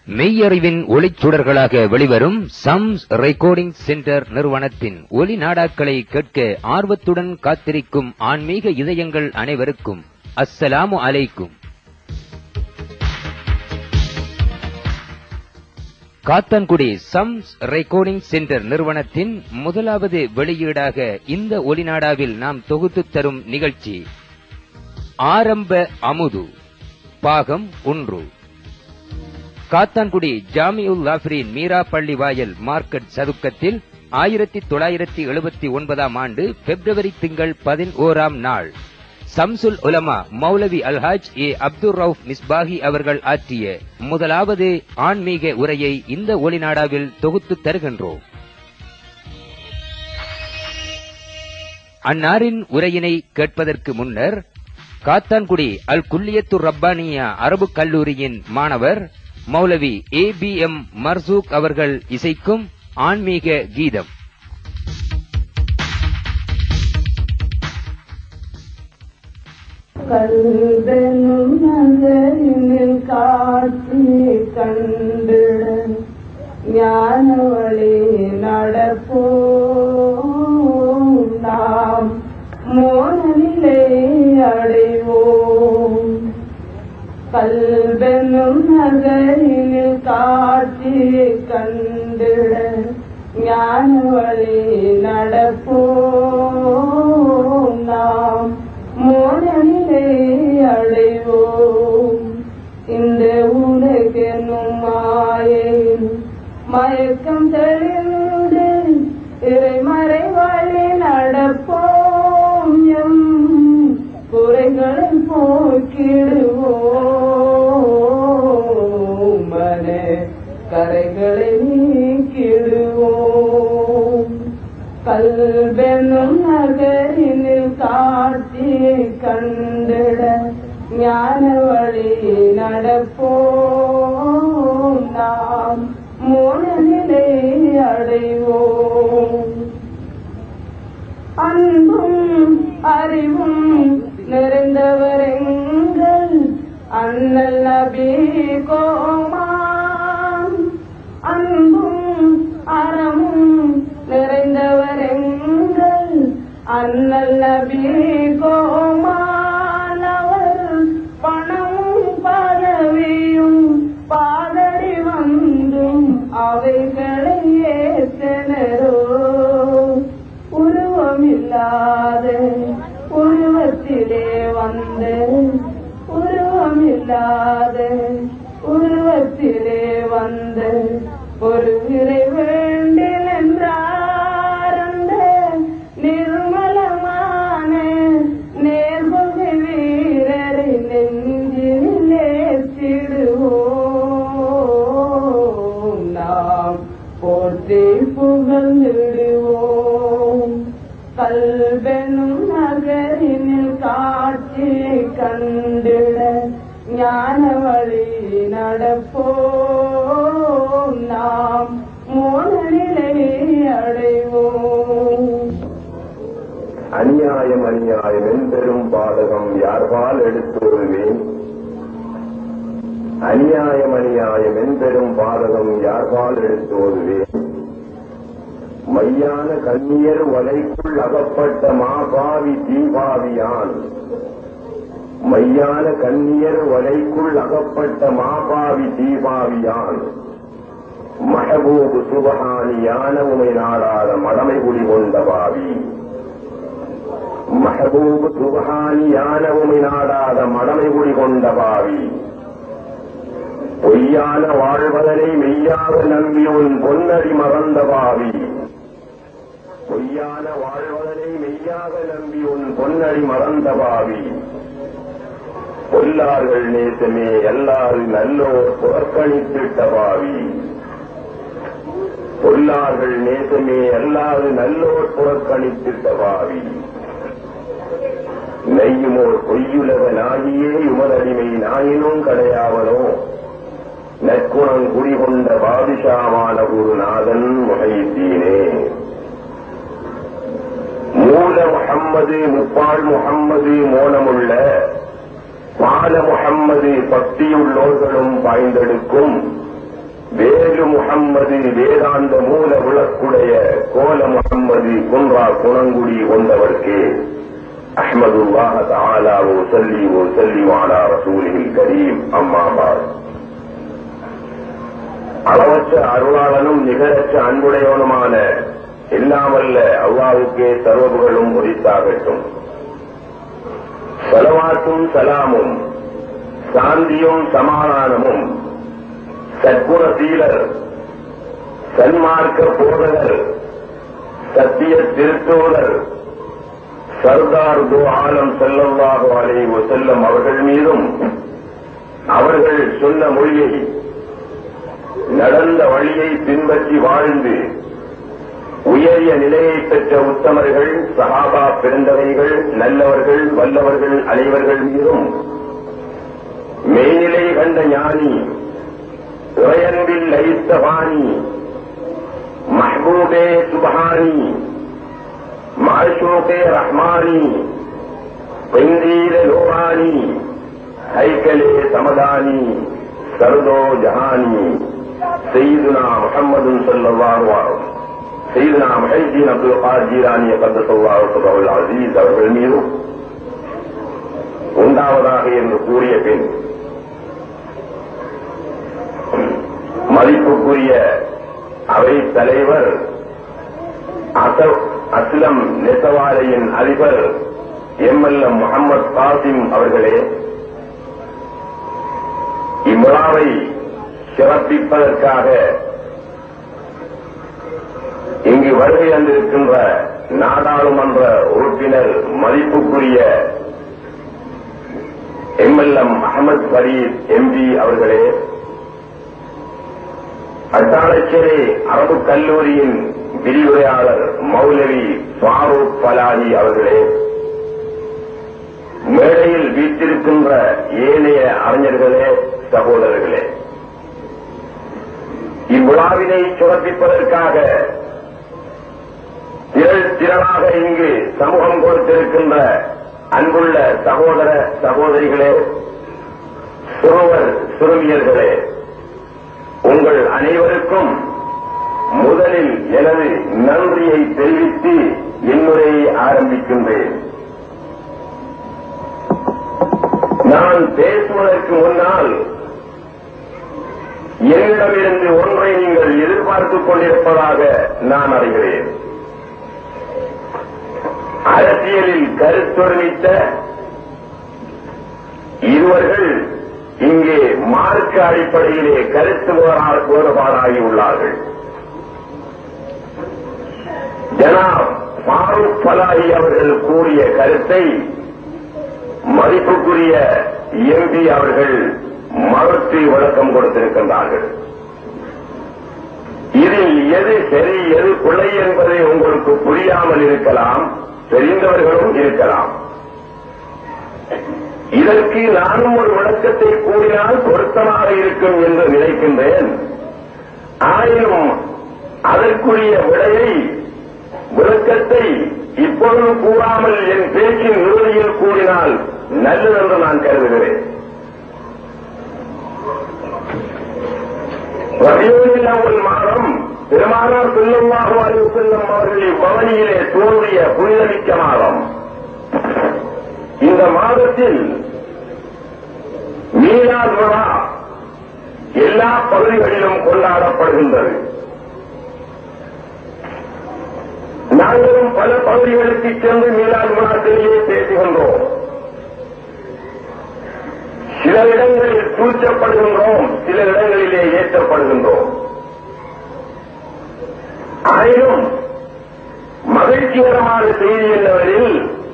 மெய்யறிவின் ஒளிச்சுடர்களாக வெளிவரும் sums recording centre நிறுவனத்தின் ஒலி நாடாக்களை கேட்க ஆர்வத்துடன் காத்திருக்கும் ஆன்மீக இதயங்கள் அனைவருக்கும் அஸ்ஸலாமு அலைக்கும் காத்தான்குடி சம்ஸ் ரெக்கார்டிங் சென்டர் நிறுவனத்தின் முதலாவது வெளியீடாக இந்த ஒலிநாடாவில் நாம் தொகுத்து தரும் நிகழ்ச்சி ஆரம்ப அமுது பாகம் ஒன்று காத்தான்குடி ஜாமியுல் லாஃபரின் மீரா பள்ளி வாயல் மார்க்கெட் சதுக்கத்தில் ஆயிரத்தி தொள்ளாயிரத்தி எழுபத்தி ஒன்பதாம் ஆண்டு பிப்ரவரி திங்கள் பதினோராம் நாள் சம்சுல் உலமா மௌலவி அல்ஹாஜ் ஏ அப்துல் ரவுப் மிஸ்பாஹி அவர்கள் ஆற்றிய முதலாவது ஆன்மீக உரையை இந்த ஒளிநாடாவில் தொகுத்து தருகின்றோம் அன்னாரின் உரையினை கேட்பதற்கு முன்னர் காத்தான்குடி அல் குல்லியத்து ரப்பானியா அரபு கல்லூரியின் மாணவர் மௌலவி ஏ பி எம் மர்சூக் அவர்கள் இசைக்கும் ஆன்மீக கீதம் கல்வெனும் நகரினில் காட்சி கண்டிட ஞான வழி நடப்போம் நாம் மோனநிலை அடைவோம் கல்வெனும் நகரினில் காட்சி கண்டிட ஞான வழி நடப்போம் நாம் மோனநிலை அடைவோம் இந்த உலகெனும் மாயை மயக்கம் தெளிந்து இறைமறை வழி நடப்போம் எம் குறைகளை போக்கிடுவோம் மன கரைகளை நீக்கிடுவோம் கல்வெனும் நகரினில் காட்சியை கண்டிட ஞான வழி நடப்போம் நாம் மூலநிலை அடைவோம் அன்பும் அறிவும் நிறைந்தவர் எங்கள் அண்ணல் நபி கோமான் அன்பும் அறமும் நிறைந்தவர் எங்கள் அண்ணல் நபி கோமான் அவர் பணமும் பதவியும் பாதடி வந்தும் அவைகளை ஏற்றனரோ உருவமில்லாத உருவத்திலே வந்த உருவமில்லாத உருவத்திலே வந்த ஒரு விரை வேண்டில் என்றார் அந்த நிர்மலமான நேர்பகை வீரரை நெஞ்சில் ஏற்றிடுவோம் நாம் போற்றி புகழ்ந்திடுவோம் கல்வெனும் நகரினில் காட்சி கண்டிட ஞான வழி நடப்போம் நாம் மோனநிலை அடைவோம் அநியாயம் அநியாயம் என்பெரும் பாதகம் யார்பால் எடுத்துருவேன் அநியாயம் அநியாயம் என்பெரும் பாதகம் யார்பால் எடுத்தோதுவேன் மையான கண்ணியர் வலைக்குள் அகப்பட்ட மாபாவி தீபாவியான் மையான கண்ணியர் வலைக்குள் அகப்பட்ட மாபாவி தீபாவியான் மஹபூபு சுபஹானியான உமை நாடாத மடமை குடி கொண்ட பாவி மஹபூபு சுபஹானியான உமை நாடாத மடமை குடி கொண்ட பாவி பொய்யான வாழ்வதனை மெய்யாக நம்பி உன் பொன்னடி மறந்த பாவி பொய்யான வாழ்வதனை மெய்யாக நம்பி உன் பொன்னடி மறந்த பாவி பொல்லார்கள் நேசமே எல்லாரும் நல்லோர் புறக்கணித்திட்ட பாவி பொல்லார்கள் நேசமே எல்லாரும் நல்லோர் புறக்கணித்திட்ட பாவி நெய்யுமோர் பொய்யுலகனாகியே உமதடிமை நாயினும் கிடையாவனோ நற்குணம் குடிகொண்ட பாதிஷாவான குருநாதன் முகைத்தீனே மூல முகம்மது முப்பாள் முகம்மது மோனமுள்ள பால முகம்மது பக்தியுள்ளோர்களும் பாய்ந்தெடுக்கும் வேலு முகம்மது வேதாந்த மூல விளக்குடைய கோல முகம்மது குன்றா குணங்குடி கொண்டவர்க்கே அஹ்மதுல்லாஹ தஆலா ஓ சல்லி ஓ சல்லி வாலா ரசூலில் கரீம் அம்மாபாத் அளவற்ற அருளாளனும் நிகரற்ற அன்புடையவனுமான எல்லாமல்ல அல்லாவுக்கே சர்வபுகளும் உரித்தாகட்டும் சலவாத்தும் சலாமும் சாந்தியும் சமாதானமும் சத்குணசீலர் சன்மார்க்க போதகர் சத்திய திருத்தோழர் சர்தார் து ஆலம் செல்லல்லாஹு அலைஹி செல்லம் அவர்கள் மீதும் அவர்கள் சொன்ன மொழியை நடந்த வழியை பின்பற்றி வாழ்ந்து உயரிய நிலையை பெற்ற உத்தமர்கள் சகாபா பிறந்தவைகள் நல்லவர்கள் வல்லவர்கள் அனைவர்கள் மீதும் மெய்நிலை கண்ட ஞானி இறையன்பில் லயித்த பாணி மஹ்பூபே சுபஹானி மாஷூகே ரஹ்மானி பெந்தீர லோகானி ஹைக்கலே சமதானி சர்தோ ஜஹானி سيدنا محمد صلى الله عليه سيدنا محيدين عبد القادر جيلاني قدس الله سبحانه العزيز அவர்கள் மீதும் உண்டாவதாக என்று கூறிய பின் மதிப்புக்குரிய அவை தலைவர் அச- அஸ்லம் நெசவாலையின் அதிபர் எம்எல்எம் முகமது காசிம் அவர்களே இவ்விழாவை சிறப்பிப்பதற்காக இங்கு வருகை தந்திருக்கின்ற நாடாளுமன்ற உறுப்பினர் மதிப்புக்குரிய எம்எல்எம் அகமது ஃபரீத் எம்பி அவர்களே அட்டாளச்சேரி அரபு கல்லூரியின் விரிவுரையாளர் மௌலவி ஃபாரூக் பலாஹி அவர்களே மேடையில் வீற்றிருக்கின்ற ஏனைய அறிஞர்களே சகோதரர்களே இவ்விழாவினை சிறப்பிப்பதற்காக திரள் திரளாக இங்கு சமூகம் கொடுத்திருக்கின்ற அன்புள்ள சகோதர சகோதரிகளே சிறுவர் சிறுமியர்களே உங்கள் அனைவருக்கும் முதலில் எனது நன்றியை தெரிவித்து என்னுரையை ஆரம்பிக்கின்றேன் நான் பேசுவதற்கு முன்னால் என்னிடமிருந்து ஒன்றை நீங்கள் எதிர்பார்த்துக் கொண்டிருப்பதாக நான் அறிகிறேன் அரசியலில் கருத்தொருமித்த இருவர்கள் இங்கே மார்க்க அடிப்படையிலே கருத்து வேறா- வேறுபாடாகி உள்ளார்கள் ஜனாப் ஃபாரூக் பலாஹி அவர்கள் கூறிய கருத்தை மதிப்புக்குரிய எம்பி அவர்கள் மறுத்து விளக்கம் கொடுத்திருக்கின்றார்கள் இதில் எது சரி எது பிழை என்பதை உங்களுக்கு புரியாமல் இருக்கலாம் தெரிந்தவர்களும் இருக்கலாம் இதற்கு நானும் ஒரு விளக்கத்தை கூறினால் பொருத்தமாக இருக்கும் என்று நினைக்கின்றேன் ஆயினும் அதற்குரிய விடையை விளக்கத்தை இப்பொழுது கூறாமல் என் பேச்சின் இறுதியில் கூறினால் நல்லதென்று நான் கருதுகிறேன் ரபியுல் அவ்வல் மாதம் பெருமானார் செல்லுமாக அறிவு செல்லும் அவர்களின் பவனியிலே தோன்றிய புனிதமிக்க மாதம் இந்த மாதத்தில் மீனாத் விழா எல்லா பகுதிகளிலும் கொண்டாடப்படுகின்றது நாங்களும் பல பகுதிகளுக்கு சென்று மீனாத் விழாக்களிலே பேசுகின்றோம் சில இடங்களில் சூழ்ச்சப்படுகின்றோம் சில இடங்களிலே ஏற்றப்படுகின்றோம் ஆயினும் மகிழ்ச்சிகரமான செய்தி என்னவெனில்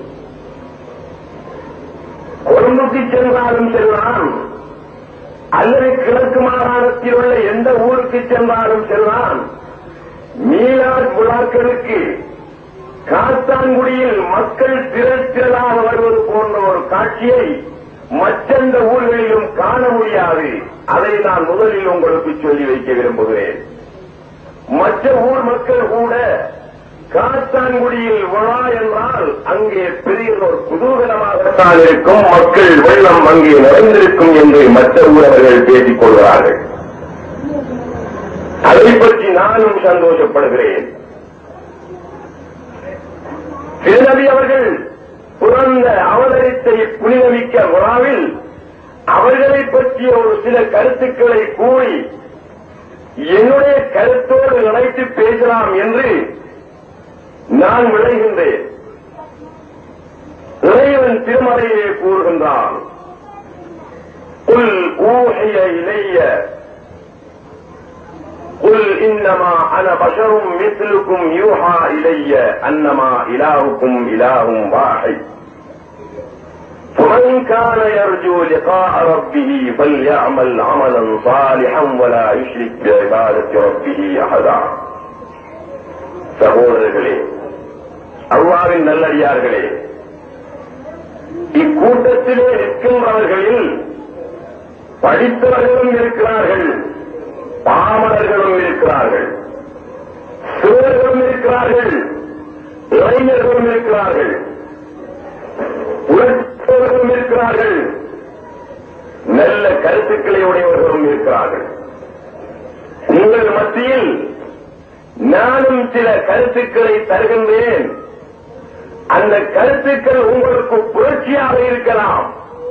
கொழும்புக்கு சென்றாலும் செல்லலாம் அல்லது கிழக்கு மாகாணத்தில் உள்ள எந்த ஊருக்கு சென்றாலும் செல்லலாம் மீனாட் விழாக்களுக்கு காத்தான்குடியில் மக்கள் திரள் திரளாக வருவது போன்ற ஒரு காட்சியை மற்றெந்த ஊர்களிலும் காண முடியாது அதை நான் முதலில் உங்களுக்கு சொல்லி வைக்க விரும்புகிறேன் மற்ற ஊர் மக்கள் கூட காத்தான்குடியில் விழா என்றால் அங்கே பெரிய ஒரு குதூகலமாகத்தான் இருக்கும் மக்கள் வெள்ளம் அங்கே நிறைந்திருக்கும் என்று மற்ற ஊரவர்கள் பேசிக் கொள்கிறார்கள் அதை பற்றி நானும் சந்தோஷப்படுகிறேன் திருநபி அவர்கள் பிறந்த அவதரித்த புனிதமிக்க விழாவில் அவர்களை பற்றிய ஒரு சில கருத்துக்களை கூறி என்னுடைய கருத்தோடு இணைத்து பேசலாம் என்று நான் விளைகின்றேன் இறைவன் திருமறையிலே கூறுகின்றான் قل أوحي إلي قل إنما أنا بشر مثلكم يوحى إلي أنما إلهكم إله واحد فمن كان يرجو لقاء ربه فليعمل عملا صالحا ولا يشرك بعبادة ربه أحدا சகோதரர்களே அல்லாவின் நல்லடியார்களே இக்கூட்டத்திலே நிற்கின்றவர்களில் படித்தவர்களும் இருக்கிறார்கள் பாமரர்களும் இருக்கிறார்கள் சிறுவர்களும் இருக்கிறார்கள் இளைஞர்களும் இருக்கிறார்கள் உழைப்பவர்களும் இருக்கிறார்கள் நல்ல கருத்துக்களை உடையவர்களும் இருக்கிறார்கள் உங்கள் மத்தியில் நானும் சில கருத்துக்களை தருகின்றேன் அந்த கருத்துக்கள் உங்களுக்கு புரட்சியாக இருக்கலாம்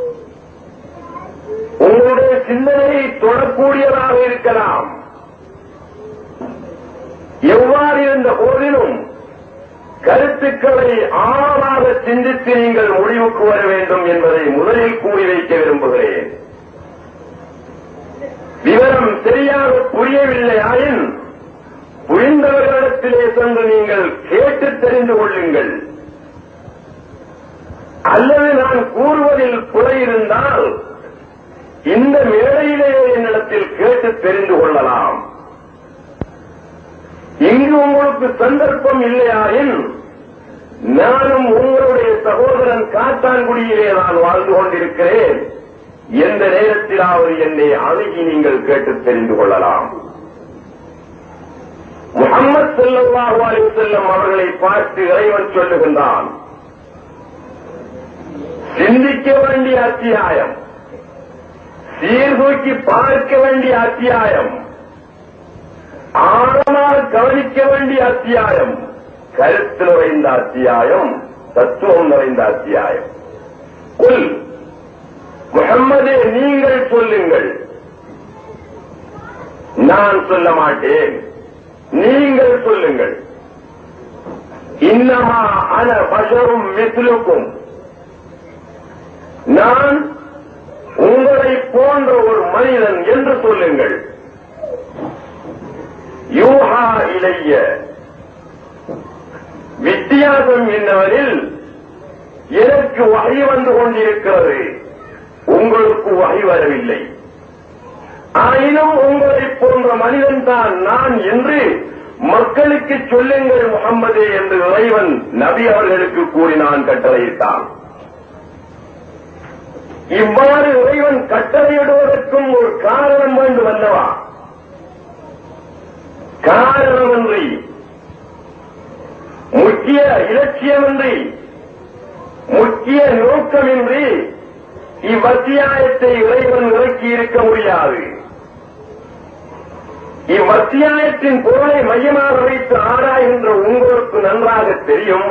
உங்களுடைய சிந்தனையை தொடக்கூடியதாக இருக்கலாம் எவ்வாறு இருந்த போதிலும் கருத்துக்களை ஆழமாக சிந்தித்து நீங்கள் முடிவுக்கு வர வேண்டும் என்பதை முதலில் கூறி வைக்க விரும்புகிறேன் விவரம் சரியாக புரியவில்லை ஆயின் புரிந்தவர்களிடத்திலே சென்று நீங்கள் கேட்டு தெரிந்து கொள்ளுங்கள் அல்லது நான் கூறுவதில் குறை இருந்தால் இந்த மேடையிலேயே என்னிடத்தில் கேட்டு தெரிந்து கொள்ளலாம் இங்கு உங்களுக்கு சந்தர்ப்பம் இல்லையாயின் நானும் உங்களுடைய சகோதரன் காத்தான்குடியிலே நான் வாழ்ந்து கொண்டிருக்கிறேன் எந்த நேரத்திலாவது என்னை அணுகி நீங்கள் கேட்டு தெரிந்து கொள்ளலாம் முகம்மது செல்லல்லாஹு அலைஹி செல்லம் அவர்களை பார்த்து இறைவன் சொல்லுகின்றான் சிந்திக்க வேண்டிய அத்தியாயம் சீர்தூக்கி பார்க்க வேண்டிய அத்தியாயம் ஆழமாக கவனிக்க வேண்டிய அத்தியாயம் கருத்து நிறைந்த அத்தியாயம் தத்துவம் நிறைந்த அத்தியாயம் குல் முகம்மதே நீங்கள் சொல்லுங்கள் நான் சொல்ல மாட்டேன் நீங்கள் சொல்லுங்கள் இன்னமா அன பஷரும் மிஸ்லுக்கும் நான் உங்களை போன்ற ஒரு மனிதன் என்று சொல்லுங்கள் யூஹா இளைய வித்தியாசம் என்னவெனில் எனக்கு வகை வந்து கொண்டிருக்கிறது உங்களுக்கு வகை வரவில்லை ஆயினும் உங்களை போன்ற மனிதன் தான் நான் என்று மக்களுக்கு சொல்லுங்கள் முகம்மதே என்று இறைவன் நபி அவர்களுக்கு கூறினான் கட்டளையிட்டான் இவ்வாறு இறைவன் கட்டளையிடுவதற்கும் ஒரு காரணம் வேண்டும் அல்லவா காரணமின்றி முக்கிய இலட்சியமின்றி முக்கிய நோக்கமின்றி இவ்வத்தியாயத்தை இறைவன் இறக்கி இருக்க முடியாது இவ்வத்தியாயத்தின் பொருளை மையமாக வைத்து ஆராய்கின்ற உங்களுக்கு நன்றாக தெரியும்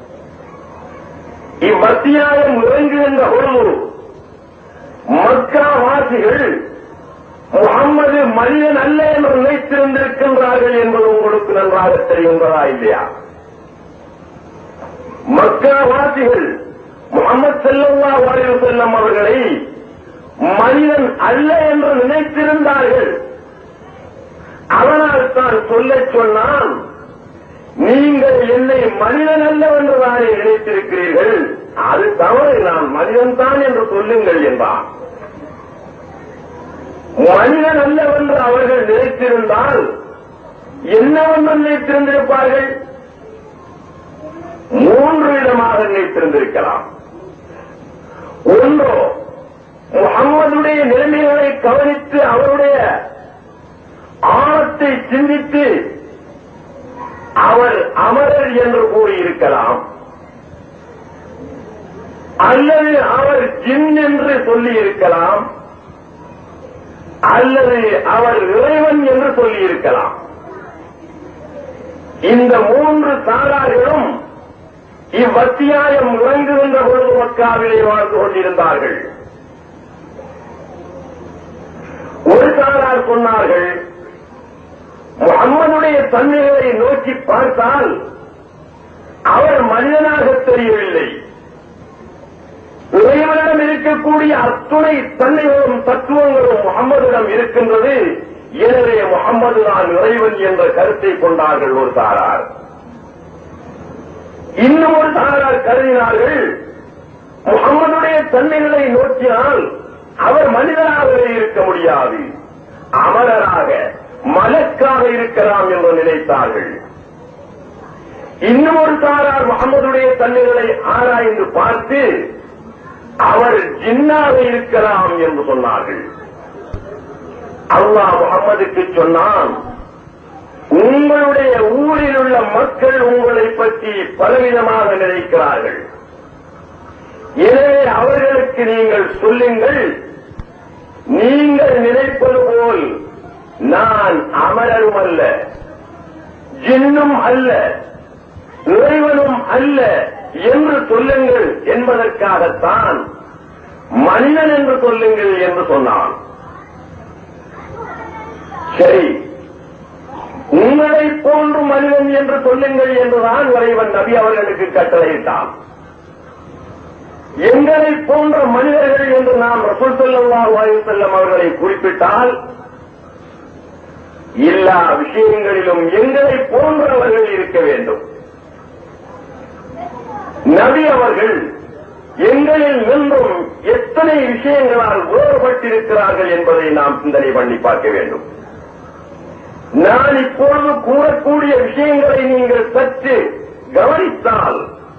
இவ்வத்தியாயம் இறங்குகின்ற பொழுது மக்காவாசிகள் முகம்மது மனிதன் அல்ல என்று நினைத்திருந்திருக்கின்றார்கள் என்பது உங்களுக்கு நன்றாக தெரியுங்களா இல்லையா மக்காவாசிகள் முகமது செல்லல்லா வாரிவு செல்லம் அவர்களை மனிதன் அல்ல என்று நினைத்திருந்தார்கள் அதனால் தான் சொல்லச் சொன்னான் நீங்கள் என்னை மனிதன் அல்ல என்று தானே நினைத்திருக்கிறீர்கள் அது தவறு நான் மனிதன் தான் என்று சொல்லுங்கள் என்பார் மனிதன் அல்லவென்று அவர்கள் நினைத்திருந்தால் என்னவென்று நினைத்திருந்திருப்பார்கள் மூன்று விதமாக நினைத்திருந்திருக்கலாம் ஒன்றோ முகம்மதுடைய நிலைமைகளை கவனித்து அவருடைய ஆழத்தை சிந்தித்து அவர் அமரர் என்று கூறியிருக்கலாம் அல்லது அவர் ஜின் என்று சொல்லியிருக்கலாம் அல்லது அவர் இறைவன் என்று சொல்லியிருக்கலாம் இந்த மூன்று சாரார்களும் இவ்வத்தியாயம் இறங்குகின்ற பொழுது மக்காவிலே வாழ்ந்து கொண்டிருந்தார்கள் ஒரு சாரார் சொன்னார்கள் முகம்மதுடைய தன்மைகளை நோக்கி பார்த்தால் அவர் மனிதனாக தெரியவில்லை இறைவனிடம் இருக்கக்கூடிய அத்துணை தன்மைகளும் தத்துவங்களும் முகம்மதிடம் இருக்கின்றது எனவே முகம்மது தான் இறைவன் என்ற கருத்தை கொண்டார்கள் ஒரு சாரார் இன்னும் ஒரு சாரார் கருதினார்கள் முகம்மதுடைய தன்மைகளை நோக்கினால் அவர் மனிதனாகவே இருக்க முடியாது அமரராக மலக்காக இருக்கலாம் என்று நினைத்தார்கள் இன்னும் ஒரு சாரார் முகமதுடைய தன்மைகளை ஆராய்ந்து பார்த்து அவர் ஜின்னாக இருக்கலாம் என்று சொன்னார்கள் அல்லாஹ் முகம்மதுக்கு சொன்னான் உங்களுடைய ஊரில் உள்ள மக்கள் உங்களை பற்றி பலவிதமாக நினைக்கிறார்கள் எனவே அவர்களுக்கு நீங்கள் சொல்லுங்கள் நீங்கள் நினைப்பது போல் நான் அமரரும் அல்ல ஜின்னும் அல்ல இறைவனும் அல்ல என்று சொல்லுங்கள் என்பதற்காகத்தான் மனிதன் என்று சொல்லுங்கள் என்று சொன்னான் சரி உங்களை போன்று மனிதன் என்று சொல்லுங்கள் என்றுதான் இறைவன் நபி அவர்களுக்கு கட்டளையிட்டான் எங்களை போன்ற மனிதர்கள் என்று நாம் ரசூல் ஸல்லல்லாஹு அலைஹி வஸல்லம் அவர்களை குறிப்பிட்டால் எல்லா விஷயங்களிலும் எங்களை போன்றவர்கள் இருக்க வேண்டும் நபி அவர்கள் எங்களில் நின்றும் எத்தனை விஷயங்களால் வேறுபட்டிருக்கிறார்கள் என்பதை நாம் சிந்தனை பண்ணி பார்க்க வேண்டும் நான் இப்பொழுது கூறக்கூடிய விஷயங்களை நீங்கள் சற்று கவனித்தால்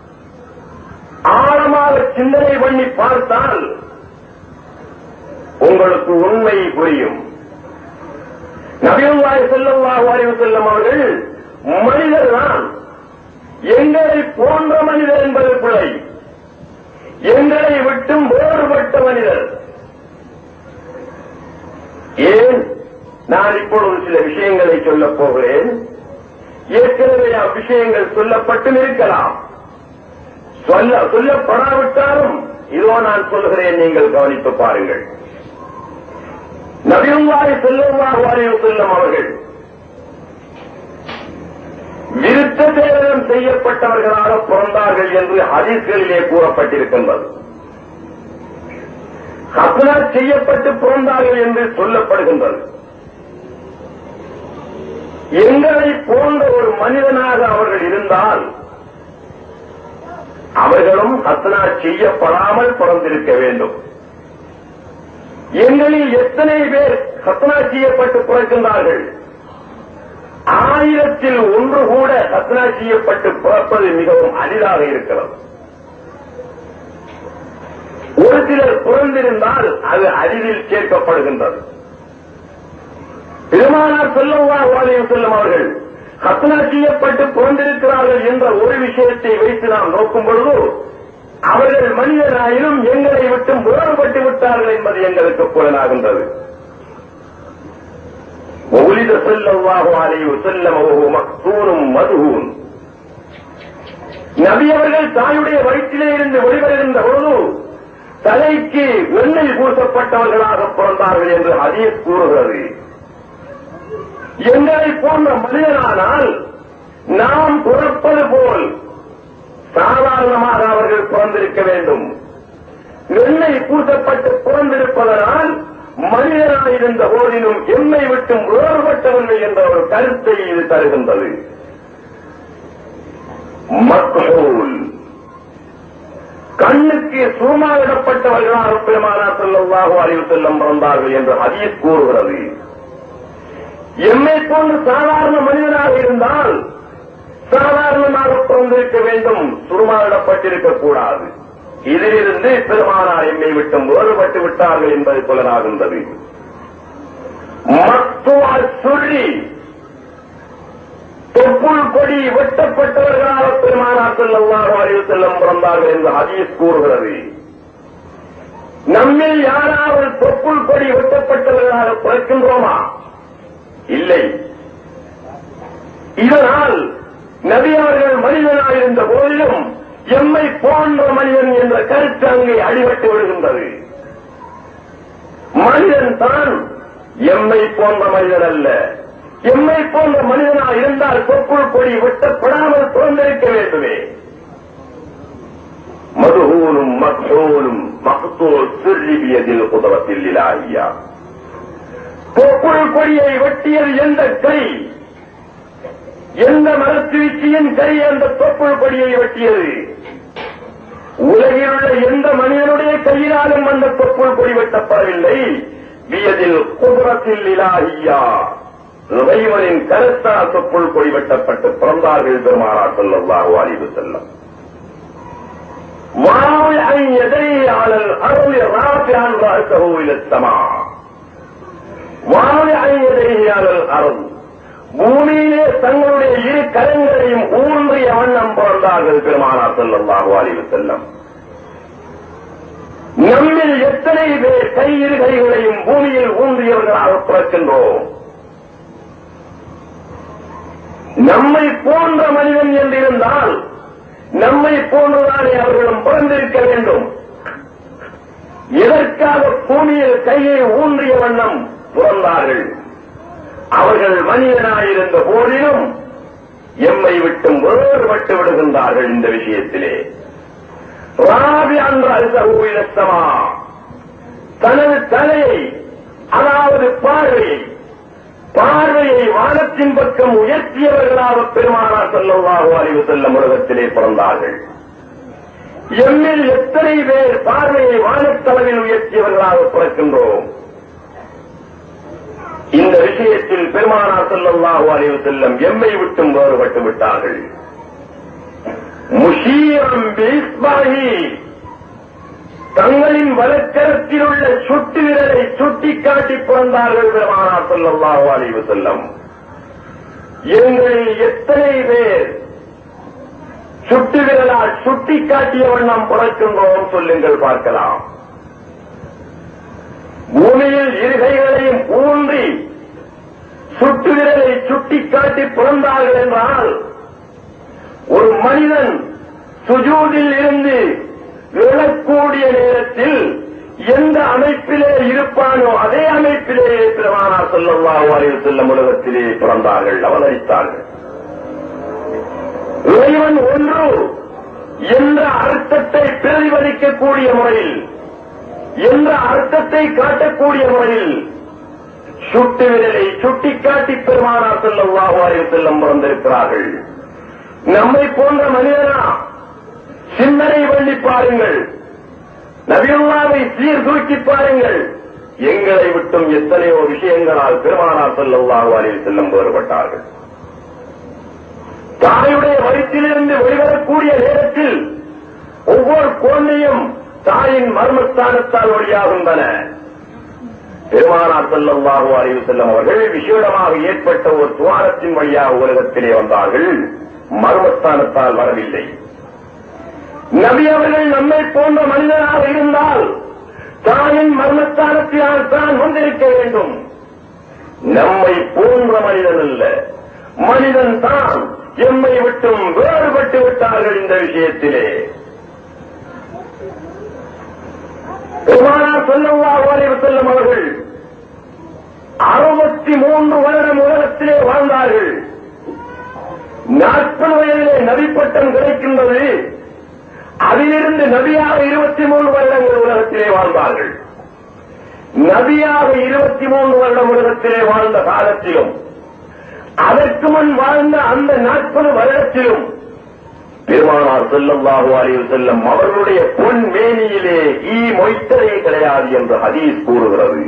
ஆழமாக சிந்தனை பண்ணி பார்த்தால் உங்களுக்கு உண்மை புரியும் நபியுல்லாய் செல்லல்லாஹு அலைஹி செல்லும் அவர்கள் மனிதர்தான் எங்களை போன்ற மனிதர் என்பது பிழை எங்களை விட்டும் வேறுபட்ட மனிதர் ஏன் நான் இப்பொழுது சில விஷயங்களை சொல்லப் போகிறேன் ஏற்கனவே அவ்விஷயங்கள் சொல்லப்பட்டும் இருக்கலாம் சொல்ல சொல்லப்படாவிட்டாலும் இதோ நான் சொல்கிறேன் நீங்கள் கவனித்து பாருங்கள் நபியுல்லாய் செல்லுல்லாஹு அலைஹி செல்லும் அவர்கள் விருத்த சேதனம் செய்யப்பட்டவர்களாக பிறந்தார்கள் என்று ஹதீஸ்களிலே கூறப்பட்டிருக்கின்றது ஹத்னா செய்யப்பட்டு பிறந்தார்கள் என்று சொல்லப்படுகின்றது எங்களை போன்ற ஒரு மனிதனாக அவர்கள் இருந்தால் அவர்களும் ஹத்னா செய்யப்படாமல் பிறந்திருக்க வேண்டும் எங்களில் எத்தனை பேர் ஹத்னா செய்யப்பட்டு பிறக்கின்றார்கள் ஆயிரத்தில் ஒன்று கூட ஹத்னா செய்யப்பட்டு பிறப்பது மிகவும் அரிதாக இருக்கிறது ஒரு சிலர் பிறந்திருந்தால் அது அரிதில் சேர்க்கப்படுகின்றது பெருமானார் செல்லவா வாழையும் செல்லும் அவர்கள் ஹத்னா செய்யப்பட்டு பிறந்திருக்கிறார்கள் என்ற ஒரு விஷயத்தை வைத்து நாம் நோக்கும் பொழுது அவர்கள் மனிதராயினும் எங்களை விட்டும் வேறுபட்டு விட்டார்கள் என்பது எங்களுக்கு புலனாகின்றது وولد صلى الله عليه وسلم وهو مقتول مدهون நபி அவர்கள் தாயுடைய வயிற்றிலே இருந்து வெளிவருகின்ற பொழுது தலைக்கு வெண்ணெய் பூசப்பட்டவர்களாக பிறந்தார்கள் என்று ஹதீஸ் கூறுகிறது எங்களை போன்ற மனிதனானால் நாம் பிறப்பது போல் சாதாரணமாக அவர்கள் பிறந்திருக்க வேண்டும் வெண்ணெய் பூசப்பட்டு பிறந்திருப்பதனால் மனிதனாக இருந்த போதிலும் எம்மை விட்டும் வேறுபட்டவர்கள் என்ற ஒரு கருத்தை இது தருகின்றது மக்ஹூல் கண்ணுக்கு சூமாவிடப்பட்டவர்களாக பெருமானார் செல்லவாக அறிவு செல்லம் பிறந்தார்கள் என்று ஹதீஸ் கூறுகிறது எம்மை போன்று சாதாரண மனிதனாக இருந்தால் சாதாரணமாக பிறந்திருக்க வேண்டும் சுருமாவிடப்பட்டிருக்க கூடாது இதிலிருந்து பெருமானார் எம்மை விட்டும் வேறுபட்டு விட்டார்கள் என்பது புலனாகின்றது மத்துவால் சொல்லி தொப்புள் கொடி வெட்டப்பட்டவர்களாக பெருமானார் செல்லவாக அறிவு செல்லம் பிறந்தார்கள் என்று ஹதீஸ் கூறுகிறது நம்மில் யாராவது தொப்புள் கொடி வெட்டப்பட்டவர்களாக பிறக்கின்றோமா இல்லை இதனால் நபி அவர்கள் மனிதனாயிருந்த போதிலும் எம்மை போன்ற மனிதன் என்ற கருத்து அங்கே அடிபட்டு விடுகின்றது மனிதன் தான் எம்மை போன்ற மனிதன் அல்ல எம்மை போன்ற மனிதனா இருந்தால் தொப்புள் கொடி வெட்டப்படாமல் பிறந்திருக்க வேண்டுமே மதுகூனும் மக்சூனும் மக்தூல் சிறிவியதில் குதவத்தில் இலாகியா தொப்புள் கொடியை வெட்டியது எந்த கை எந்த மரத்திருச்சியின் கை அந்த தொப்புள் கொடியை வெட்டியது உலகில் உள்ள எந்த மனிதனுடைய கையினாலும் அந்த தொப்புள் கொடி வெட்டப்படவில்லை வியதில் குதிரத்தில் இலாகியா இறைவனின் கருத்தால் தொப்புள் கொடி வெட்டப்பட்டு பிறந்தார்கள் பெருமானார் சொல்லல்லாஹு அலைஹி செல்லம் واو عن يديه على الارض رافعا راسه الى السماء واو عن يديه على الارض பூமியிலே தங்களுடைய இரு கரங்களையும் ஊன்றிய வண்ணம் பிறந்தார்கள் பெருமானார் செல்லல்லாஹு அலைஹி செல்லம் நம்மில் எத்தனை பேர் கை இரு கைகளையும் பூமியில் ஊன்றியவர்களாக பிறக்கின்றோம் நம்மை போன்ற மனிதன் என்று இருந்தால் நம்மை போன்றுதானே அவர்களும் பிறந்திருக்க வேண்டும் எதற்காக பூமியில் கையை ஊன்றிய வண்ணம் பிறந்தார்கள் அவர்கள் மனிதனாயிருந்த போதிலும் எம்மை விட்டும் வேறுபட்டு விடுகின்றார்கள் இந்த விஷயத்திலே ராபி அன்றால் சகூலத்தமா தனது தலையை அதாவது பார்வையை பார்வையை வானத்தின் பக்கம் உயர்த்தியவர்களாக பெருமானார் செல்லவாக அறிவு செல்லும் உலகத்திலே பிறந்தார்கள் எம்மில் எத்தனை பேர் பார்வையை வானத்தளவில் உயர்த்தியவர்களாக பிறக்கின்றோம் இந்த விஷயத்தில் பெருமானார் செல்லல்லாஹு அலைவு செல்லம் எம்மை விட்டும் வேறுபட்டு விட்டார்கள் முஷீரம் பீஸ்பாகி தங்களின் வலக்கரத்தில் உள்ள சுட்டு விரலை சுட்டிக்காட்டி பிறந்தார்கள் பெருமானார் செல்லல்லாஹு அலைவு செல்லம் எங்களில் எத்தனை பேர் சுட்டு விரலால் சுட்டிக்காட்டிய வண்ணம் பிறக்கின்றோம் சொல்லுங்கள் பார்க்கலாம் பூமியில் இருகைகளையும் ஊன்றி சுட்டு விரலை சுட்டிக்காட்டி பிறந்தார்கள் என்றால் ஒரு மனிதன் சுஜூதில் இருந்து எழக்கூடிய நேரத்தில் எந்த அமைப்பிலே இருப்பானோ அதே அமைப்பிலே பெருமானார் சொல்லல்லாஹு அலைஹி செல்லும் உலகத்திலே பிறந்தார்கள் அவதரித்தார்கள் இறைவன் ஒன்று என்ற அர்த்தத்தை பிரதிபலிக்கக்கூடிய முறையில் என்ற அர்த்தத்தை காட்டக்கூடிய முறையில் சுட்டு விரலை சுட்டிக்காட்டி பெருமானார் செல்லல்லாஹு அலைஹி செல்லம் பிறந்திருக்கிறார்கள் நம்மை போன்ற மனிதனா சிந்தனை பண்ணி பாருங்கள் நபியுல்லாவை சீர்தூக்கி பாருங்கள் எங்களை விட்டும் எத்தனையோ விஷயங்களால் பெருமானார் செல்லல்லாஹு அலைஹி செல்லம் வேறுபட்டார்கள் தாயுடைய வயிற்றிலிருந்து வெளிவரக்கூடிய நேரத்தில் ஒவ்வொரு குழந்தையும் தாயின் மர்மஸ்தானத்தால் வழியாகின்றன பெருமானார் செல்லல்லாஹு அலைஹி செல்லம் அவர்கள் விசேடமாக ஏற்பட்ட ஒரு துவாரத்தின் வழியாக உலகத்திலே வந்தார்கள் மர்மஸ்தானத்தால் வரவில்லை நபி அவர்கள் நம்மை போன்ற மனிதனாக இருந்தால் தாயின் மர்மஸ்தானத்தினால் தான் வந்திருக்க வேண்டும் நம்மை போன்ற மனிதன் அல்ல மனிதன் தான் எம்மை விட்டும் வேறுபட்டு விட்டார்கள் இந்த விஷயத்திலே பெருமானார் செல்லவாக வரைவு செல்லும் அவர்கள் அறுபத்தி மூன்று வருடம் உலகத்திலே வாழ்ந்தார்கள் நாற்பது வயதிலே நபிப்பட்டம் கிடைக்கின்றது அதிலிருந்து நபியாக இருபத்தி மூன்று வருடங்கள் உலகத்திலே வாழ்ந்தார்கள் நபியாக இருபத்தி மூன்று வருடம் உலகத்திலே வாழ்ந்த காலத்திலும் அதற்கு முன் வாழ்ந்த அந்த நாற்பது வருடத்திலும் பெருமானார் செல்லல்லாஹு அலைஹி செல்லம் அவர்களுடைய பொன் மேனியிலே ஈ மொய்த்தரே கிடையாது என்று ஹதீஸ் கூறுகிறது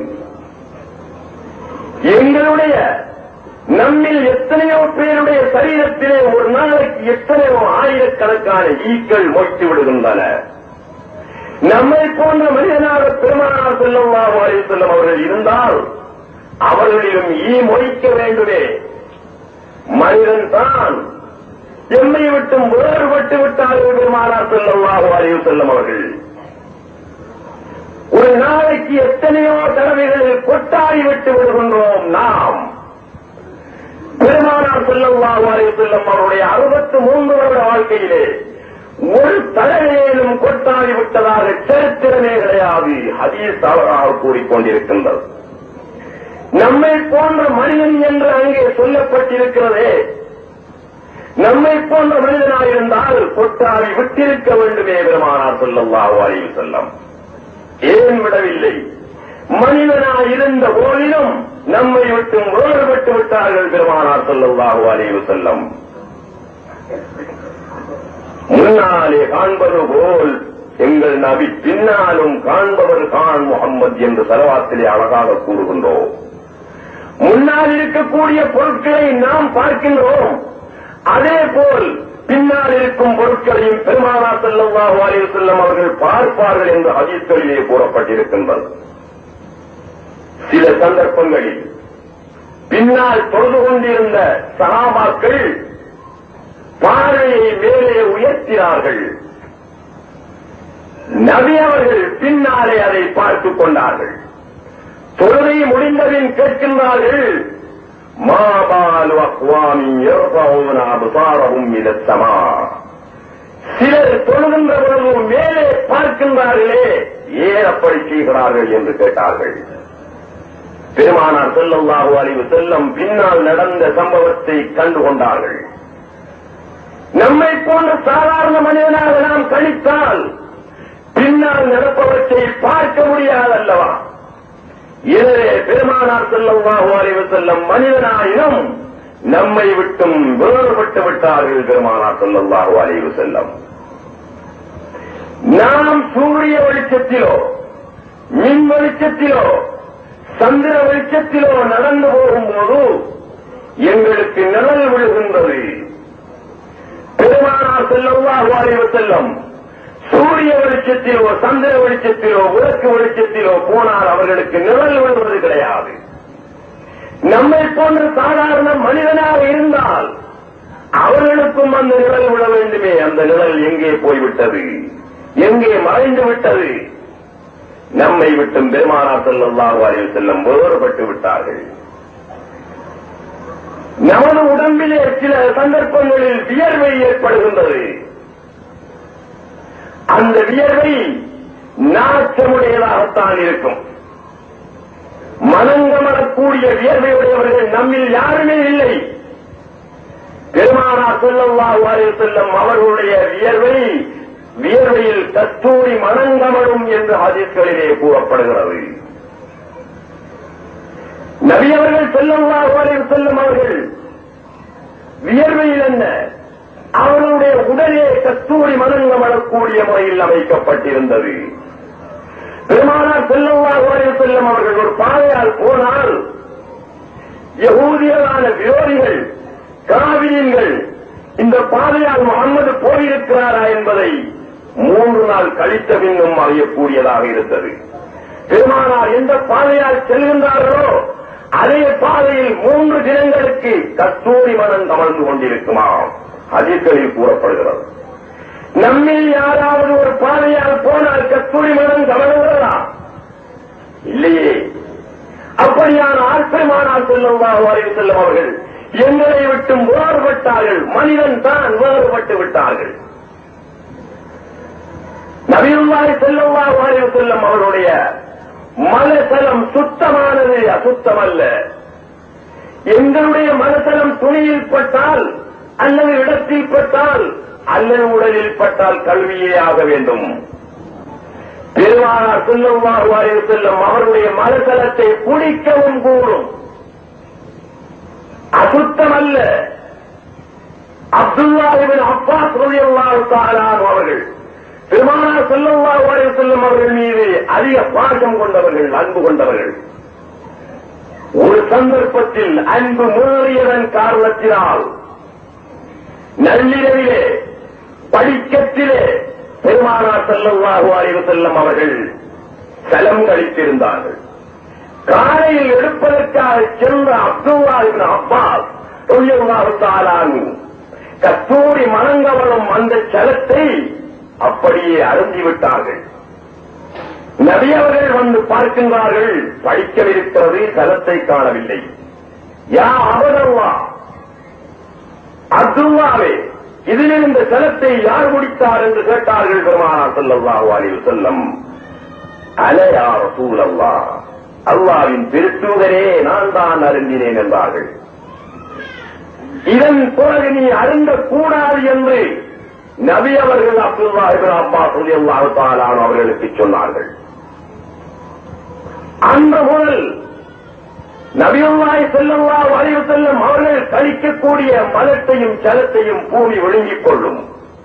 எங்களுடைய நம்மில் எத்தனையோ பேருடைய சரீரத்திலே ஒரு நாளைக்கு எத்தனையோ ஆயிரக்கணக்கான ஈக்கள் மொய்த்து விடுகின்றன நம்மை போன்ற மனிதனாக பெருமானார் செல்லல்லாஹு அலைஹி செல்லம் அவர்கள் இருந்தால் அவர்களிலும் ஈ மொய்க்க வேண்டுமே மனிதன் தான் எம்மை விட்டும் வேறுபட்டு விட்டார்கள் பெருமானார் செல்லல்லாஹு அலைஹி செல்லம் அவர்கள் ஒரு நாளைக்கு எத்தனையோ தடவைகளில் கொட்டாடி விட்டு விடுகின்றோம் நாம் பெருமானார் செல்லவாறு செல்லும் அவருடைய அறுபத்து மூன்று வருட வாழ்க்கையிலே ஒரு தடவையிலும் கொட்டாடி விட்டதாக சரித்திரமே கிடையாது ஹதீஸ் அவராக கூறிக்கொண்டிருக்கின்றது நம்மை போன்ற மனிதன் என்று அங்கே சொல்லப்பட்டிருக்கிறதே நம்மை போன்ற மனிதனாயிருந்தால் கொட்டாடி விட்டிருக்க வேண்டுமே பெருமானார் செல்லவாறு அலைவு செல்லம் ஏன் விடவில்லை மனிதனாய் இருந்த போதிலும் நம்மை விட்டு வேறுபட்டு விட்டார்கள் பெருமானார் செல்லவாறு அலைவு செல்லம் முன்னாலே காண்பது போல் எங்கள் நபி பின்னாலும் காண்பவர் கான் முகம்மது என்று செலவாத்திலே அழகாக கூறுகின்றோம் முன்னால் இருக்கக்கூடிய பொருட்களை நாம் பார்க்கின்றோம் அதே போல் பின்னால் இருக்கும் பொருட்களையும் பெருமானா செல்லவாஹு அலைஹி செல்லம் அவர்கள் பார்ப்பார்கள் என்று ஹதீஸ்களிலே கூறப்பட்டிருக்கின்றது சில சந்தர்ப்பங்களில் பின்னால் தொழுது கொண்டிருந்த சகாபாக்கள் பார்வையை மேலே உயர்த்தினார்கள் நபி அவர்கள் பின்னாலே அதை பார்த்துக் கொண்டார்கள் தொழுகை முடிந்தபின் கேட்கின்றார்கள் மாபாலு அக்வாமி யர்ஃபஊன அப்சாரஹும் இல ஸமா சிலர் தொழுகின்ற பொழுது மேலே பார்க்கின்றார்களே ஏன் அப்படி செய்கிறார்கள் என்று கேட்டார்கள் பெருமானார் செல்லல்லாஹு அலைஹி செல்லம் பின்னால் நடந்த சம்பவத்தை கண்டு கொண்டார்கள் நம்மை போன்ற சாதாரண மனிதனாக நாம் கணித்தால் பின்னால் நடப்பவற்றை பார்க்க முடியாதல்லவா எனவே பெருமானார் செல்லவாஹு அலைஹி செல்லம் மனிதனாயினும் நம்மை விட்டும் வேறுபட்டு விட்டார்கள் பெருமானார் செல்லவாஹு அலைஹி செல்லம் நாம் சூரிய வெளிச்சத்திலோ மின் வெளிச்சத்திலோ சந்திர வெளிச்சத்திலோ நடந்து போகும்போது எங்களுக்கு நிழல் விழுகின்றது பெருமானார் செல்லவாஹு அலைஹி செல்லம் சூரிய வெளிச்சத்திலோ சந்திர வெளிச்சத்திலோ விளக்கு வெளிச்சத்திலோ போனால் அவர்களுக்கு நிழல் விழுவது கிடையாது நம்மை போன்ற சாதாரண மனிதனாக இருந்தால் அவர்களுக்கும் அந்த நிழல் விழ வேண்டுமே அந்த நிழல் எங்கே போய்விட்டது எங்கே மறைந்து விட்டது நம்மை விட்டும் பெருமானார் செல்லல்லாஹு அலைஹி செல்லம் வேறுபட்டு விட்டார்கள் நமது உடம்பிலே சில சந்தர்ப்பங்களில் வியர்வை ஏற்படுகின்றது அந்த வியர்வை நாச்சமுடையதாகத்தான் இருக்கும் மனங்கமரக்கூடிய வியர்வையுடையவர்கள் நம்மில் யாருமே இல்லை பெருமானார் செல்லல்லாஹு அலைஹி செல்லம் அவர்களுடைய வியர்வை வியர்வையில் கஸ்தூரி மனங்கமரும் என்று ஹதீஸ்களிலே கூறப்படுகிறது நபி அவர்கள் செல்லல்லாஹு அலைஹி செல்லம் அவர்கள் வியர்வையில் என்ன அவர்களுடைய உடலே கஸ்தூரி மனங்கமரக்கூடிய முறையில் அமைக்கப்பட்டிருந்தது பெருமானார் செல்லல்லாஹு அலைஹி செல்லம் அவர்கள் ஒரு பாதையால் போனால் யகூதியலான விரோதிகள் காவிரியங்கள் இந்த பாதையால் முகம்மது போயிருக்கிறாரா என்பதை மூன்று நாள் கழித்த பின்னும் அறியக்கூடியதாக இருந்தது பெருமானார் எந்த பாதையால் செல்கின்றார்களோ அதே பாதையில் மூன்று தினங்களுக்கு கஸ்தூரி மனம் கமழ்ந்து கொண்டிருக்குமாம் அதிர்களில் கூறப்படுகிறது நம்மில் யாராவது ஒரு பாதையால் போனால் கஸ்தூரி மனம் கமழுகிறதா இல்லையே அப்படியான ஆச்சரியமானால் செல்லும் வாரி செல்லும் அவர்கள் எங்களை விட்டு வேறுபட்டார்கள் மனிதன் தான் வேறுபட்டு விட்டார்கள் நபியுல்லாய் செல்லவா வாரி செல்லும் அவருடைய மனசலம் சுத்தமானது அசுத்தம் அல்ல எங்களுடைய மனசலம் துணியில் பட்டால் அல்லது இடத்தில் பட்டால் அல்லது உடலில் பட்டால் கல்வியே ஆக வேண்டும் பெருமானார் செல்லவாறு வாரி செல்லும் அவருடைய மனசலத்தை குடிக்கவும் கூடும் அசுத்தம் அல்ல அப்துல்லாஹிபின் அப்பாஸ் ரலியல்லாஹு தஆலா அவர்கள் பெருமானார் ஸல்லல்லாஹு அலைஹி வஸல்லம் அவர்கள் மீது அதிக பாசம் கொண்டவர்கள் அன்பு கொண்டவர்கள் ஒரு சந்தர்ப்பத்தில் அன்பு மீறியதன் காரணத்தினால் நள்ளிரவிலே படிக்கத்திலே பெருமானார் ஸல்லல்லாஹு அலைஹி வஸல்லம் அவர்கள் சலம் கழித்திருந்தார்கள் காலையில் எடுப்பதற்காக சென்ற அப்துல்லா இப்னு அப்பாஸ் ரலியல்லாஹு தஆலா அன்ஹு கஸ்தூரி மணங்கவளும் அந்த சலத்தை அப்படியே அருந்திவிட்டார்கள் நபி அவர்கள் வந்து பார்க்கின்றார்கள் படிக்கவிருக்கிறது தலத்தை காணவில்லை யா அவரல்லா அப்துல்லாவே இதில் இந்த தலத்தை யார் முடித்தார் என்று கேட்டார்கள் பெருமானார் ஸல்லல்லாஹு அலைஹி வஸல்லம் அலையா ரசூலல்லா அல்லாவின் திருத்தூதரே நான் தான் அருந்தினேன் என்றார்கள் இதன் பிறகு நீ அருந்தக் கூடாது என்று நபி அவர்கள் அப்துல்லா இபின் அப்பாஸ் ரலியல்லாஹு தஆலா அன்ஹு அவர்களுக்கு சொன்னார்கள் அன்று முதல் நபியுல்லாய் ஸல்லல்லாஹு அலைஹி வஸல்லம் அவர்கள் கழிக்கக்கூடிய மலத்தையும் ஜலத்தையும் பூமி விழுங்கிக் கொள்ளும்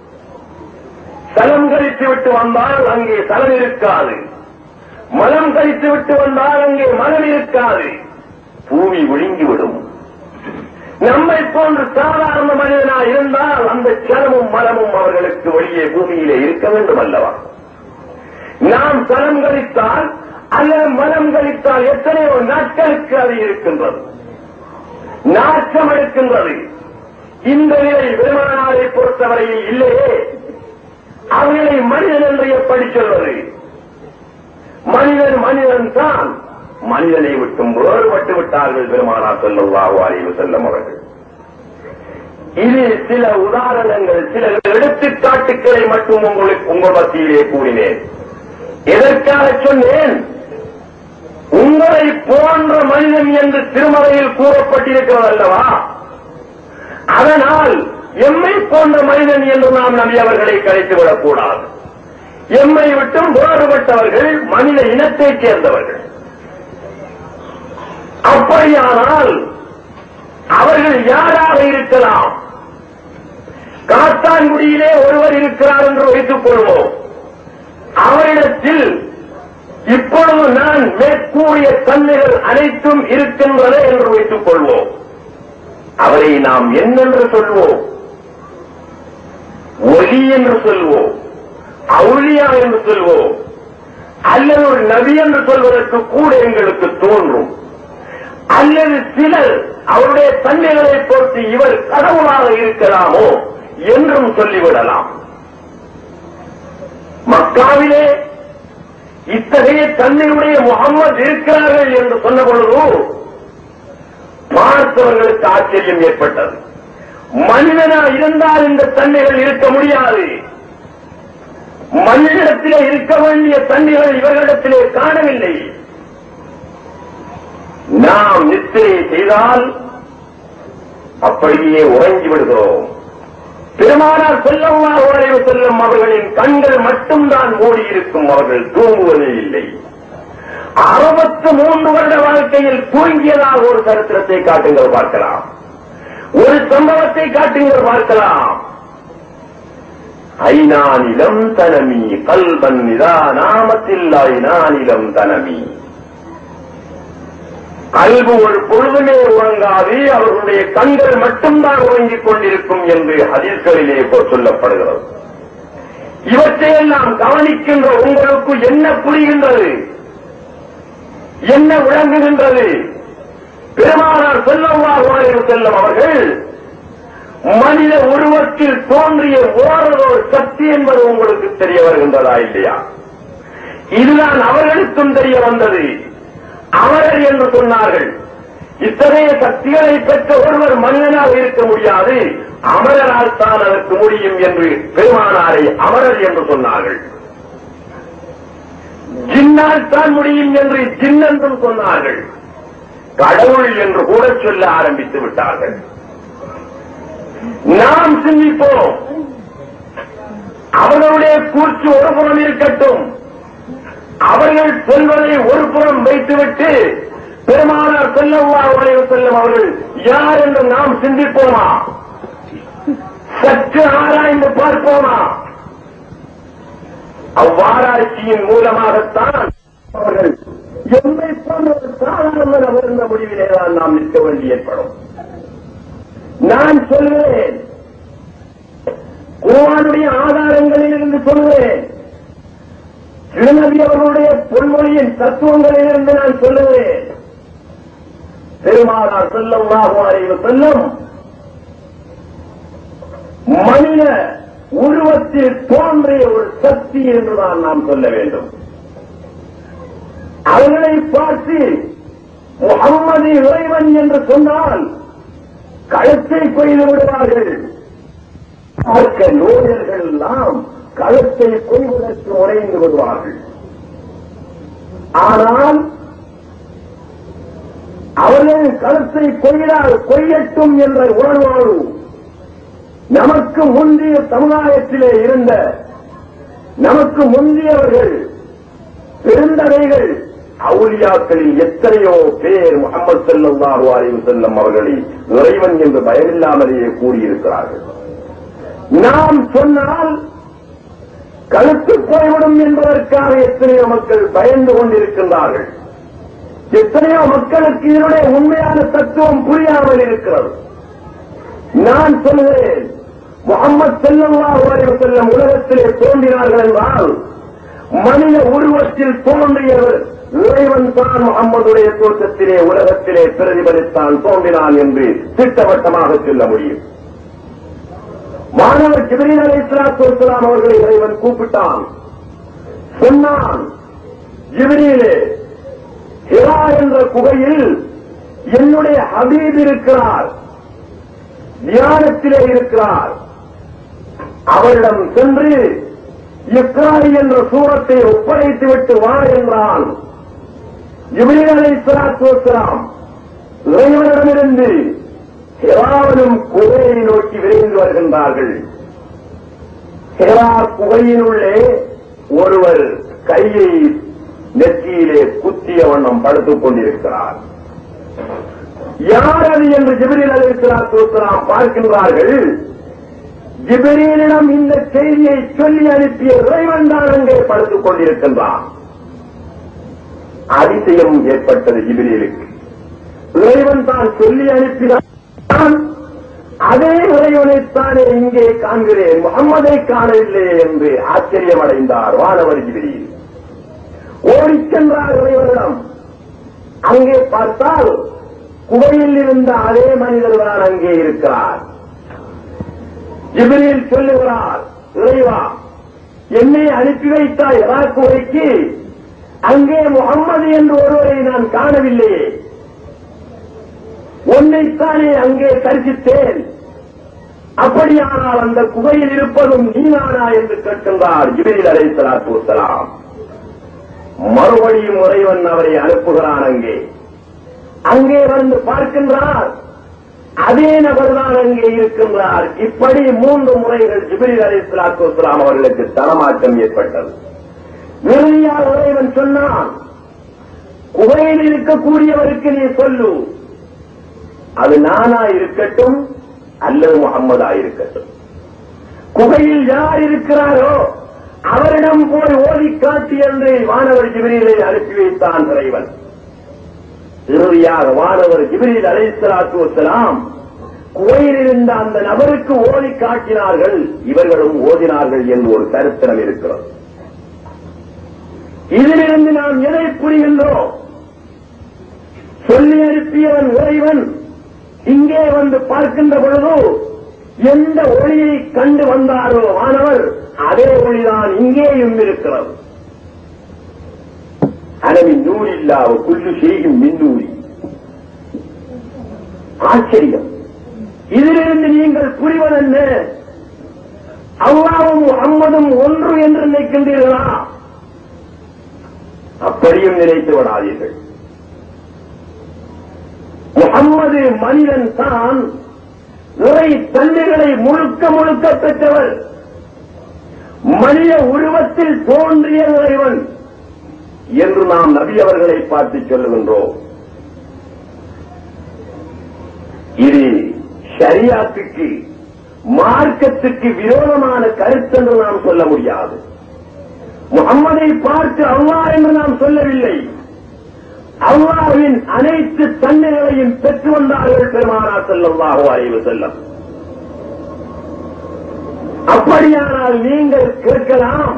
சலம் கழித்து விட்டு வந்தால் அங்கே சலம் இருக்காது மலம் கழித்து விட்டு வந்தால் அங்கே மலம் இருக்காது பூமி விழுங்கிவிடும் நம்மை போன்று சாதாரண மனிதனா இருந்தால் அந்த சலமும் மலமும் அவர்களுக்கு வெளியே பூமியிலே இருக்க வேண்டும் அல்லவா நாம் சலம் கழித்தால் அல்லது மலம் கழித்தால் எத்தனையோ நாட்களுக்கு அது இருக்கின்றது நாற்றம் எடுக்கின்றது இந்த நிலை பெருமானாரை பொறுத்தவரையில் இல்லையே அவர்களை மனிதன் என்று எப்படி சொல்வது மனிதன் மனிதன் தான் மனிதனை விட்டும் வேறுபட்டு விட்டார்கள் பெருமானார் ஸல்லல்லாஹு அலைஹி வஸல்லம் அவர்கள் இது சில உதாரணங்கள் சில எடுத்துக்காட்டுக்களை மட்டும் உங்களுக்கு உங்கள் மத்தியிலே கூறினேன் எதற்காக சொன்னேன் உங்களை போன்ற மனிதன் என்று திருமலையில் கூறப்பட்டிருக்கிறது அல்லவா அதனால் எம்மை போன்ற மனிதன் என்று நாம் நம்பி அவர்களை கழித்துவிடக் கூடாது எம்மை விட்டும் வேறுபட்டவர்கள் மனித இனத்தைச் சேர்ந்தவர்கள் அப்படியானால் அவர்கள் யாராக இருக்கலாம் காத்தான்குடியிலே ஒருவர் இருக்கிறார் என்று வைத்துக் கொள்வோம் அவரிடத்தில் இப்பொழுது நான் மேற்கூறிய தன்மைகள் அனைத்தும் இருக்கின்றன என்று வைத்துக் கொள்வோம் அவரை நாம் என்னென்று சொல்வோம் ஒலி என்று சொல்வோம் அவுளியா என்று சொல்வோம் அல்லது ஒரு நபி என்று சொல்வதற்கு கூட எங்களுக்கு தோன்றும் அல்லது சிலர் அவருடைய தன்மைகளை பொறுத்து இவர் கடவுளாக இருக்கலாமோ என்றும் சொல்லிவிடலாம் மக்காவிலே இத்தகைய தன்மையுடைய முகம்மது இருக்கிறார்கள் என்று சொன்ன பொழுது பார்த்தவர்களுக்கு ஆச்சரியம் ஏற்பட்டது மனிதனா இருந்தால் இந்த தன்மைகள் இருக்க முடியாது மனிதனிடத்திலே இருக்க வேண்டிய தன்மைகள் இவர்களிடத்திலே காணவில்லை நாம் நித்திரை செய்தால் அப்படியே உறங்கி விடுகிறோம் பெருமானார் செல்லம்மா உழைவு செல்லும் அவர்களின் கண்கள் மட்டும்தான் மூடியிருக்கும் அவர்கள் தூங்குவதே இல்லை அறுபத்து மூன்று வருட வாழ்க்கையில் தூங்கியதாக ஒரு சரித்திரத்தை காட்டுங்கள் பார்க்கலாம் ஒரு சம்பவத்தை காட்டுங்கள் பார்க்கலாம் ஐநானிலம் தனமி கல்வன் நிதானாமத்தில் ஐநானிலம் தனமி கல்வு ஒரு பொழுதுமே உறங்காது அவர்களுடைய கண்கள் மட்டும்தான் உறங்கிக் கொண்டிருக்கும் என்று ஹதீஸ்களிலே இப்போ சொல்லப்படுகிறது இவற்றையெல்லாம் கவனிக்கின்ற உங்களுக்கு என்ன புரிகின்றது என்ன விளங்குகின்றது பெருமானார் செல்லவாக செல்லும் அவர்கள் மனித உருவத்தில் தோன்றிய ஓரதோர் சக்தி என்பது உங்களுக்கு தெரிய வருகின்றதா இல்லையா இதுதான் அவர்களுக்கும் தெரிய வந்தது அமரர் என்று சொன்னார்கள் இத்தகைய சக்திகளை பெற்ற ஒருவர் மனிதனாக இருக்க முடியாது அமரரால் தான் அதற்கு முடியும் என்று பெருமானாரை அமரர் என்று சொன்னார்கள் ஜின்னால் தான் முடியும் என்று ஜின் என்றும் சொன்னார்கள் கடவுள் என்று கூட சொல்ல ஆரம்பித்து விட்டார்கள் நாம் சிந்திப்போம் அவர்களுடைய கூற்று ஒரு புறம் இருக்கட்டும் அவர்கள் சொல்வதை ஒரு புறம் வைத்துவிட்டு பெருமானார் செல்லவா உடைய செல்லும் அவர்கள் யார் என்று நாம் சிந்திப்போமா சற்று ஆராய்ந்து பார்ப்போமா அவ்வாராய்ச்சியின் மூலமாகத்தான் அவர்கள் எம்மை போன்ற ஒரு சாதாரண நபர் இருந்த முடிவிலேதான் நாம் நிற்க வேண்டி ஏற்படும் நான் சொல்கிறேன் குர்ஆனுடைய ஆதாரங்களில் இருந்து சொல்கிறேன் திருநபி அவர்களுடைய பொன்மொழியின் தத்துவங்களிலிருந்து நான் சொல்லுகிறேன் பெருமானார் செல்லும் அலைவு செல்லும் மனித உருவத்தில் தோன்றிய ஒரு சக்தி என்றுதான் நாம் சொல்ல வேண்டும் அவர்களை பார்த்து முகம்மது இறைவன் என்று சொன்னால் கழுத்தை கொய்து விடுவார்கள் பார்க்க நோயர்கள் எல்லாம் கழுத்தை கொய்வதற்கு உறைந்து விடுவார்கள் ஆனால் அவர்கள் கழுத்தை கொய்தால் கொய்யட்டும் என்ற உணர்வோடு நமக்கு முந்தைய சமுதாயத்திலே இருந்த நமக்கு முந்தையவர்கள் பெருந்தகைகள் அவுலியாக்களில் எத்தனையோ பேர் முகமது செல்லல்லாஹு அலைஹி செல்லம் அவர்களை இறைவன் என்று பயமில்லாமலேயே கூறியிருக்கிறார்கள் நாம் சொன்னால் கழுத்து போய்விடும் என்பதற்காக எத்தனையோ மக்கள் பயந்து கொண்டிருக்கின்றார்கள் எத்தனையோ மக்களுக்கு இதனுடைய உண்மையான தத்துவம் புரியாமல் இருக்கிறது நான் சொல்கிறேன் முகமது செல்லல்லாஹு அலைஹி செல்லம் உலகத்திலே தோன்றினார்கள் என்றால் மனித உருவத்தில் தோன்றியவர் இறைவன் தான் முகம்மதுடைய தோற்றத்திலே உலகத்திலே பிரதிபலித்தான் தோன்றினான் என்று திட்டவட்டமாக சொல்ல முடியும் மாணவர் ஜிபிரின் அலை இஸ்லாத்து அவர்களை இறைவன் கூப்பிட்டான் சொன்னான் ஜிபிரியிலே ஹிரா என்ற குகையில் என்னுடைய ஹபீப் இருக்கிறார் தியானத்திலே இருக்கிறார் அவரிடம் சென்று இஸ்ராயி என்ற சூரத்தை ஒப்படைத்துவிட்டு வா என்றான் ஜிபிரின் அலை இஸ்லாத்து இறைவனிடமிருந்து ஹெராவனும் குகையை நோக்கி விரைந்து வருகின்றார்கள் ஹெரா குகையினுள்ளே ஒருவர் கையை நெற்றியிலே குத்திய வண்ணம் படுத்துக் கொண்டிருக்கிறார் யார் அது என்று ஜிபிரில் அலிஸ்லாம் தோத்தலாம் பார்க்கின்றார்கள் ஜிபிரியிடம் இந்த செய்தியை சொல்லி அனுப்பிய இறைவன் தான் அங்கே படுத்துக் கொண்டிருக்கின்றான் அதிசயம் ஏற்பட்டது ஜிபிரிலுக்கு இறைவன் தான் சொல்லி அனுப்பினான் அதே இறைவனைத்தானே இங்கே காண்கிறேன் முகம்மதை காணவில்லை என்று ஆச்சரியமடைந்தார் வானவர் ஜிபிரியில் ஓடிச் சென்றார் இறைவனிடம் அங்கே பார்த்தால் குகையில் இருந்த அதே மனிதர் தான் அங்கே இருக்கிறார் ஜிபிரியில் சொல்லுகிறார் இறைவா என்னை அனுப்பி வைத்தாய் இரா குகைக்கு அங்கே முகம்மது என்று ஒருவரை நான் காணவில்லையே உன்னைத்தானே அங்கே தரிசித்தேன் அப்படியானால் அந்த குகையில் இருப்பதும் நீதானா என்று கேட்கின்றார் ஜிபிரில் அலை சலாத்து வசலாம் மறுபடியும் இறைவன் அவரை அனுப்புகிறான் அங்கே அங்கே வந்து பார்க்கின்றார் அதே நபர்தான் அங்கே இருக்கின்றார் இப்படி மூன்று முறைகள் ஜிபிரில் அலை சலாத்து வசலாம் அவர்களுக்கு தனமாற்றம் ஏற்பட்டது இறுதியாக இறைவன் சொன்னான் குகையில் இருக்கக்கூடியவருக்கு நீ சொல்லு அது நானா இருக்கட்டும் அல்லது முகம்மதா இருக்கட்டும் குகையில் யார் இருக்கிறாரோ அவரிடம் போய் ஓதி காட்டி என்று வானவர் ஜிபிரிலை அனுப்பி வைத்தான் இறைவன் இறுதியாக வானவர் ஜிபிரில் அலைசலாத்து வசலாம் குகையில் இருந்த அந்த நபருக்கு ஓதி காட்டினார்கள் இவர்களும் ஓதினார்கள் என்று ஒரு சரித்திரம் இருக்கிறது இதிலிருந்து நாம் எதை புரிகின்றோம் சொல்லி அனுப்பியவன் இறைவன் இங்கே வந்து பார்க்கின்ற பொழுது எந்த ஒளியை கண்டு வந்தாரோ மாணவர் அதே ஒளிதான் இங்கேயும் இருக்கிறது அளவின் நூறில்லாவ புல்லு செய்யும் மின்னூரி ஆச்சரியம் இதிலிருந்து நீங்கள் புரிவதென்ன அல்லாவும் முகம்மதும் ஒன்று என்று நினைக்கின்றீர்களா அப்படியும் நினைத்து விடாதீர்கள் முகம்மது மனிதன் தான் இறை தன்மைகளை முழுக்க முழுக்க பெற்றவர் மனித உருவத்தில் தோன்றிய இறைவன் என்று நாம் நபி அவர்களை பார்த்து சொல்லுகின்றோம் இது ஷரியாத்துக்கு மார்க்கத்துக்கு விரோதமான கருத்தென்று நாம் சொல்ல முடியாது முகம்மதை பார்த்து அல்லாஹ் என்று நாம் சொல்லவில்லை அல்லாஹ்வின் அனைத்து தன்மைகளையும் பெற்று வந்தார்கள் பெருமானா செல்லல்லாஹு அலைவு செல்லம் அப்படியானால் நீங்கள் கேட்கலாம்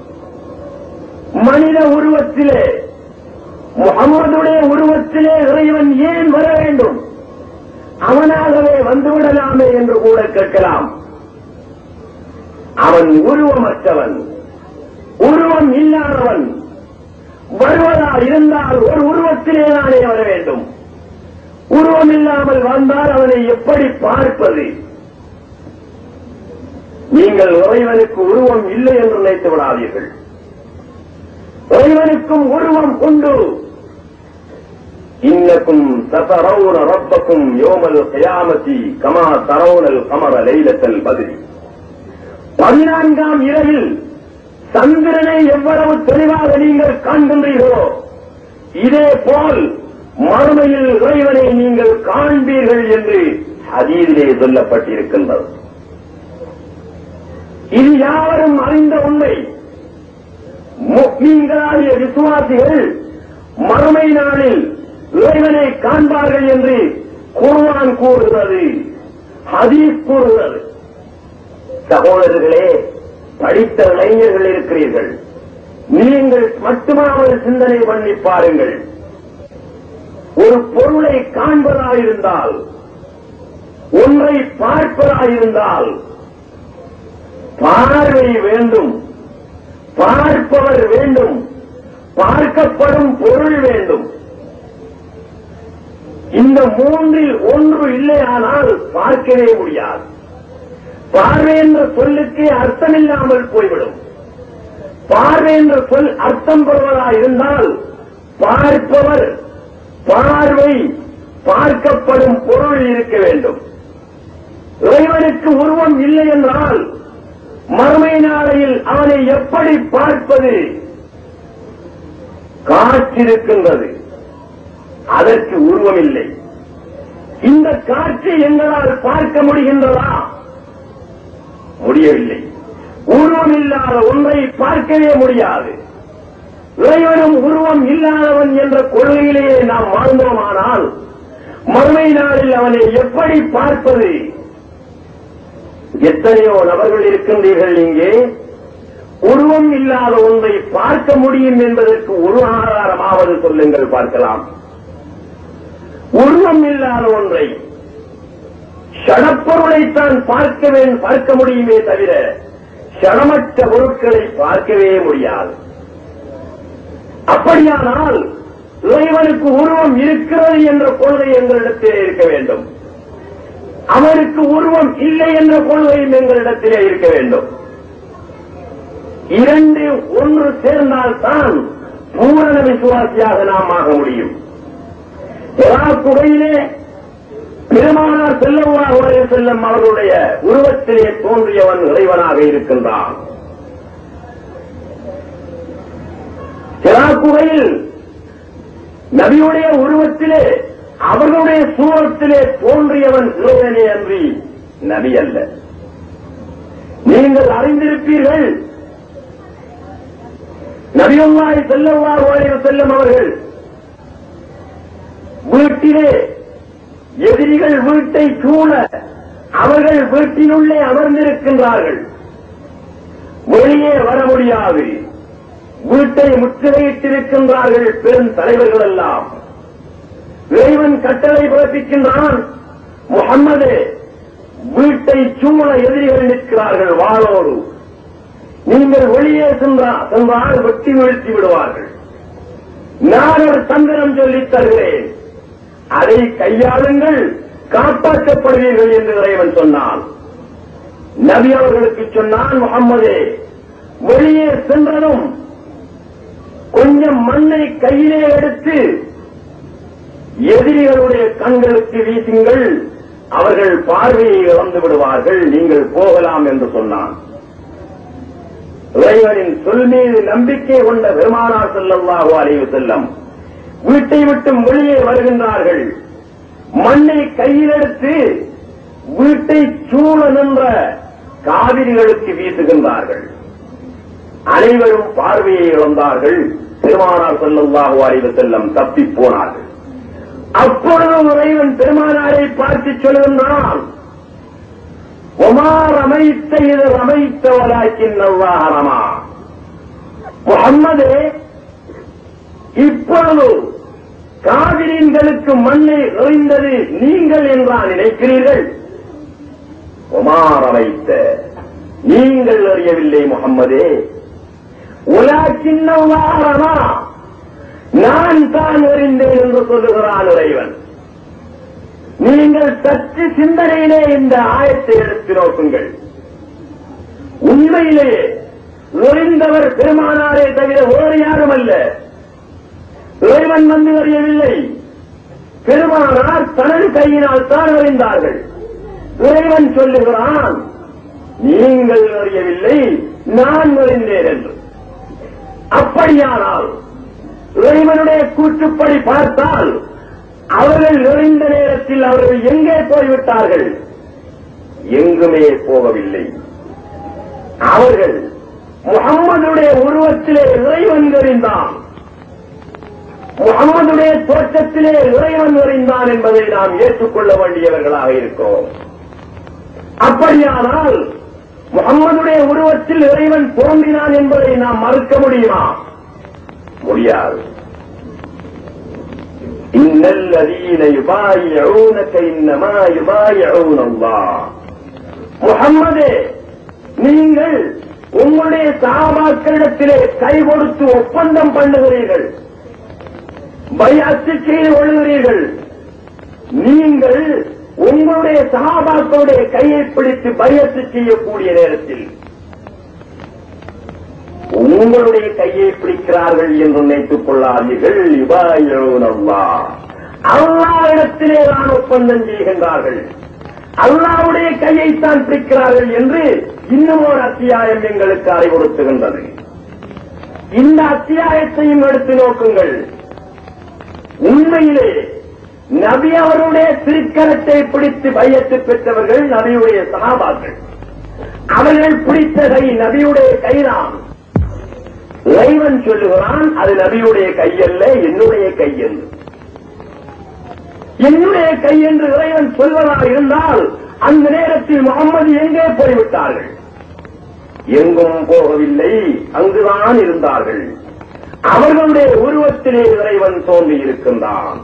மனித உருவத்திலே முகம்மதுடைய உருவத்திலே இறைவன் ஏன் வர வேண்டும் அவனாகவே வந்துவிடலாமே என்று கூட கேட்கலாம் அவன் உருவமற்றவன் உருவம் இல்லாதவன் வருவதா இருந்தால் ஒரு உருவத்திலே தானே வர வேண்டும் உருவம் இல்லாமல் வந்தால் அவனை எப்படி பார்ப்பது நீங்கள் இறைவனுக்கு உருவம் இல்லை என்று நினைத்து விடாதீர்கள் இறைவனுக்கும் உருவம் உண்டு இன்னக்கும் தரவுன ரப்பக்கும் யோமல் கயாமதி கமா தரவுனல் கமர லைலத்தல் பதிரி பதினான்காம் இரவில் சந்திரனை எவ்வளவு தெளிவாக நீங்கள் காண்கின்றீர்களோ இதே போல் மறுமையில் இறைவனை நீங்கள் காண்பீர்கள் என்று அதீதிலே சொல்லப்பட்டிருக்கின்றது இது யாவரும் அறிந்த உண்மை முக்மீன்களாகிய விசுவாசிகள் மறுமை நாளில் இறைவனை காண்பார்கள் என்று குர்ஆன் கூறுகிறது ஹதீஸ் கூறுகிறது சகோதரர்களே படித்த இளைஞர்கள் இருக்கிறீர்கள் நீங்கள் மட்டுமாவது சிந்தனை பண்ணி பாருங்கள் ஒரு பொருளை காண்பதாயிருந்தால் ஒன்றை பார்ப்பதாயிருந்தால் பார்வை வேண்டும் பார்ப்பவர் வேண்டும் பார்க்கப்படும் பொருள் வேண்டும் இந்த மூன்றில் ஒன்று இல்லையானால் பார்க்கவே முடியாது பார்வை என்ற சொல்லுக்கு அர்த்தமில்லாமல் போய்விடும் பார்வை என்ற சொல் அர்த்தம் பெறுவதா இருந்தால் பார்ப்பவர் பார்வை பார்க்கப்படும் பொருள் இருக்க வேண்டும் இறைவனுக்கு உருவம் இல்லை என்றால் மறுமை நாளையில் அவனை எப்படி பார்ப்பது காற்றிருக்கின்றது அதற்கு உருவம் இல்லை இந்த காற்றை எங்களால் பார்க்க முடிகின்றதா முடியவில்லை உருவம் இல்லாத ஒன்றை பார்க்கவே முடியாது இறைவனும் உருவம் இல்லாதவன் என்ற கொள்கையிலேயே நாம் வாழ்ந்தோமானால் மறுமை நாளில் அவனை எப்படி பார்ப்பது எத்தனையோ நபர்கள் இருக்கின்றீர்கள் இங்கே உருவம் இல்லாத ஒன்றை பார்க்க முடியும் என்பதற்கு ஒரு ஆதாரமாவது சொல்லுங்கள் பார்க்கலாம் உருவம் இல்லாத ஒன்றை ஷடப்பொருளைத்தான் பார்க்க வே- பார்க்க முடியுமே தவிர ஷடமற்ற பொருட்களை பார்க்கவே முடியாது அப்படியானால் இறைவனுக்கு உருவம் இருக்கிறது என்ற கொள்கை எங்களிடத்திலே இருக்க வேண்டும் அவருக்கு உருவம் இல்லை என்ற கொள்கையும் எங்களிடத்திலே இருக்க வேண்டும் இரண்டு ஒன்று சேர்ந்தால்தான் பூரண விசுவாசியாக நாம் ஆக முடியும் குகையிலே பெருமானார் செல்லவாக செல்லும் அவர்களுடைய உருவத்திலே தோன்றியவன் இறைவனாக இருக்கின்றான் குகையில் நபியுடைய உருவத்திலே அவர்களுடைய சூரத்திலே தோன்றியவன் இறைவனே அன்றி நபி அல்ல நீங்கள் அறிந்திருப்பீர்கள் நபியுல்லாய் செல்லவாக செல்லும் அவர்கள் வீட்டிலே எதிரிகள் வீட்டை சூழ அவர்கள் வீட்டினுள்ளே அமர்ந்திருக்கின்றார்கள் வெளியே வர முடியாது வீட்டை முற்றுகையிட்டிருக்கின்றார்கள் பெரும் தலைவர்கள் எல்லாம் இறைவன் கட்டளை பிறப்பிக்கின்றான் முகம்மதே வீட்டை சூழ எதிரிகள் நிற்கிறார்கள் வாளோடு நீங்கள் வெளியே சென்றா- சென்றால் வெட்டி வீழ்த்தி விடுவார்கள் நான் ஒரு தந்திரம் சொல்லித் தருகிறேன் அதை கையாளுங்கள் காப்பாற்றப்படுவீர்கள் என்று இறைவன் சொன்னான் நபி அவர்களுக்கு சொன்னான் முகம்மதே வெளியே சென்றதும் கொஞ்சம் மண்ணை கையிலே எடுத்து எதிரிகளுடைய கண்களுக்கு வீசுங்கள் அவர்கள் பார்வையை இழந்து விடுவார்கள் நீங்கள் போகலாம் என்று சொன்னான் இறைவனின் சொல் மீது நம்பிக்கை கொண்ட பெருமானார் ஸல்லல்லாஹு அலைஹி வஸல்லம் வீட்டை விட்டு வெளியே வருகின்றார்கள் மண்ணை கையில் எடுத்து வீட்டை சூழ நின்ற காவிரிகளுக்கு வீசுகின்றார்கள் அனைவரும் பார்வையை இழந்தார்கள் பெருமானார் ஸல்லல்லாஹு அலைஹி வஸல்லம் தப்பிப் போனார்கள் அப்பொழுது இறைவன் பெருமானாரை பார்த்து சொல்கின்றான் ஒமா ரமைத்த இது ரமைத்த வலாக்கின் ரமா முகம்மதே இப்பொழுது காவிரின்களுக்கு மண்ணை எறிந்தது நீங்கள் என்றா நினைக்கிறீர்கள் உமார் வைத்த நீங்கள் அறியவில்லை முகம்மதே உலாக்கின்னவாரமா நான் தான் அறிந்தேன் என்று சொல்லுகிறான் இறைவன் நீங்கள் சற்று சிந்தனையிலே இந்த ஆயத்தை எடுத்து நோக்குங்கள் உண்மையிலேயே நுழைந்தவர் பெருமானாரே தவிர வேறு யாரும் அல்ல இறைவன் வந்து அறியவில்லை பெருமானார் தனது கையினால் தான் அறிந்தார்கள் இறைவன் சொல்லுகிறான் நீங்கள் அறியவில்லை நான் அறிந்தேன் என்று அப்படியானால் இறைவனுடைய கூற்றுப்படி பார்த்தால் அவர்கள் நிறைந்த நேரத்தில் அவர்கள் எங்கே போய்விட்டார்கள் எங்குமே போகவில்லை அவர்கள் முகம்மதுடைய உருவத்திலே இறைவன் அறிந்தான் முகம்மதுடைய தோற்றத்திலே இறைவன் அறிந்தான் என்பதை நாம் ஏற்றுக்கொள்ள வேண்டியவர்களாக இருக்கிறோம் அப்படியானால் முகம்மதுடைய உருவத்தில் இறைவன் தோன்றினான் என்பதை நாம் மறுக்க முடியுமா முடியாது إن الذين يبايعونك إنما يبايعون الله முகம்மதே நீங்கள் உங்களுடைய சாபாக்களிடத்திலே கை கொடுத்து ஒப்பந்தம் பண்ணுகிறீர்கள் பயாத்து செய்து கொள்கிறீர்கள் நீங்கள் உங்களுடைய சகாபாக்களுடைய கையை பிடித்து பயத்து செய்யக்கூடிய நேரத்தில் உங்களுடைய கையை பிடிக்கிறார்கள் என்று நினைத்துக் கொள்ளாதீர்கள் இவாயிரவுனல்லா அல்லாவிடத்திலே தான் ஒப்பந்தம் செய்கின்றார்கள் அல்லாவுடைய கையைத்தான் பிடிக்கிறார்கள் என்று இன்னும் ஒரு அத்தியாயம் எங்களுக்கு அறிவுறுத்துகின்றது இந்த அத்தியாயத்தையும் எடுத்து நோக்குங்கள் உண்மையிலே நபி அவருடைய திருக்கரத்தை பிடித்து பையத்து பெற்றவர்கள் நபியுடைய சகாபாக்கள் அவர்கள் பிடித்த கை நபியுடைய கைதான் இறைவன் சொல்லுகிறான் அது நபியுடைய கையல்ல என்னுடைய கை என்று என்னுடைய கை என்று இறைவன் சொல்வதாக இருந்தால் அந்த நேரத்தில் முகம்மது எங்கே போய்விட்டார்கள் எங்கும் போகவில்லை அங்குதான் இருந்தார்கள் அவர்களுடைய உருவத்திலே இறைவன் தோன்றி இருக்கின்றான்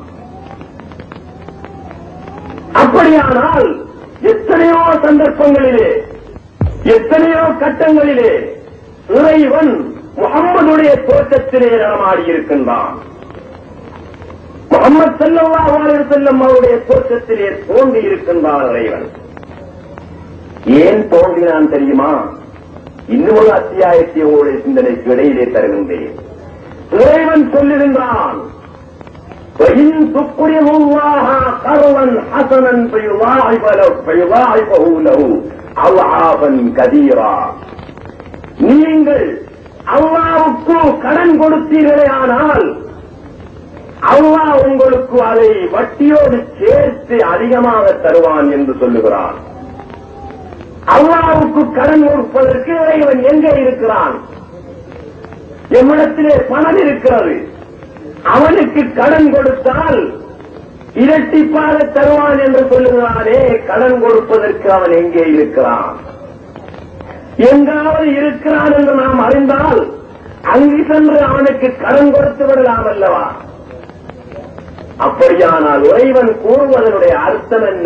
அப்படியானால் எத்தனையோ சந்தர்ப்பங்களிலே எத்தனையோ கட்டங்களிலே இறைவன் முகம்மதுடைய தோற்றத்திலே நடமாடி இருக்கின்றான் முகமது செல்லல்லாஹு அலைஹி செல்லம் அவருடைய தோற்றத்திலே தோன்றி இருக்கின்றான் இறைவன் ஏன் தோன்றினான் தெரியுமா இன்னும் ஒரு அத்தியாயத்தை உங்களுடைய சிந்தனைக்கு இடையிலே தருகின்றேன் இறைவன் சொல்லுகின்றான் وإن تقرضوا الله قرضا حسنا فيضاعف له فيضاعفه له أضعافا كثيرا நீங்கள் அல்லாவுக்கு கடன் கொடுத்தீர்களே ஆனால் அல்லாஹ் உங்களுக்கு அதை வட்டியோடு சேர்த்து அதிகமாக தருவான் என்று சொல்லுகிறான் அல்லாவுக்கு கடன் கொடுப்பதற்கு இறைவன் எங்கே இருக்கிறான் எம்மிடத்திலே பணம் இருக்கிறது அவனுக்கு கடன் கொடுத்தால் இரட்டிப்பாக தருவான் என்று சொல்லுகிறானே கடன் கொடுப்பதற்கு அவன் எங்கே இருக்கிறான் எங்காவது இருக்கிறான் என்று நாம் அறிந்தால் அங்கு சென்று அவனுக்கு கடன் கொடுத்து விடலாம் அல்லவா அப்படியானால் இறைவன் கூறுவதனுடைய அர்த்தம் என்ன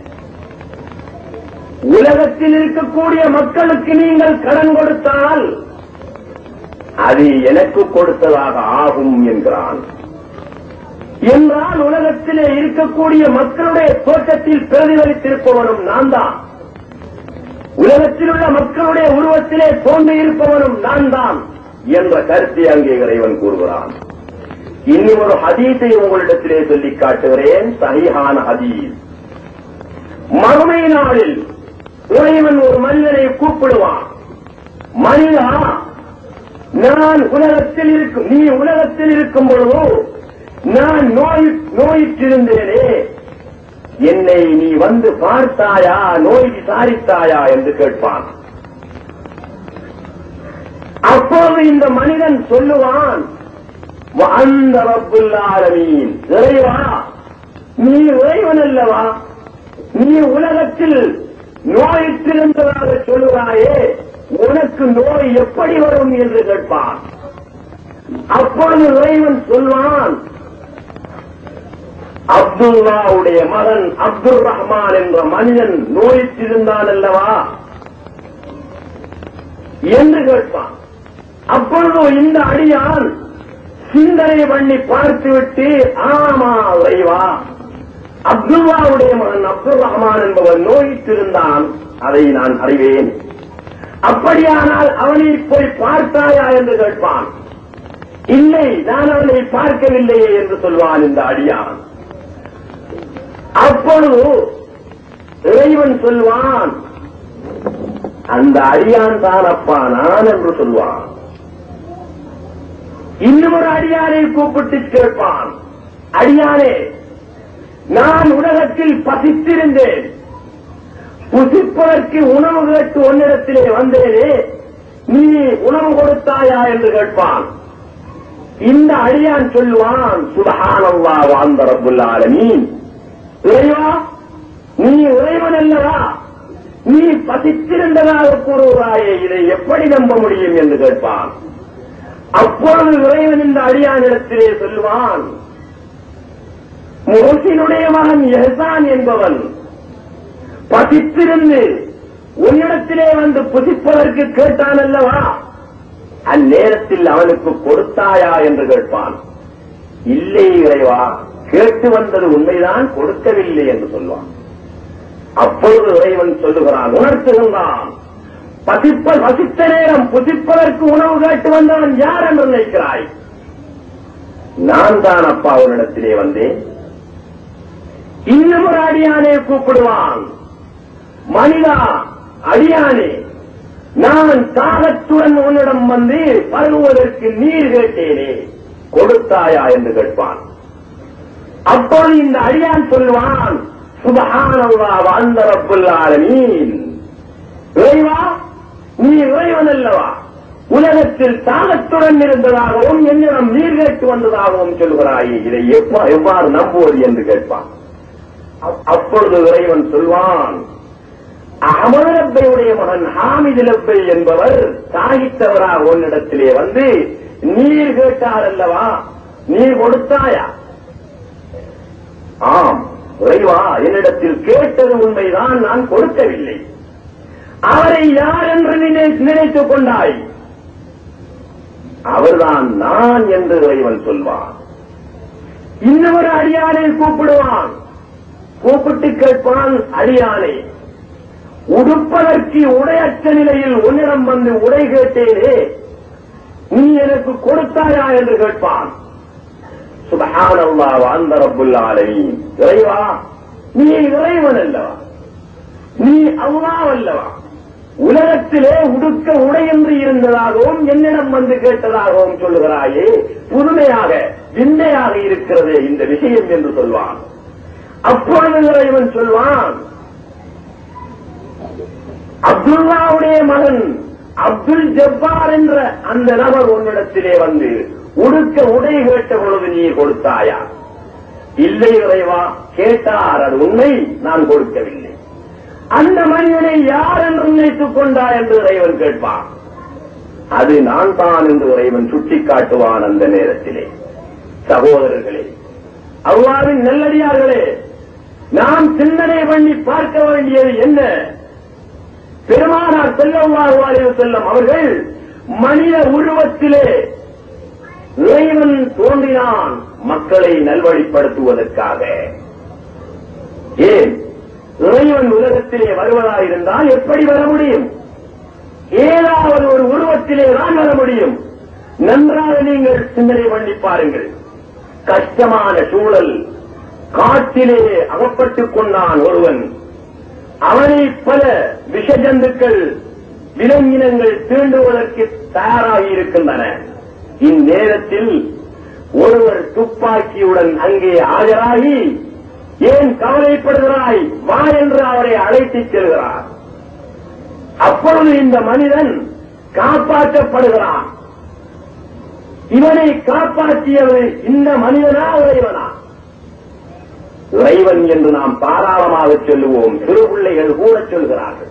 உலகத்தில் இருக்கக்கூடிய மக்களுக்கு நீங்கள் கடன் கொடுத்தால் அது எனக்கு கொடுத்ததாக ஆகும் என்கிறான் என்றால் உலகத்திலே இருக்கக்கூடிய மக்களுடைய தோட்டத்தில் பிரதிபலித்திருப்பவனும் நான் தான் உலகத்தில் உள்ள மக்களுடைய உருவத்திலே தோன்றி இருப்பவனும் நான் தான் என்ற கருத்தை அங்கே இறைவன் கூறுகிறான் இன்னும் ஒரு ஹதீஸை உங்களிடத்திலே சொல்லிக் காட்டுகிறேன் சஹீஹான ஹதீஸ் மறுமை நாளில் இறைவன் ஒரு மனிதனை கூப்பிடுவான் மனிதா நான் உலகத்தில் இருக்கும் நீ உலகத்தில் இருக்கும் பொழுதோ நான் நோய் நோயிற்றிருந்தேனே என்னை நீ வந்து பார்த்தாயா நோய் விசாரித்தாயா என்று கேட்பான் அப்போது இந்த மனிதன் சொல்லுவான் அந்த ரப்புல்லாலமீன் இறைவா நீ இறைவன் அல்லவா நீ உலகத்தில் நோயிற்றிருந்ததாக சொல்லுவாயே உனக்கு நோய் எப்படி வரும் என்று கேட்பான் அப்பொழுது இறைவன் சொல்வான் அப்துல்லாவுடைய மகன் அப்துல் ரஹ்மான் என்ற மனிதன் நோயிற்றிருந்தான் அல்லவா என்று கேட்பான் அப்பொழுது இந்த அடியான் சிந்தனை பண்ணி பார்த்துவிட்டு ஆமா இறைவா அப்துல்லாவுடைய மகன் அப்துல் ரஹ்மான் என்பவர் நோயிட்டிருந்தான் அதை நான் அறிவேன் அப்படியானால் அவனை போய் பார்த்தாயா என்று கேட்பான் இல்லை நான் அவனை பார்க்கவில்லையே என்று சொல்வான் இந்த அடியான் அப்பொழுது இறைவன் சொல்வான் அந்த அடியான் தானப்பா நான் என்று சொல்வான் இன்னும் ஒரு அடியானை கூப்பிட்டு கேட்பான் அடியானே நான் உலகத்தில் பசித்திருந்தேன் புசிப்பதற்கு உணவு கேட்டு உன்னிடத்திலே வந்தேனே நீ உணவு கொடுத்தாயா என்று கேட்பான் இந்த அடியான் சொல்லுவான் சுபஹானல்லா வாழ்ந்த ரப்புல் ஆலமீன் இறைவா நீ இறைவன் அல்லவா நீ பசித்திருந்ததாக கூறுகிறாயே இதை எப்படி நம்ப முடியும் என்று கேட்பான் அப்பொழுது இறைவன் இந்த அடியானிடத்திலே சொல்லுவான் முகசினுடைய மகன் எஹசான் என்பவன் பசித்திருந்து உன்னிடத்திலே வந்து புசிப்பதற்கு கேட்டான் அல்லவா அந்நேரத்தில் அவனுக்கு கொடுத்தாயா என்று கேட்பான் இல்லை இறைவா கேட்டு வந்தது உண்மைதான் கொடுக்கவில்லை என்று சொல்வான் அப்பொழுது இறைவன் சொல்லுகிறான் உணர்த்துகின்றான் பசிப்ப வசித்த நேரம் புசிப்பதற்கு உணவு கேட்டு வந்தவன் யார் என்று நினைக்கிறாய் நான் தான் அப்பா அவனிடத்திலே வந்தேன் இன்னும் ஒரு அடியானே கூப்பிடுவான் மனிதா அடியானே நான் தாகத்துடன் உன்னிடம் வந்து பருகுவதற்கு நீர் கேட்டேனே கொடுத்தாயா என்று கேட்பான் அப்பொழுது இந்த அடியான் சொல்லுவான் சுபஹானல்லா வாழ்ந்த ரப்புல் ஆலமீன் இறைவா நீ இறைவன் அல்லவா உலகத்தில் தாகத்துடன் இருந்ததாகவும் என்னிடம் நீர் கேட்டு வந்ததாகவும் சொல்கிறாயே இதை எப்ப- எவ்வாறு நம்புவது என்று கேட்பான் அப்- அப்பொழுது இறைவன் சொல்வான் அகமது லப்பையுடைய மகன் ஹாமிது லப்பை என்பவர் சாகித்தவராக உன்னிடத்திலே வந்து நீர் கேட்டார் அல்லவா நீர் கொடுத்தாயா ஆம் இறைவா என்னிடத்தில் கேட்டது உண்மைதான் நான் கொடுக்கவில்லை அவரை யார் என்று நினை- நினைத்துக் கொண்டாய் அவர்தான் நான் என்று இறைவன் சொல்வான் இன்னொரு அடியானை கூப்பிடுவான் கூப்பிட்டு கேட்பான் அடியானை உடுப்பதற்கு உடையற்ற நிலையில் உன்னிடம் வந்து உடை கேட்டேனே நீ எனக்கு கொடுத்தாயா என்று கேட்பான் சுபஹானல்லா வாழ்ந்த ரப்புல் ஆலமீன் இறைவா நீ இறைவன் அல்லவா நீ அல்லாஹ் அல்லவா உலகத்திலே உடுக்க உடையின்றி இருந்ததாகவும் என்னிடம் வந்து கேட்டதாகவும் சொல்லுகிறாயே புதுமையாக விந்தையாக இருக்கிறது இந்த விஷயம் என்று சொல்வான் அப்பொழுது இறைவன் சொல்வான் அப்துல்லாவுடைய மகன் அப்துல் ஜப்பார் என்ற அந்த நபர் உன்னிடத்திலே வந்து உடுக்க உடை கேட்ட பொழுது நீ கொடுத்தாயா இல்லை இறைவா கேட்டார் அது உண்மை நான் கொடுக்கவில்லை அந்த மனிதனை யார் என்று நினைத்துக் கொண்டாய் என்று இறைவன் கேட்பான் அது நான் தான் என்று இறைவன் சுட்டிக்காட்டுவான் அந்த நேரத்திலே சகோதரர்களே அவ்வாறின் நல்லடியார்களே நாம் சிந்தனை பண்ணி பார்க்க வேண்டியது என்ன பெருமானார் செல்லவாறு வாழிவு செல்லும் அவர்கள் மனித உருவத்திலே இறைவன் தோன்றினான் மக்களை நல்வழிப்படுத்துவதற்காக ஏன் இறைவன் உலகத்திலே வருவதாயிருந்தால் எப்படி வர முடியும் ஏதாவது ஒரு உருவத்திலே தான் வர முடியும் நன்றாக நீங்கள் சிந்தனை பண்ணி பாருங்கள் கஷ்டமான சூழல் காட்டிலே அகப்பட்டுக் கொண்டான் ஒருவன் அவனை பல விஷஜந்துக்கள் விலங்கினங்கள் தீண்டுவதற்கு தயாராகி இருக்கின்றன இந்நேரத்தில் ஒருவர் துப்பாக்கியுடன் அங்கே ஆஜராகி ஏன் கவலைப்படுகிறாய் வா என்று அவரை அழைத்துச் செல்கிறார் அப்பொழுது இந்த மனிதன் காப்பாற்றப்படுகிறான் இவனை காப்பாற்றியது இந்த மனிதனா இறைவனா இறைவன் என்று நாம் தாராளமாக சொல்லுவோம் சிறு பிள்ளைகள் கூட சொல்கிறார்கள்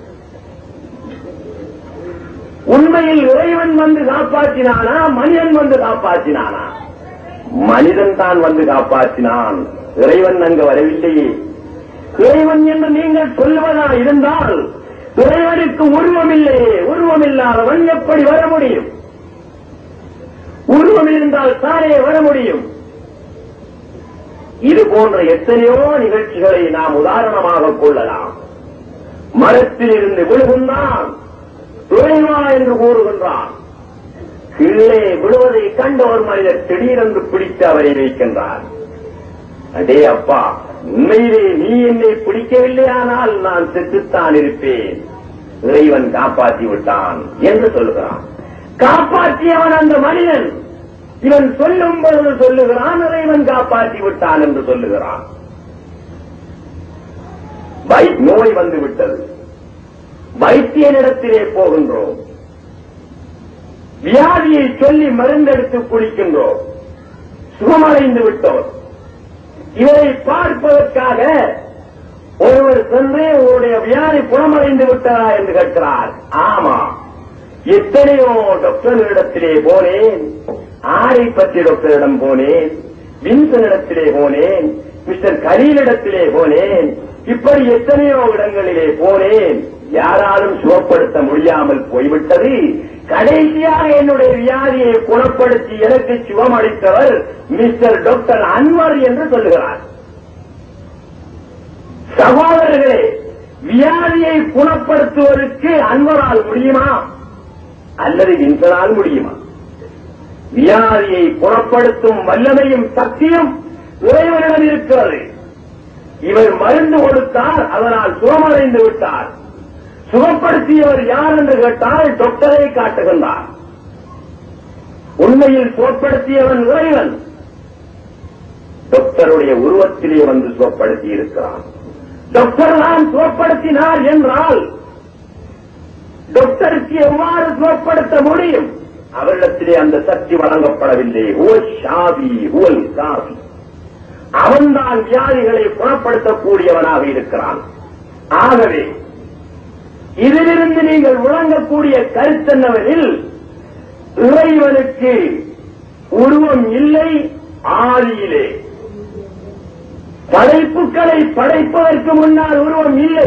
உண்மையில் இறைவன் வந்து காப்பாற்றினானா மனிதன் வந்து காப்பாற்றினானா மனிதன் தான் வந்து காப்பாற்றினான் இறைவன் அங்கு வரவில்லையே இறைவன் என்று நீங்கள் சொல்லுவதா இருந்தால் இறைவனுக்கு உருவமில்லையே உருவமில்லாதவன் எப்படி வர முடியும் உருவம் இருந்தால் தானே வர முடியும் இது போன்ற எத்தனையோ நிகழ்ச்சிகளை நாம் உதாரணமாக கொள்ளலாம் மரத்தில் இருந்து விழுகின்றான் துறைவா என்று கூறுகின்றான் கீழே விழுவதை கண்ட ஒரு மனிதர் திடீரென்று பிடித்து அவரை வைக்கின்றார் அடே அப்பா உண்மையிலே நீ என்னை பிடிக்கவில்லையானால் நான் செத்துத்தான் இருப்பேன் இறைவன் காப்பாற்றி விட்டான் என்று சொல்லுகிறான் காப்பாற்றியவன் அந்த மனிதன் இவன் சொல்லும் பொழுது சொல்லுகிறான் இறைவன் காப்பாற்றி விட்டான் என்று சொல்லுகிறான் வை- நோய் வந்து விட்டது வைத்தியனிடத்திலே போகின்றோம் வியாதியை சொல்லி மருந்தெடுத்து குடிக்கின்றோம் சுகமடைந்து விட்டோம் இவரை பார்ப்பதற்காக ஒருவர் சென்று உங்களுடைய வியாதி குணமடைந்து விட்டதா என்று கேட்கிறார் ஆமா எத்தனையோ டாக்டர்களிடத்திலே போனேன் ஆரை பற்றி டாக்டரிடம் போனேன் வின்சனிடத்திலே போனேன் மிஸ்டர் கலீலிடத்திலே போனேன் இப்படி எத்தனையோ இடங்களிலே போனேன் யாராலும் சுகப்படுத்த முடியாமல் போய்விட்டது கடைசியாக என்னுடைய வியாதியை குணப்படுத்தி எனக்கு சுகமளித்தவர் மிஸ்டர் டாக்டர் அன்வர் என்று சொல்லுகிறார் சகோதரர்களே வியாதியை குணப்படுத்துவதற்கு அன்வரால் முடியுமா அல்லது வின்சனால் முடியுமா வியாதியை குணப்படுத்தும் வல்லமையும் சக்தியும் இறைவனிடம் இருக்கிறது இவர் மருந்து கொடுத்தார் அதனால் சுகமடைந்து விட்டார் சுகப்படுத்தியவர் யார் என்று கேட்டால் டாக்டரை காட்டுகின்றார் உண்மையில் சுகப்படுத்தியவன் இறைவன் டாக்டருடைய உருவத்திலே வந்து சுகப்படுத்தி இருக்கிறான் டாக்டர் தான் சுகப்படுத்தினார் என்றால் டாக்டருக்கு எவ்வாறு சுகப்படுத்த முடியும் அவரிடத்திலே அந்த சக்தி வழங்கப்படவில்லை ஓ ஷாபி ஓல் காபி அவன்தான் வியாதிகளை குணப்படுத்தக்கூடியவனாக இருக்கிறான் ஆகவே இதிலிருந்து நீங்கள் விளங்கக்கூடிய கருத்தென்னவெனில் இறைவனுக்கு உருவம் இல்லை ஆதியிலே படைப்புகளை படைப்பதற்கு முன்னால் உருவம் இல்லை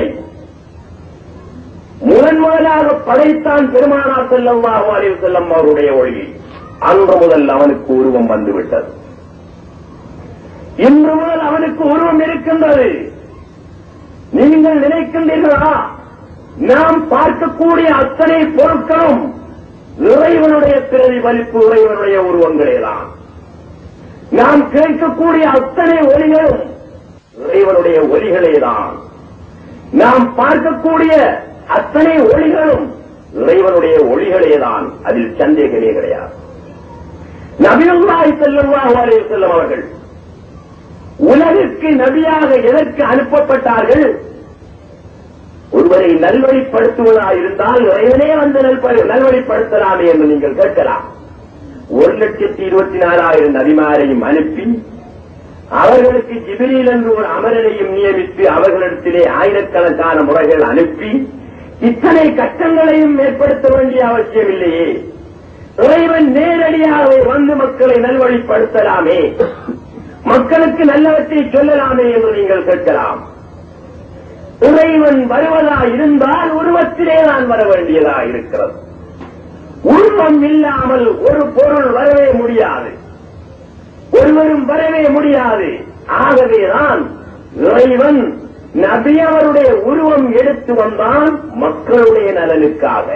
முதன் முதலாக படைத்தான் பெருமானார் செல்லம்மாஹு அலைஹி செல்லம் அவருடைய ஒளி அன்று முதல் அவனுக்கு உருவம் வந்துவிட்டது இன்று முதல் அவனுக்கு உருவம் இருக்கின்றது நீங்கள் நினைக்கின்றீர்களா நாம் பார்க்கக்கூடிய அத்தனை பொருட்களும் இறைவனுடைய பிரதிபலிப்பு இறைவனுடைய உருவங்களேதான் நாம் கேட்கக்கூடிய அத்தனை ஒலிகளும் இறைவனுடைய ஒலிகளேதான் நாம் பார்க்கக்கூடிய அத்தனை ஒளிகளும் இறைவனுடைய ஒளிகளேதான் அதில் சந்தேகமே கிடையாது நபியுல்லாய் செல்லுல்லாஹு அலைஹி செல்லும் அவர்கள் உலகிற்கு நபியாக எதற்கு அனுப்பப்பட்டார்கள் ஒருவரை நல்வழிப்படுத்துவதாக இருந்தால் இறைவனே வந்து நல்ப- நல்வழிப்படுத்தலாமே என்று நீங்கள் கேட்கலாம் ஒரு லட்சத்தி இருபத்தி நாலாயிரம் நபிமாரையும் அனுப்பி அவர்களுக்கு ஜிபிரில் என்று ஒரு அமரனையும் நியமித்து அவர்களிடத்திலே ஆயிரக்கணக்கான முறைகள் அனுப்பி இத்தனை கஷ்டங்களையும் ஏற்படுத்த வேண்டிய அவசியம் இல்லையே இறைவன் நேரடியாகவே வந்து மக்களை நல்வழிப்படுத்தலாமே மக்களுக்கு நல்லவற்றை சொல்லலாமே என்று நீங்கள் கேட்கலாம் இறைவன் வருவதா இருந்தால் உருவத்திலே தான் வர வேண்டியதா இருக்கிறது உருவம் இல்லாமல் ஒரு பொருள் வரவே முடியாது ஒருவரும் வரவே முடியாது ஆகவேதான் இறைவன் நபி அவருடைய உருவம் எடுத்து வந்தான் மக்களுடைய நலனுக்காக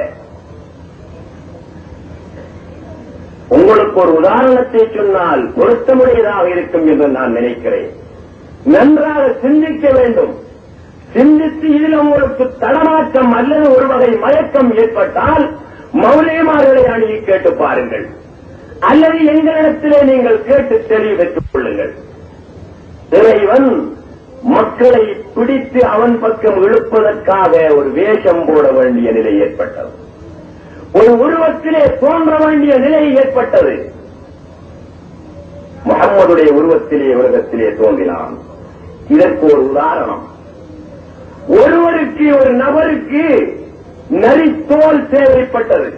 உங்களுக்கு ஒரு உதாரணத்தை சொன்னால் பொருத்தமுடையதாக இருக்கும் என்று நான் நினைக்கிறேன் நன்றாக சிந்திக்க வேண்டும் சிந்தித்து இதில் உங்களுக்கு தடமாற்றம் அல்லது ஒரு வகை மயக்கம் ஏற்பட்டால் மௌலியமார்களை அணுகி கேட்டு பாருங்கள் அல்லது எங்களிடத்திலே நீங்கள் கேட்டு தெளிவு பெற்றுக் கொள்ளுங்கள் இறைவன் மக்களை பிடித்து அவன் பக்கம் இழுப்பதற்காக ஒரு வேஷம் போட வேண்டிய நிலை ஏற்பட்டது ஒரு உருவத்திலே தோன்ற வேண்டிய நிலை ஏற்பட்டது முகம்மதுடைய உருவத்திலே உலகத்திலே தோன்றினான் இதற்கு ஒரு உதாரணம் ஒருவருக்கு ஒரு நபருக்கு நரித்தோல் தேவைப்பட்டது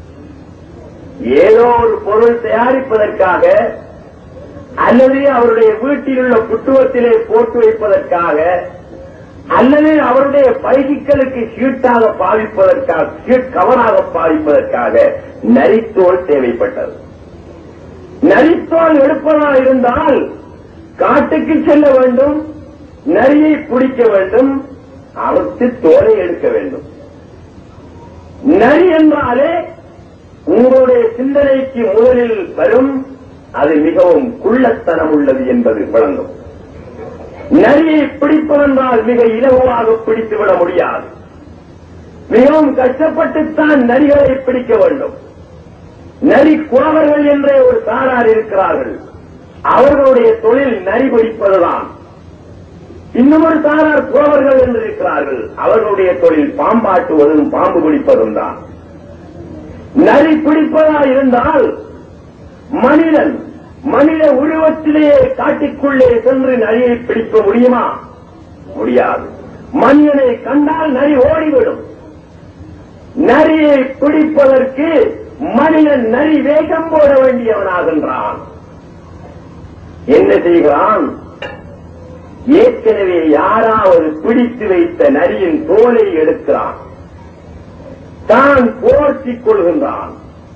ஏதோ ஒரு பொருள் தயாரிப்பதற்காக அல்லது அவருடைய வீட்டில் உள்ள புட்டுவத்திலே போட்டு வைப்பதற்காக அல்லது அவருடைய பைசிக்களுக்கு சீட்டாக பாவிப்பதற்காக சீட் கவராக பாவிப்பதற்காக நரித்தோல் தேவைப்பட்டது நரித்தோல் எடுப்பதா இருந்தால் காட்டுக்கு செல்ல வேண்டும் நரியை பிடிக்க வேண்டும் அறுத்து தோலை எடுக்க வேண்டும் நரி என்றாலே உங்களுடைய சிந்தனைக்கு முதலில் வரும் அது மிகவும் குள்ளத்தனம் உள்ளது என்பது விளங்கும் நரியை பிடிப்பதென்றால் மிக இலகுவாக பிடித்துவிட முடியாது மிகவும் கஷ்டப்பட்டுத்தான் நரிகளை பிடிக்க வேண்டும் நரி குறவர்கள் என்றே ஒரு சாரார் இருக்கிறார்கள் அவர்களுடைய தொழில் நரி பிடிப்பதுதான் இன்னும் ஒரு சாரார் குறவர்கள் என்று இருக்கிறார்கள் அவர்களுடைய தொழில் பாம்பாட்டுவதும் பாம்பு பிடிப்பதும் தான் நரி பிடிப்பதா இருந்தால் மனிதன் மனித உருவத்திலேயே காட்டிக்குள்ளே சென்று நரியை பிடிக்க முடியுமா முடியாது மனிதனை கண்டால் நரி ஓடிவிடும் நரியை பிடிப்பதற்கு மனிதன் நரி வேகம் போட வேண்டியவனாகின்றான் என்ன செய்கிறான் ஏற்கனவே யாராவது பிடித்து வைத்த நரியின் தோலை எடுக்கிறான் தான் போர்த்திக் கொள்கின்றான்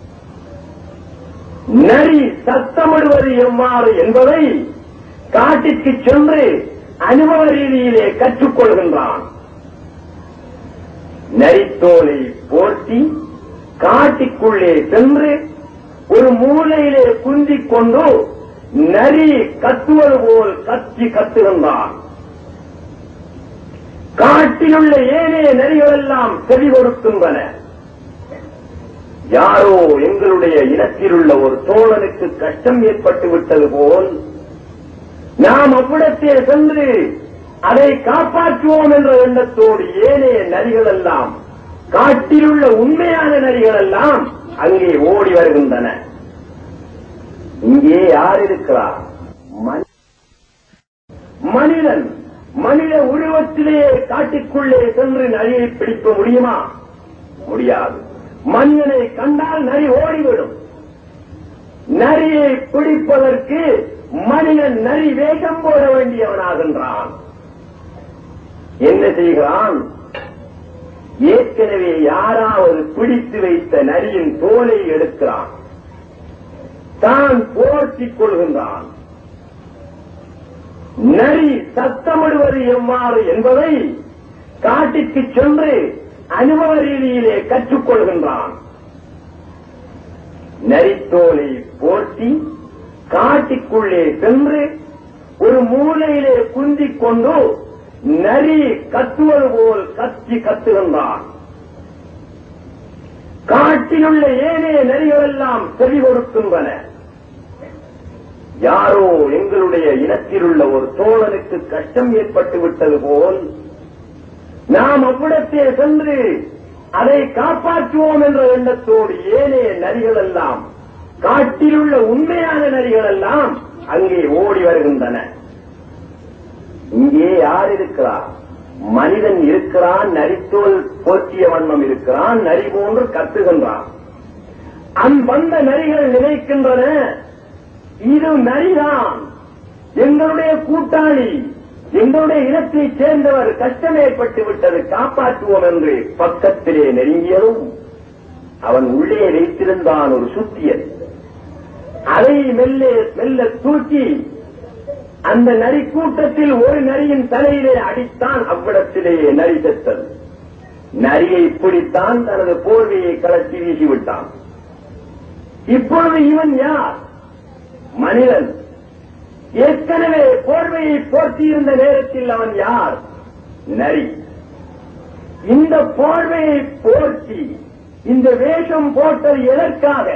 நரி சத்தமிடுவது எவ்வாறு என்பதை காட்டிற்கு சென்று அனுபவ ரீதியிலே கற்றுக்கொள்கின்றான் நரித்தோலை போர்த்தி காட்டிக்குள்ளே சென்று ஒரு மூலையிலே குந்திக் கொண்டு நரி கத்துவது போல் கத்தி கத்துகின்றான் காட்டிலுள்ள ஏனைய நரிகளெல்லாம் செவி கொடுக்கின்றன யாரோ எங்களுடைய இனத்திலுள்ள ஒரு தோழனுக்கு கஷ்டம் ஏற்பட்டு விட்டது போல் நாம் அவ்விடத்தே சென்று அதை காப்பாற்றுவோம் என்ற எண்ணத்தோடு ஏனைய நரிகள் எல்லாம் காட்டிலுள்ள உண்மையான நரிகள் எல்லாம் அங்கே ஓடி வருகின்றன இங்கே யார் இருக்கிறார் மனி- மனிதன் மனித உருவத்திலேயே காட்டிற்குள்ளே சென்று நரியை பிடிக்க முடியுமா முடியாது மனிதனை கண்டால் நரி ஓடிவிடும் நரியை பிடிப்பதற்கு மனிதன் நரி வேகம் போட வேண்டியவனாகின்றான் என்ன செய்கிறான் ஏற்கனவே யாராவது பிடித்து வைத்த நரியின் தோலை எடுக்கிறான் தான் போர்த்திக் கொள்கின்றான் நரி சத்தமிடுவது எவ்வாறு என்பதை காட்டிற்கு சென்று அனுபவ ரீதியிலே கற்றுக்கொள்கின்றான் நரித்தோலை போர்த்தி காட்டிக்குள்ளே சென்று ஒரு மூலையிலே குந்திக் கொண்டு நரி கத்துவது போல் கத்தி கத்துகின்றான் காட்டிலுள்ள ஏனைய நரிகளெல்லாம் செவி கொடுக்கின்றன யாரோ எங்களுடைய இனத்திலுள்ள ஒரு தோழனுக்கு கஷ்டம் ஏற்பட்டு விட்டது போல் நாம் அவ்விடத்தே சென்று அதை காப்பாற்றுவோம் என்ற எண்ணத்தோடு ஏனைய நரிகள் எல்லாம் காட்டிலுள்ள உண்மையான நரிகள் எல்லாம் அங்கே ஓடி வருகின்றன இங்கே யார் இருக்கிறார் மனிதன் இருக்கிறான் நரித்தோல் போற்றிய வண்ணம் இருக்கிறான் நரி போன்று கத்துகின்றான் அந் வந்த நரிகள் நினைக்கின்றன இது நரிதான் எங்களுடைய கூட்டாளி எங்களுடைய இனத்தைச் சேர்ந்தவர் கஷ்டம் ஏற்பட்டு விட்டது காப்பாற்றுவோம் என்று பக்கத்திலே நெருங்கியதும் அவன் உள்ளே வைத்திருந்தான் ஒரு சுத்தியல் அதை மெல்ல மெல்ல தூக்கி அந்த நரி கூட்டத்தில் ஒரு நரியின் தலையிலே அடித்தான் அவ்விடத்திலே நரி செத்தது நரியை பிடித்தான் தனது போர்வையை கலட்டி வீசிவிட்டான் இப்பொழுது இவன் யார் மனிதன் ஏற்கனவே போர்வையை போர்த்தியிருந்த நேரத்தில் அவன் யார் நரி இந்த போர்வையை போர்த்தி இந்த வேஷம் போட்டது எதற்காக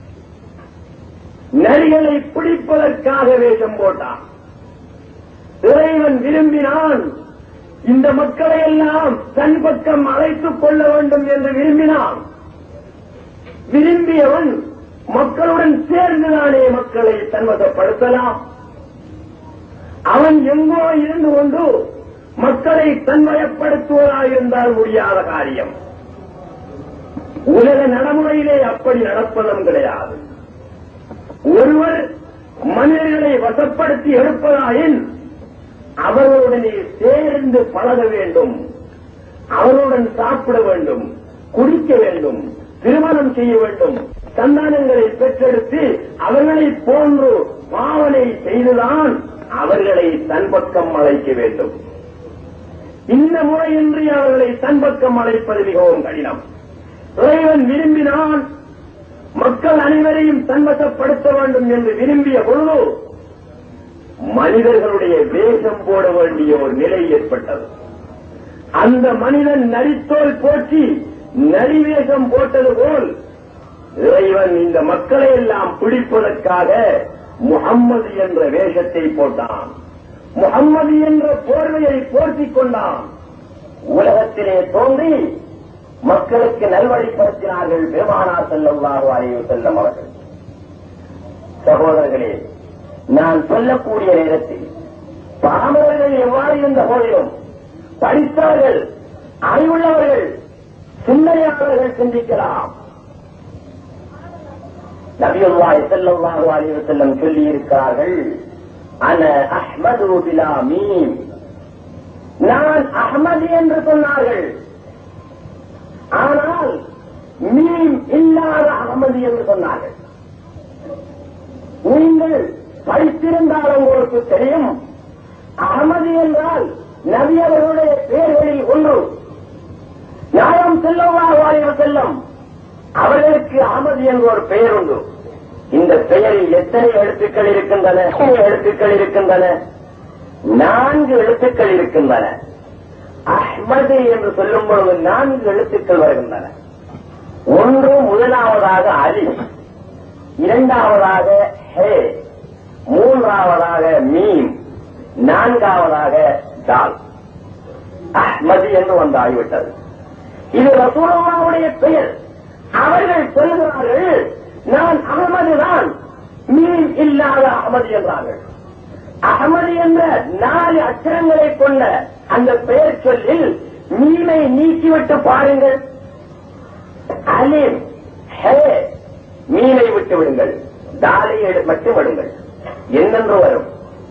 நரிகளை பிடிப்பதற்காக வேஷம் போட்டான் இறைவன் விரும்பினான் இந்த மக்களை எல்லாம் தன் பக்கம் அழைத்துக் கொள்ள வேண்டும் என்று விரும்பினான் விரும்பியவன் மக்களுடன் சேர்ந்துதானே மக்களை தன்வசப்படுத்தலாம் அவன் எங்கோ இருந்து கொண்டு மக்களை தன்வயப்படுத்துவதாயிருந்தால் முடியாத காரியம் உலக நடைமுறையிலே அப்படி நடப்பதும் கிடையாது ஒருவர் மனிதர்களை வசப்படுத்தி எடுப்பதாயின் அவர்களுடனே சேர்ந்து பழக வேண்டும் அவர்களுடன் சாப்பிட வேண்டும் குடிக்க வேண்டும் திருமணம் செய்ய வேண்டும் சந்தானங்களை பெற்றெடுத்து அவர்களை போன்று பாவனை செய்துதான் அவர்களை தன் பக்கம் அழைக்க வேண்டும் இந்த முறையின்றி அவர்களை தன் பக்கம் அழைப்பது மிகவும் கடினம் இறைவன் விரும்பினான் மக்கள் அனைவரையும் தன்வசப்படுத்த வேண்டும் என்று விரும்பிய பொழுது மனிதர்களுடைய வேஷம் போட வேண்டிய ஒரு நிலை ஏற்பட்டது அந்த மனிதன் நரித்தோல் போற்றி நரிவேஷம் போட்டது போல் இறைவன் இந்த மக்களை எல்லாம் பிடிப்பதற்காக முகம்மது என்ற வேஷத்தை போட்டான் முகம்மது என்ற போர்வையை போர்த்திக் கொண்டான் உலகத்திலே தோன்றி மக்களுக்கு நல்வழிப்படுத்தினார்கள் பெருமானார் செல்லல்லாஹு அலைஹி செல்லம் அவர்கள் சகோதரர்களே நான் சொல்லக்கூடிய நேரத்தில் பாமரர்கள் எவ்வாறு இருந்த போதிலும் படித்தவர்கள் அறிவுள்ளவர்கள் சிந்தனையாளர்கள் சிந்திக்கலாம் நபியுல்லாஹி ஸல்லல்லாஹு அலைஹி வஸல்லம் சொல்லி இருக்கிறார்கள் அன அஹ்மது பிலா மீம் நான் அஹ்மது என்று சொன்னார்கள் ஆனால் மீம் இல்லாத அகமது என்று சொன்னார்கள் நீங்கள் படித்திருந்தால் உங்களுக்கு தெரியும் அகமது என்றால் நபி அவர்களுடைய பெயர்களில் ஒன்று ஞானம் செல்லவா வாழிவ செல்லம் அவர்களுக்கு அகமது என்ற ஒரு பெயர் உண்டு இந்த பெயரில் எத்தனை எழுத்துக்கள் இருக்கின்றன எத்தனை எழுத்துக்கள் இருக்கின்றன நான்கு எழுத்துக்கள் இருக்கின்றன அஹ்மது என்று சொல்லும் பொழுது நான்கு எழுத்துக்கள் வருகின்றன ஒன்று முதலாவதாக அலி இரண்டாவதாக ஹே மூன்றாவதாக மீம் நான்காவதாக தால் அஹ்மது என்று வந்து ஆகிவிட்டது இது ரசூலுல்லாவுடைய பெயர் அவர்கள் சொல்கிறார்கள் நான் அகமது தான் மீன் இல்லாத அகமது என்றார்கள் அகமது என்ற நாலு அச்சரங்களை கொண்ட அந்த பெயர் சொல்லில் மீனை நீக்கிவிட்டு பாருங்கள் அலிம் ஹே மீனை விட்டு விடுங்கள் தாலை எடு- மட்டும் விடுங்கள் என்னென்று வரும்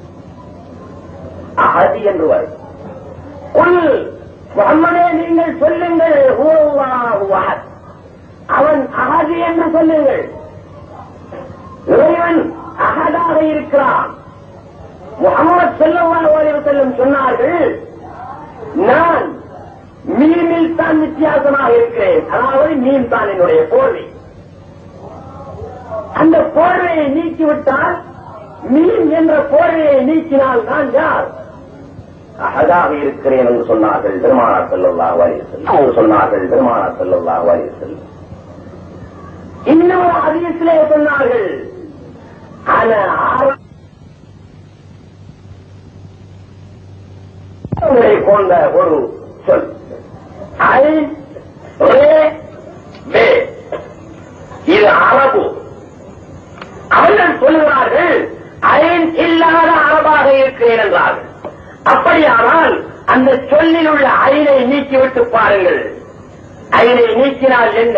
அகதி என்று வரும் உள் முகம்மதே நீங்கள் சொல்லுங்கள் ஹுவல்லாஹு அஹத். அவன் அகதி என்று சொல்லுங்கள் இறைவன் அகதாக இருக்கிறான் முகமது ஸல்லல்லாஹு அலைஹி வஸல்லம் சொன்னார்கள் நான் மீனில் தான் வித்தியாசமாக இருக்கிறேன் அதாவது மீன் தான் என்னுடைய போர்வை அந்த போர்வையை நீக்கிவிட்டால் மீன் என்ற போர்வையை நீக்கினால் நான் யார் அகதாக இருக்கிறேன் என்று சொன்னார்கள் பெருமானார் செல்லல்லாஹு அலைஹி வஸல்லம் அவர் சொன்னார்கள் பெருமானார் செல்லல்லாஹு அலைஹி வஸல்லம் இன்னொரு ஹதீஸிலே சொன்னார்கள் ஆன ஆறு உங்களை கொண்ட ஒரு சொல் ஐ ரே வே இது அரபு அவர்கள் சொல்லுகிறார்கள் ஐன் இல்லாத அரபாக இருக்கிறேன் என்றார்கள் அப்படியானால் அந்த சொல்லில் உள்ள ஐனை நீக்கிவிட்டு பாருங்கள் ஐனை நீக்கினால் என்ன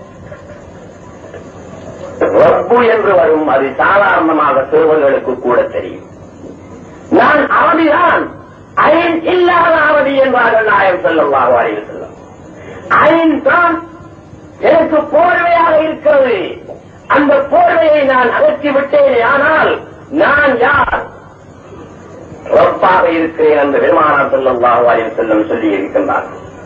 ரப்பு என்று வரும் அது சாதாரணமாக சிறுவர்களுக்கு கூட தெரியும் நான் அரபிதான் ஐன் இல்லாத அரபி என்றார்கள் நாயம் செல்லவாக அறிவு செல்லும் ஐன் தான் எனக்கு போர்வையாக இருக்கிறது அந்த போர்வையை நான் அகற்றி விட்டேன் ஆனால் நான் யார் ரப்பாக இருக்கிறேன் என்று பெருமானார் செல்லவாக அறிவு செல்லும் சொல்லி இருக்கின்றார்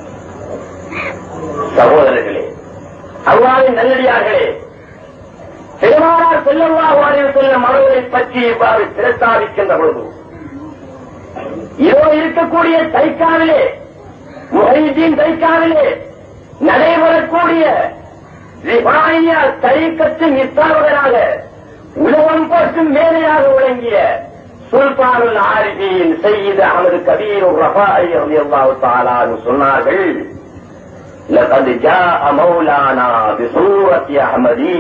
சகோதரர்களே அவ்வாறு நல்லடியார்களே பெருமானார் செல்லவாக அறிவு செல்லும் அவர்களை பற்றி இவ்வாறு பிரஸ்தாபிக்கின்ற பொழுது இதோ இருக்கக்கூடிய தைக்காவிலே முஹைதீன் தைக்காவிலே நடைபெறக்கூடிய ரிபானியா தரிக்கத்தின் நிஸ்தாபகராக உலகம் போற்றும் மேலையாக விளங்கிய சுல்தானுல் ஆரிபியின் செய்த அமது கபீர் ரஃபாய் ரலியல்லாஹு தஆலா அன்ஹு சொன்னார்கள் لقد جاء مولانا بصورة أحمدي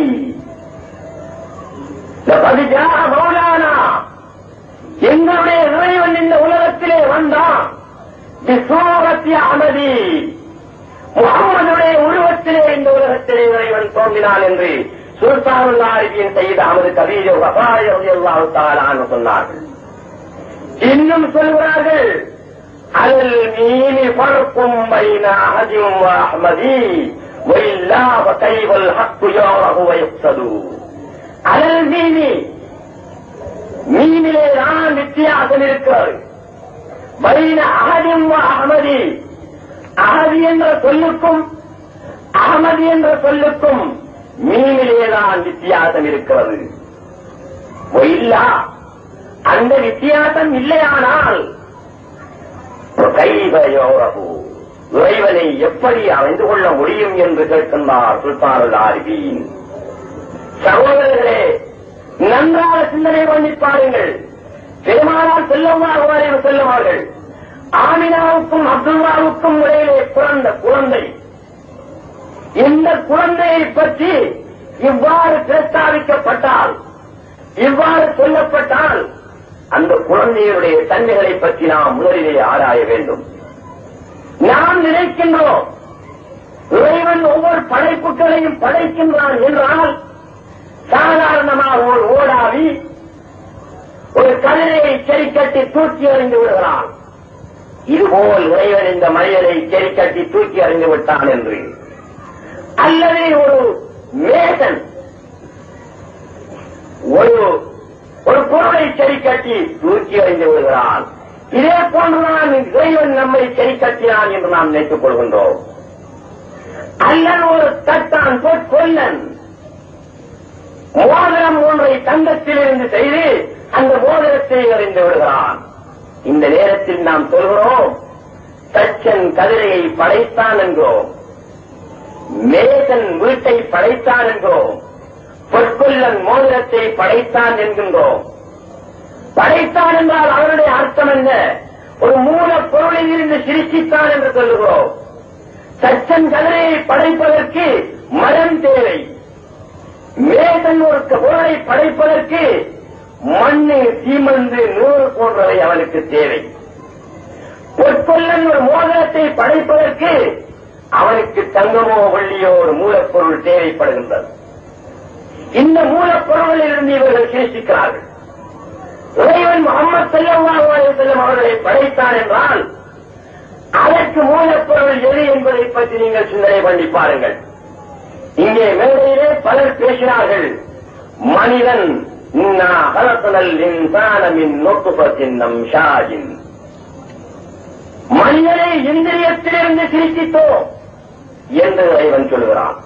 لقد جاء مولانا எங்களுடைய இறைவன் இந்த உலகத்திலே வந்தான் விசூரத்தி அமதி முகம்மதுடைய உருவத்திலே இந்த உலகத்திலே இறைவன் தோன்றினான் என்று சுல்தானுல்லாரிபியின் செய்த அமது கபீர் எல்லாவு தாரான்னு சொன்னார்கள் இன்னும் சொல்கிறார்கள் அதில் மீனி பறக்கும் பைன அகதியும் அஹ்மதி وإلا فكيف الحق يعرف ويقصد على الميم மீனிலே தான் வித்தியாசம் இருக்கிறது பைன அகதிம் அகமதி அகதி என்ற சொல்லுக்கும் அகமதி என்ற சொல்லுக்கும் மீனிலேதான் வித்தியாசம் இருக்கிறது இல்லா அந்த வித்தியாசம் இல்லையானால் கைவ யோரகு இறைவனை எப்படி அறிந்து கொள்ள முடியும் என்று கேட்கின்றார் சுல்தானுல் ஆரிபீன் சகோதரர்களே நன்றாக சிந்தனை பண்ணி பாருங்கள் பெருமானால் செல்லமாக செல்லுவார்கள் ஆமினாவுக்கும் அப்துல்லாவுக்கும் இடையிலே பிறந்த குழந்தை இந்த குழந்தையை பற்றி இவ்வாறு பிரஸ்தாபிக்கப்பட்டால் இவ்வாறு சொல்லப்பட்டால் அந்த குழந்தையுடைய தன்மைகளை பற்றி நாம் முதலிலே ஆராய வேண்டும் நாம் நினைக்கின்றோம் இறைவன் ஒவ்வொரு படைப்புகளையும் படைக்கின்றான் என்றால் சாதாரணமாக ஒரு ஓடாவி ஒரு கல்லை செறி கட்டி தூக்கி எறிந்து விடுகிறான் இதுபோல் இறைவன் இந்த மனிதனை செறி கட்டி தூக்கி எறிந்து விட்டான் என்று அல்லது ஒரு மேசன் ஒரு ஒரு பொருளை செறி கட்டி தூக்கி எறிந்து விடுகிறான் இதே போன்றுதான் இறைவன் நம்மை செறி கட்டினான் என்று நாம் நினைத்துக் கொள்கின்றோம் அல்லது ஒரு தட்டான் கொல்லன் மோதிரம் ஒன்றை தங்கத்திலிருந்து செய்து அந்த மோதிரத்தை எறிந்து விடுகிறான் இந்த நேரத்தில் நாம் சொல்கிறோம் தச்சன் கதிரையை படைத்தான் என்கிறோம் மேசன் வீட்டை படைத்தான் என்கிறோம் பொற்கொல்லன் மோதிரத்தை படைத்தான் என்கின்றோம் படைத்தான் என்றால் அவருடைய அர்த்தம் என்ன ஒரு மூலப் பொருளில் இருந்து சிரிச்சித்தான் என்று சொல்லுகிறோம் தச்சன் கதிரையை படைப்பதற்கு மரம் தேவை மேசன் ஒரு பொருளை படைப்பதற்கு மண்ணு சீமந்து நூறு போன்றவை அவனுக்கு தேவை பொற்கொல்லன் ஒரு மோதிரத்தை படைப்பதற்கு அவனுக்கு தங்கமோ வெள்ளியோ ஒரு மூலப்பொருள் தேவைப்படுகின்றது இந்த மூலப்பொருளில் இருந்து இவர்கள் சிருஷ்டிக்கிறார்கள் இறைவன் முகமது செல்லவாக செல்லும் அவர்களை படைத்தான் என்றால் அதற்கு மூலப்பொருள் எது என்பதை பற்றி நீங்கள் சிந்தனை பண்ணி பாருங்கள் இங்கே மேடையிலே பலர் பேசினார்கள் மனிதன் ஹலத்தனல் இன்சானமின் நோக்குபத்தின் நம் ஷாஜின் மனிதனை இந்திரியத்திலிருந்து சிரிச்சித்தோம் என்று இறைவன் சொல்கிறான்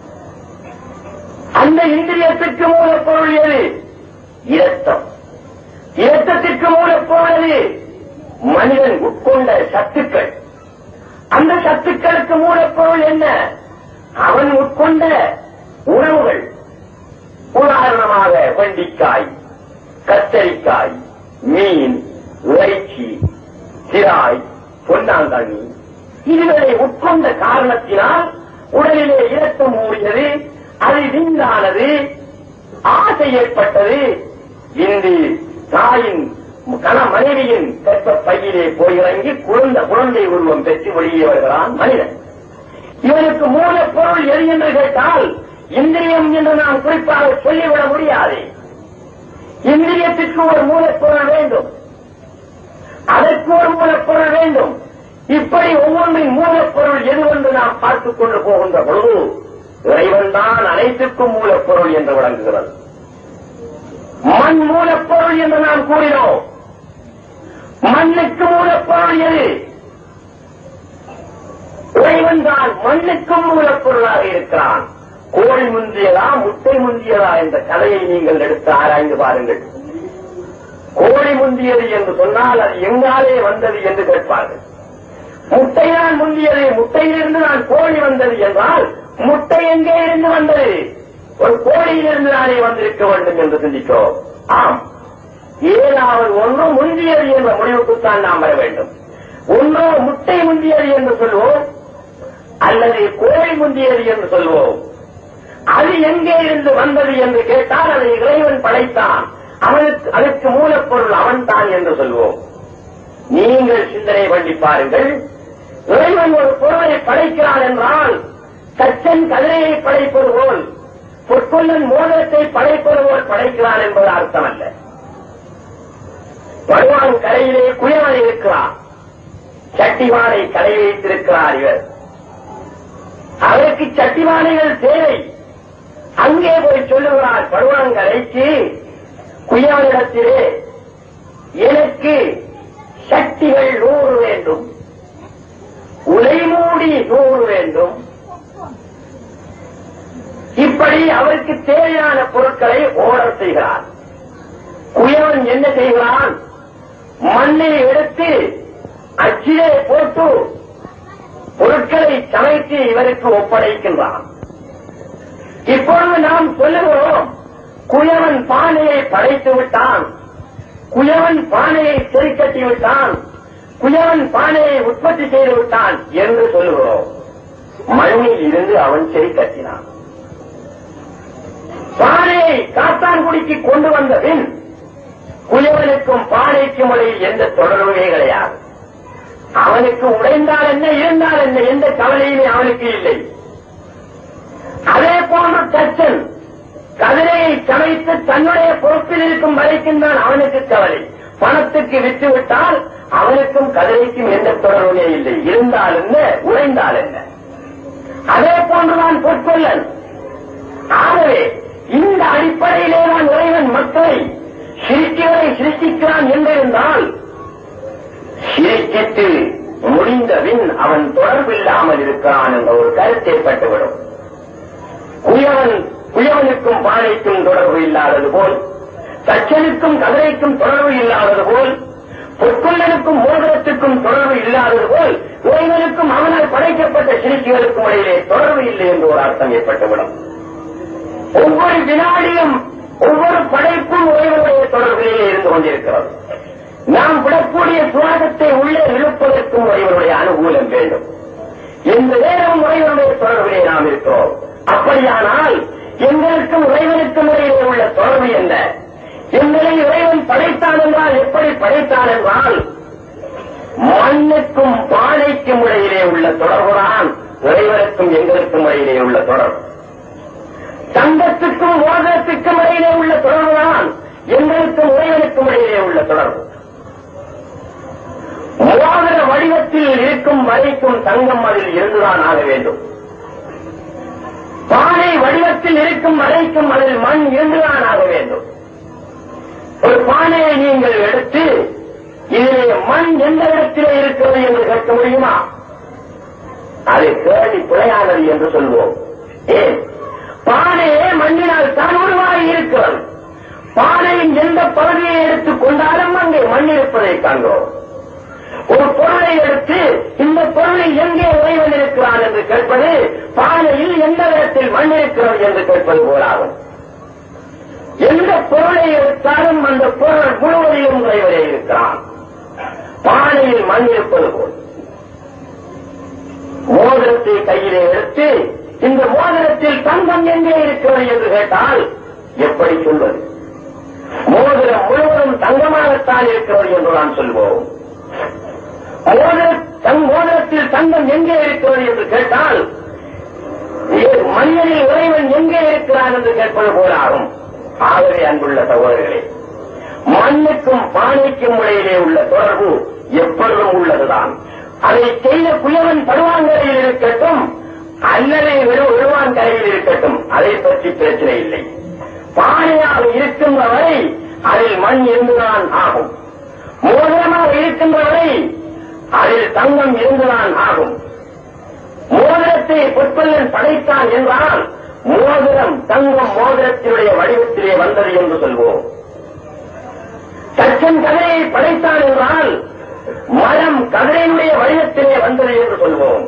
அந்த இந்திரியத்திற்கு மூலப்பொருள் எது இரத்தம் இரத்தத்திற்கு மூலப்பொருள் எது மனிதன் உட்கொண்ட சத்துக்கள் அந்த சத்துக்களுக்கு மூலப்பொருள் என்ன அவன் உட்கொண்ட உணவுகள் உதாரணமாக வெண்டிக்காய் கத்தரிக்காய் மீன் இறைச்சி சிராய் பொன்னாங்கண்ணி இதுகளை உட்கொண்ட காரணத்தினால் உடலிலே இரத்தம் ஊறியது அது விந்தானது ஆசை ஏற்பட்டது இன்று தாயின் கண மனைவியின் கற்ப பையிலே போய் இறங்கி குழந்தை குழந்தை உருவம் பெற்று வெளியே வருகிறான் மனிதன் இவனுக்கு மூலப்பொருள் எது என்று கேட்டால் இந்திரியம் என்று நாம் குறிப்பாக சொல்லிவிட முடியாது இந்திரியத்திற்கு ஒரு மூலப்பொருள் வேண்டும் அதற்கு ஒரு மூலப்பொருள் வேண்டும் இப்படி ஒவ்வொன்றின் மூலப்பொருள் எதுவென்று நாம் பார்த்துக் கொண்டு போகின்ற பொழுது இறைவன் தான் அனைத்துக்கும் மூலப்பொருள் என்று விளங்குகிறது மண் மூலப்பொருள் என்று நாம் கூறினோம் மண்ணுக்கு மூலப்பொருள் எது இறைவன் தான் மண்ணுக்கும் மூலப்பொருளாக இருக்கிறான் கோழி முந்தியதா முட்டை முந்தியதா என்ற கதையை நீங்கள் எடுத்து ஆராய்ந்து பாருங்கள் கோழி முந்தியது என்று சொன்னால் அது எங்காலே வந்தது என்று கேட்பார்கள் முட்டைதான் முந்தியது முட்டையிலிருந்து நான் கோழி வந்தது என்றால் முட்டை எங்கே இருந்து வந்தது ஒரு கோழியிலிருந்து நானே வந்திருக்க வேண்டும் என்று சிந்திக்கிறோம் ஆம் ஏதாவது ஒன்று முந்தியது என்ற முடிவுக்குத்தான் நாம் வர வேண்டும் ஒன்றோ முட்டை முந்தியது என்று சொல்வோம் அல்லது கோழி முந்தியது என்று சொல்வோம் அது எங்கே இருந்து வந்தது என்று கேட்டால் அதை இறைவன் படைத்தான் அவனுக்கு அதற்கு மூலப்பொருள் அவன்தான் என்று சொல்வோம் நீங்கள் சிந்தனை பண்ணி பாருங்கள் இறைவன் ஒரு பொருளை படைக்கிறான் என்றால் சச்சன் கதிரையை படைப்பது போல் பொற்கொல்லன் மோதத்தை படைப்பது போல் படைக்கிறான் என்பது அர்த்தம் அல்ல பகவான் கரையிலே குயவன் இருக்கிறார் சட்டிவானை கடை வைத்திருக்கிறார் இவர் அவருக்கு சட்டிவானைகள் தேவை அங்கே போய் சொல்லுகிறார் பருவங்கரைக்கு குயவனிடத்திலே எனக்கு சக்திகள் நூறு வேண்டும் உலைமூடி நூறு வேண்டும் இப்படி அவருக்கு தேவையான பொருட்களை ஓடர் செய்கிறார் குயவன் என்ன செய்கிறான் மண்ணை எடுத்து அச்சிலே போட்டு பொருட்களை சமைத்து இவருக்கு ஒப்படைக்கின்றான் இப்பொழுது நாம் சொல்லுகிறோம் குயவன் பானையை படைத்து விட்டான் குயவன் பானையை செறிக்கட்டி விட்டான் குயவன் பானையை உற்பத்தி செய்து விட்டான் என்று சொல்லுகிறோம் மண்ணில் இருந்து அவன் செறிக்கட்டினான் பானையை காத்தான்குடிக்கு கொண்டு வந்த பின் குயவனுக்கும் பானைக்கும் இடையில் எந்த தொடர்புமே கிடையாது அவனுக்கு உடைந்தால் என்ன இருந்தால் என்ன எந்த கவலையுமே அவனுக்கு இல்லை அதே போன்று தச்சன் கதிரையை சமைத்து தன்னுடைய பொறுப்பில் இருக்கும் வரைக்கும் தான் அவனுக்கு கவலை பணத்துக்கு விட்டு விட்டால் அவனுக்கும் கதிரைக்கும் எந்த தொடர்புமே இல்லை இருந்தால் என்ன உழைந்தால் என்ன அதே போன்றுதான் பொற்கொள்ளன் ஆகவே இந்த அடிப்படையிலே தான் இறைவன் மக்களை சிரிக்கிறதை சிருஷ்டிக்கிறான் என்றிருந்தால் சிரிச்சிட்டு முடிந்தபின் அவன் தொடர்பில்லாமல் இருக்கிறான் என்ற ஒரு கருத்து ஏற்பட்டுவிடும் குயவன் குயவனுக்கும் பானைக்கும் தொடர்பு இல்லாதது போல் தச்சனுக்கும் கதிரைக்கும் தொடர்பு இல்லாதது போல் பொற்கொள்ளனுக்கும் மோதிரத்துக்கும் தொடர்பு இல்லாதது போல் இறைவனுக்கும் அவனால் படைக்கப்பட்ட சிறுக்கிகளுக்கும் இடையிலே தொடர்பு இல்லை என்று ஒரு அர்த்தம் ஏற்பட்டுவிடும் ஒவ்வொரு வினாடியும் ஒவ்வொரு படைப்பும் இறைவனுடைய தொடர்பிலேயே இருந்து கொண்டிருக்கிறது நாம் விடக்கூடிய சுவாசத்தை உள்ளே இழுப்பதற்கும் இறைவனுடைய அனுகூலம் வேண்டும் எந்த நேரம் இறைவனுடைய தொடர்பிலே நாம் இருக்கிறோம் அப்படியானால் எங்களுக்கும் இறைவனுக்கும் இடையிலே உள்ள தொடர்பு என்ன எங்களை இறைவன் படைத்தான் என்றால் எப்படி படைத்தான் என்றால் மண்ணுக்கும் பானைக்கும் இடையிலே உள்ள தொடர்புதான் இறைவனுக்கும் எங்களுக்கும் இடையிலே உள்ள தொடர்பு தங்கத்துக்கும் மோதத்துக்கும் இடையிலே உள்ள தொடர்புதான் எங்களுக்கும் இறைவனுக்கும் இடையிலே உள்ள தொடர்பு மோதிர வடிவத்தில் இருக்கும் வரைக்கும் தங்கம் அதில் இருந்துதான் ஆக வேண்டும் பானை வடிவத்தில் இருக்கும் வரைக்கும் அதில் மண் இருந்துதான் ஆக வேண்டும் ஒரு பானையை நீங்கள் எடுத்து இதிலே மண் எந்த இடத்திலே இருக்கிறது என்று கேட்க முடியுமா அது கேள்வி பிழையானது என்று சொல்வோம் ஏன் பானையே மண்ணினால் தான் உருவாகி இருக்கிறது பானையின் எந்த பகுதியை எடுத்துக் கொண்டாலும் அங்கே மண் இருப்பதை காண்கிறோம் ஒரு பொருளை எடுத்து இந்த பொருளை எங்கே இறைவன் இருக்கிறான் என்று கேட்பது பானையில் எந்த இடத்தில் மண் இருக்கிறது என்று கேட்பது போலாகும் எந்த பொருளை எடுத்தாலும் அந்த பொருள் முழுவதையும் இறைவனே இருக்கிறான் பானையில் மண் இருப்பது போல் மோதிரத்தை கையிலே எடுத்து இந்த மோதிரத்தில் தங்கம் எங்கே இருக்கிறது என்று கேட்டால் எப்படி சொல்வது மோதிரம் முழுவதும் தங்கமாகத்தான் இருக்கிறது என்று நாம் சொல்வோம் மோதிர- தன் மோதிரத்தில் தங்கம் எங்கே இருக்கிறது என்று கேட்டால் ஏ- மனிதனில் இறைவன் எங்கே இருக்கிறான் என்று கேட்பது போலாகும் ஆகவே அன்புள்ள சகோதரர்களே மண்ணுக்கும் பானைக்கும் இடையிலே உள்ள தொடர்பு எப்பொழுதும் உள்ளதுதான் அதை செய்த குயவன் படுவாங்கரையில் இருக்கட்டும் அல்லது வெறும் விழுவான் கரையில் இருக்கட்டும் அதை பற்றி பிரச்சனை இல்லை பானையாக இருக்கின்ற வரை அதில் மண் இருந்துதான் ஆகும் மோதிரமாக இருக்கின்ற வரை அதில் தங்கம் இருந்துதான் ஆகும் மோதிரத்தை பொற்பல்லன் படைத்தான் என்றால் மோதிரம் தங்கம் மோதிரத்தினுடைய வடிவத்திலே வந்தது என்று சொல்வோம் தச்சன் கதையை படைத்தான் என்றால் மரம் கதையினுடைய வடிவத்திலே வந்தது என்று சொல்வோம்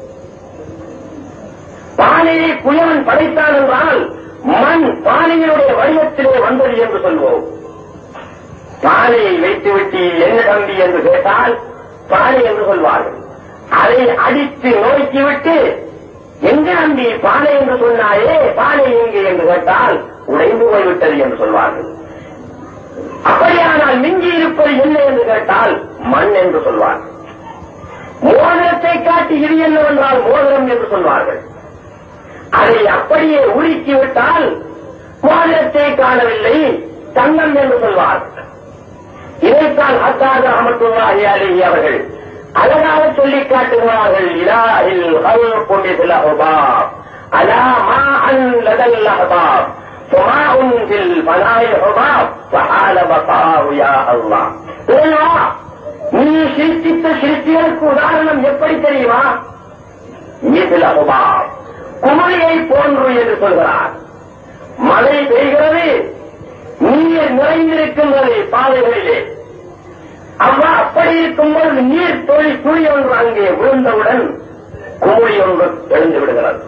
பானையை குயவன் படைத்தான் என்றால் மண் பானையினுடைய வடிவத்திலே வந்தது என்று சொல்வோம் பானையை வைத்துவிட்டு என்ன தம்பி என்று கேட்டால் பானை என்று சொல்வார்கள் அதை அடித்து நோக்கிவிட்டு எங்க நம்பி பானை என்று சொன்னாயே பானை எங்கே என்று கேட்டால் உடைந்து போய்விட்டது என்று சொல்வார்கள் அப்படியானால் மிஞ்சி இருப்பது என்ன என்று கேட்டால் மண் என்று சொல்வார்கள் மோதிரத்தை காட்டி இது என்னவென்றால் மோதிரம் என்று சொல்வார்கள் அதை அப்படியே உருக்கி விட்டால் மோதிரத்தை காணவில்லை தங்கம் என்று சொல்வார்கள் இதைத்தான் ஹத்தாது அமத்துல்லாஹி அலிஹி அவர்கள் அழகாக சொல்லி காட்டுகிறார்கள் இலாஹில் ஹல்கு மிஸ்ல ஹுபாப் அலா மா அன் லதல் அஹ்பாப் فماء في الفناء حباب فحال بقاه يا الله இறைவா, நீ சிரித்தித்த சிருஷ்டிகளுக்கு உதாரணம் எப்படி தெரியுமா மிசில ஹுபாப் குமரியை போன்று என்று சொல்கிறார் மழை பெய்கிறது நீர் நிறைந்திருக்கின்றது பாதைகளிலே அவ்வா அப்படி இருக்கும்போது நீர் தொழி துளி ஒன்று அங்கே விழுந்தவுடன் குமிழி ஒன்று எழுந்து விடுகிறது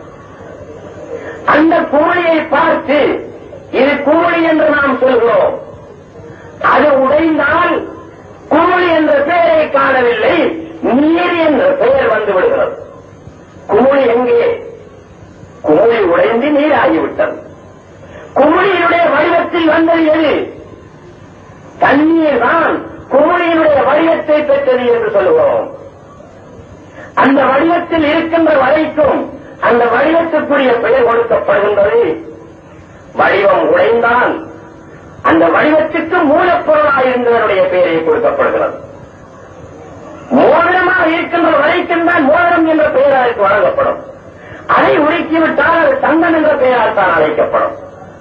அந்த குமிழியை பார்த்து இது குமிழி என்று நாம் சொல்கிறோம் அது உடைந்தால் குமிழி என்ற பெயரை காணவில்லை நீர் என்ற பெயர் வந்து விடுகிறது குமிழி எங்கே குமிழி உடைந்து நீராகிவிட்டது குமிழியினுடைய வடிவத்தில் வந்தது எது தண்ணீர் தான் குமிழியினுடைய வடிவத்தை பெற்றது என்று சொல்லுகிறோம் அந்த வடிவத்தில் இருக்கின்ற வரைக்கும் அந்த வடிவத்துக்குரிய பெயர் கொடுக்கப்படுகின்றது வடிவம் உடைந்தால் அந்த வடிவத்துக்கு மூலப்பொருளாக இருந்தவருடைய பெயரை கொடுக்கப்படுகிறது மோதிரமாக இருக்கின்ற வரைக்கும் தான் மோதிரம் என்ற பெயர் அதற்கு வழங்கப்படும் அதை உருக்கிவிட்டால் அது தங்கம் என்ற பெயரால் தான் அழைக்கப்படும்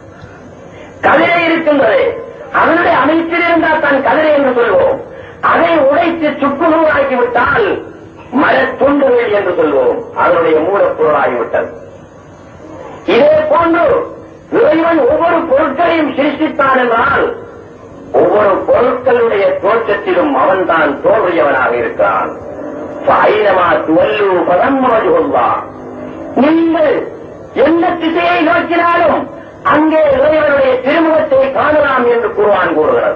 கதிரை இருக்கின்றது அதனுடைய அமைப்பில் இருந்தால் தான் கதிரை என்று சொல்வோம் அதை உடைத்து சுக்குநூறாக்கிவிட்டால் மரத்துண்டுகள் என்று சொல்வோம் அதனுடைய மூலப்பொருளாகிவிட்டது இதே போன்று இறைவன் ஒவ்வொரு பொருட்களையும் சிருஷ்டித்தான் என்றால் ஒவ்வொரு பொருட்களுடைய தோற்றத்திலும் அவன்தான் தோன்றியவனாக இருக்கிறான் சாயினமா துவல்லு பதம்மதி கொள்வான் நீங்கள் எந்த திசையை நோக்கினாலும் அங்கே இறைவனுடைய திருமுகத்தை காணலாம் என்று கூறுவான் கூறுகிறது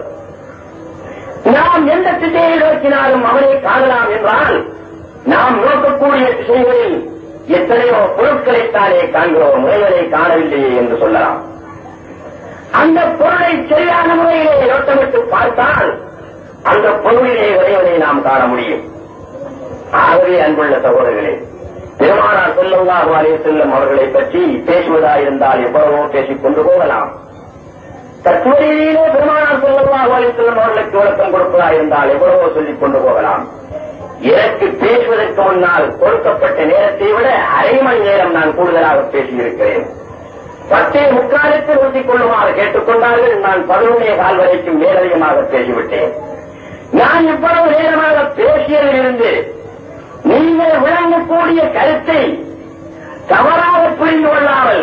நாம் எந்த திசையை நோக்கினாலும் அவனை காணலாம் என்றால் நாம் நோக்கக்கூடிய திசைகளில் எத்தனையோ பொருட்களைத்தானே காண்கிறோம் இறைவனை காணவில்லையே என்று சொல்லலாம் அந்த பொருளை சரியான முறையிலே நோட்டமிட்டு பார்த்தால் அந்த பொருளிலே இறைவனை நாம் காண முடியும் ஆகவே அன்புள்ள சகோதரர்களே பெருமானார் செல்லல்லாஹு அலைஹி செல்லும் அவர்களை பற்றி பேசுவதாயிருந்தால் எவ்வளவோ பேசிக் கொண்டு போகலாம் தத்துவரீதியிலே பெருமானார் செல்லல்லாஹு அலைஹி செல்லும் அவர்களுக்கு விளக்கம் கொடுப்பதாயிருந்தால் எவ்வளவோ சொல்லிக் கொண்டு போகலாம் எனக்கு பேசுவதற்கு முன்னால் கொடுக்கப்பட்ட நேரத்தை விட அரை மணி நேரம் நான் கூடுதலாக பேசியிருக்கிறேன் பத்தே முக்காலுக்கு நிறுத்திக் கொள்ளுமாறு கேட்டுக்கொண்டார்கள் நான் பதினொன்னே கால் வரைக்கும் மேலதிகமாக பேசிவிட்டேன் நான் இவ்வளவு நேரமாக பேசியதிலிருந்து நீங்கள் விளங்கக்கூடிய கருத்தை தவறாக புரிந்து கொள்ளாமல்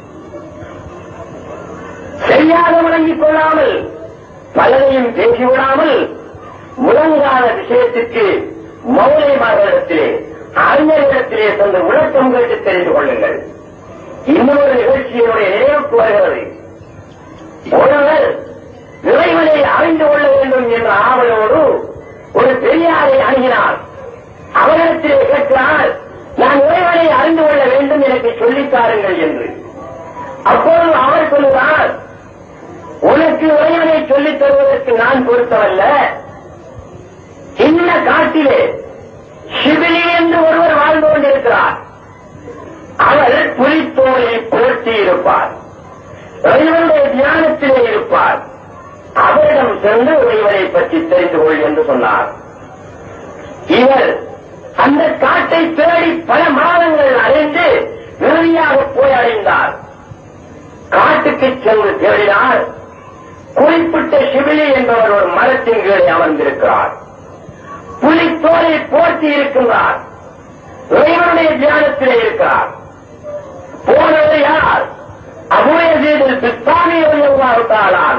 சரியாக விளங்கிக் கொள்ளாமல் பலரையும் பேசிவிடாமல் முழங்காத விஷயத்திற்கு மௌலியமார்களிடத்திலே அறிஞர்களிடத்திலே சென்று விளக்கம் கேட்டு தெரிந்து கொள்ளுங்கள் இன்னொரு நிகழ்ச்சியினுடைய நினைவுக்கு வருகிறது ஒருவர் இறைவனை அறிந்து கொள்ள வேண்டும் என்ற ஆவலோடு ஒரு பெரியாரை அணுகினார் அவரிடத்திலே கேட்கிறார் நான் இறைவனை அறிந்து கொள்ள வேண்டும் எனக்கு சொல்லித் தாருங்கள் என்று அப்போது அவர் சொல்லுகிறார் உனக்கு இறைவனை சொல்லித் தருவதற்கு நான் பொறுத்தவல்ல சின்ன காட்டிலே சிவிலி என்று ஒருவர் வாழ்ந்து கொண்டிருக்கிறார் அவர் புலித்தோலை போர்த்தி இருப்பார் இறைவனுடைய தியானத்திலே இருப்பார் அவரிடம் சென்று இறைவனை பற்றி தெரிந்து கொள் என்று சொன்னார் இவர் அந்த காட்டை தேடி பல மாதங்கள் அடைந்து இறுதியாக போய் அடைந்தார் காட்டுக்கு சென்று தேடினார் குறிப்பிட்ட சிவிலி என்பவர் ஒரு மரத்தின் கீழே அமர்ந்திருக்கிறார் புலித்தோலை போர்த்தி இருக்கின்றார் இறைவனுடைய தியானத்திலே இருக்கிறார் போனவர் யார் அபுயசீதில் பித்தாமி எவ்வாறுத்தாளான்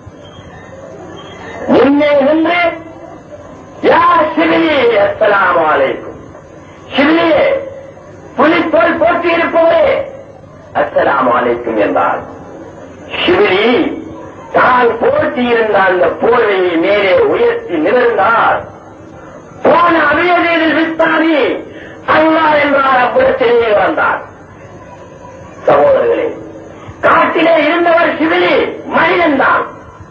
முன்னே நின்று யா சிவிலி அஸ்ஸலாமு அலைக்கும் சிவிலியே புலித்தோல் போற்றி இருப்பவரே அஸ்ஸலாமு அலைக்கும் என்றார் சிவிலி தான் போர்த்தி இருந்த அந்த போர்வையை மேலே உயர்த்தி நிமிர்ந்தார் போன அபியதீதில் வித்தாமி அல்லா என்றார் அப்புறத்திலே வந்தார் சகோதரர்களே காட்டிலே இருந்தவர் சிவிலி மனிதன்தான்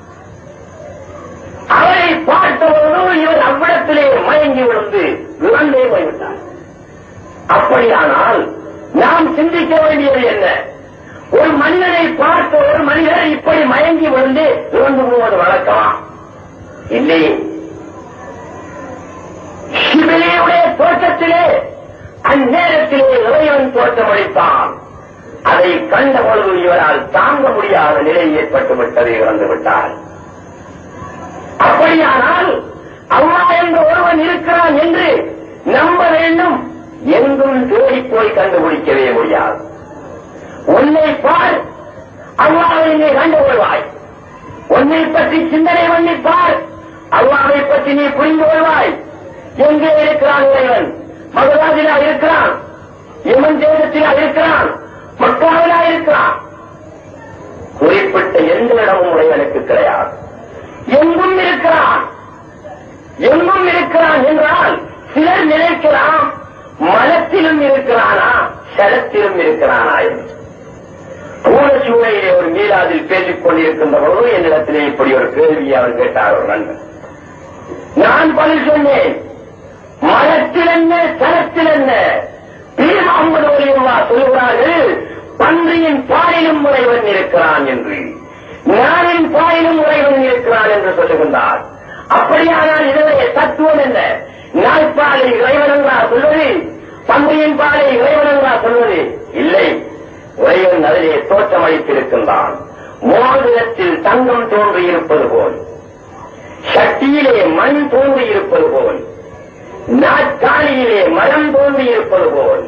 அவரை பார்த்தபோது இவர் அவ்விடத்திலே மயங்கி விழுந்து விழுந்தே போய்விட்டார் அப்படியானால் நாம் சிந்திக்க வேண்டியது என்ன ஒரு மனிதனை பார்த்த ஒரு மனிதர் இப்படி மயங்கி விழுந்து இறந்து போவது வழக்கமா இல்லையே சிவிலே தோற்றத்திலே அந்நேரத்திலே இறைவன் தோற்றமளித்தான் அதை கண்ட பொழுது இவரால் தாங்க முடியாத நிலை ஏற்பட்டு விட்டதை இறந்து விட்டார் அப்படியானால் அம்மா என்ற ஒருவன் இருக்கிறான் என்று நம்ப வேண்டும் எங்கும் தேடி போய் கண்டுபிடிக்கவே முடியாது உன்னை பார் அல்லாவை நீ கண்டுகொள்வாய் உன்னை பற்றி சிந்தனை பண்ணி பார் அல்லாவை பற்றி நீ புரிந்து கொள்வாய் எங்கே இருக்கிறான் இறைவன் மகராஜிலா இருக்கிறான் இமன் தேசத்திலா இருக்கிறான் மக்காவிலா இருக்கிறான் குறிப்பிட்ட எந்த இடமும் உடையவனுக்கு கிடையாது எங்கும் இருக்கிறான் எங்கும் இருக்கிறான் என்றால் சிலர் நினைக்கலாம் மலத்திலும் இருக்கிறானா சலத்திலும் இருக்கிறானா என்று பூரசூழையிலே ஒரு மீளாதில் பேசிக் கொண்டிருக்கின்ற பொழுது என்னிடத்திலே இப்படி ஒரு கேள்வியை அவர் கேட்டார் ஒரு நண்பர் நான் பதில் சொன்னேன் மலத்தில் என்ன சலத்தில் என்ன பீர் முகமது ஒலியுல்லா சொல்கிறார்கள் பன்றியின் பாலிலும் உறைவன் இருக்கிறான் என்று ஞானின் பாலிலும் உறைவன் இருக்கிறான் என்று சொல்லுகின்றார் அப்படியானால் இதனுடைய தத்துவம் என்ன நாய்ப்பாலை இறைவன் என்றா சொல்வது பன்றியின் பாலை இறைவன் என்றா சொல்வது இல்லை இறைவன் அதிலே தோற்றமளித்திருக்கின்றான் மோதிரத்தில் தங்கம் தோன்றியிருப்பது போல் சட்டியிலே மண் தோன்றியிருப்பது போல் நாற்காலியிலே மரம் தோன்றியிருப்பது போல்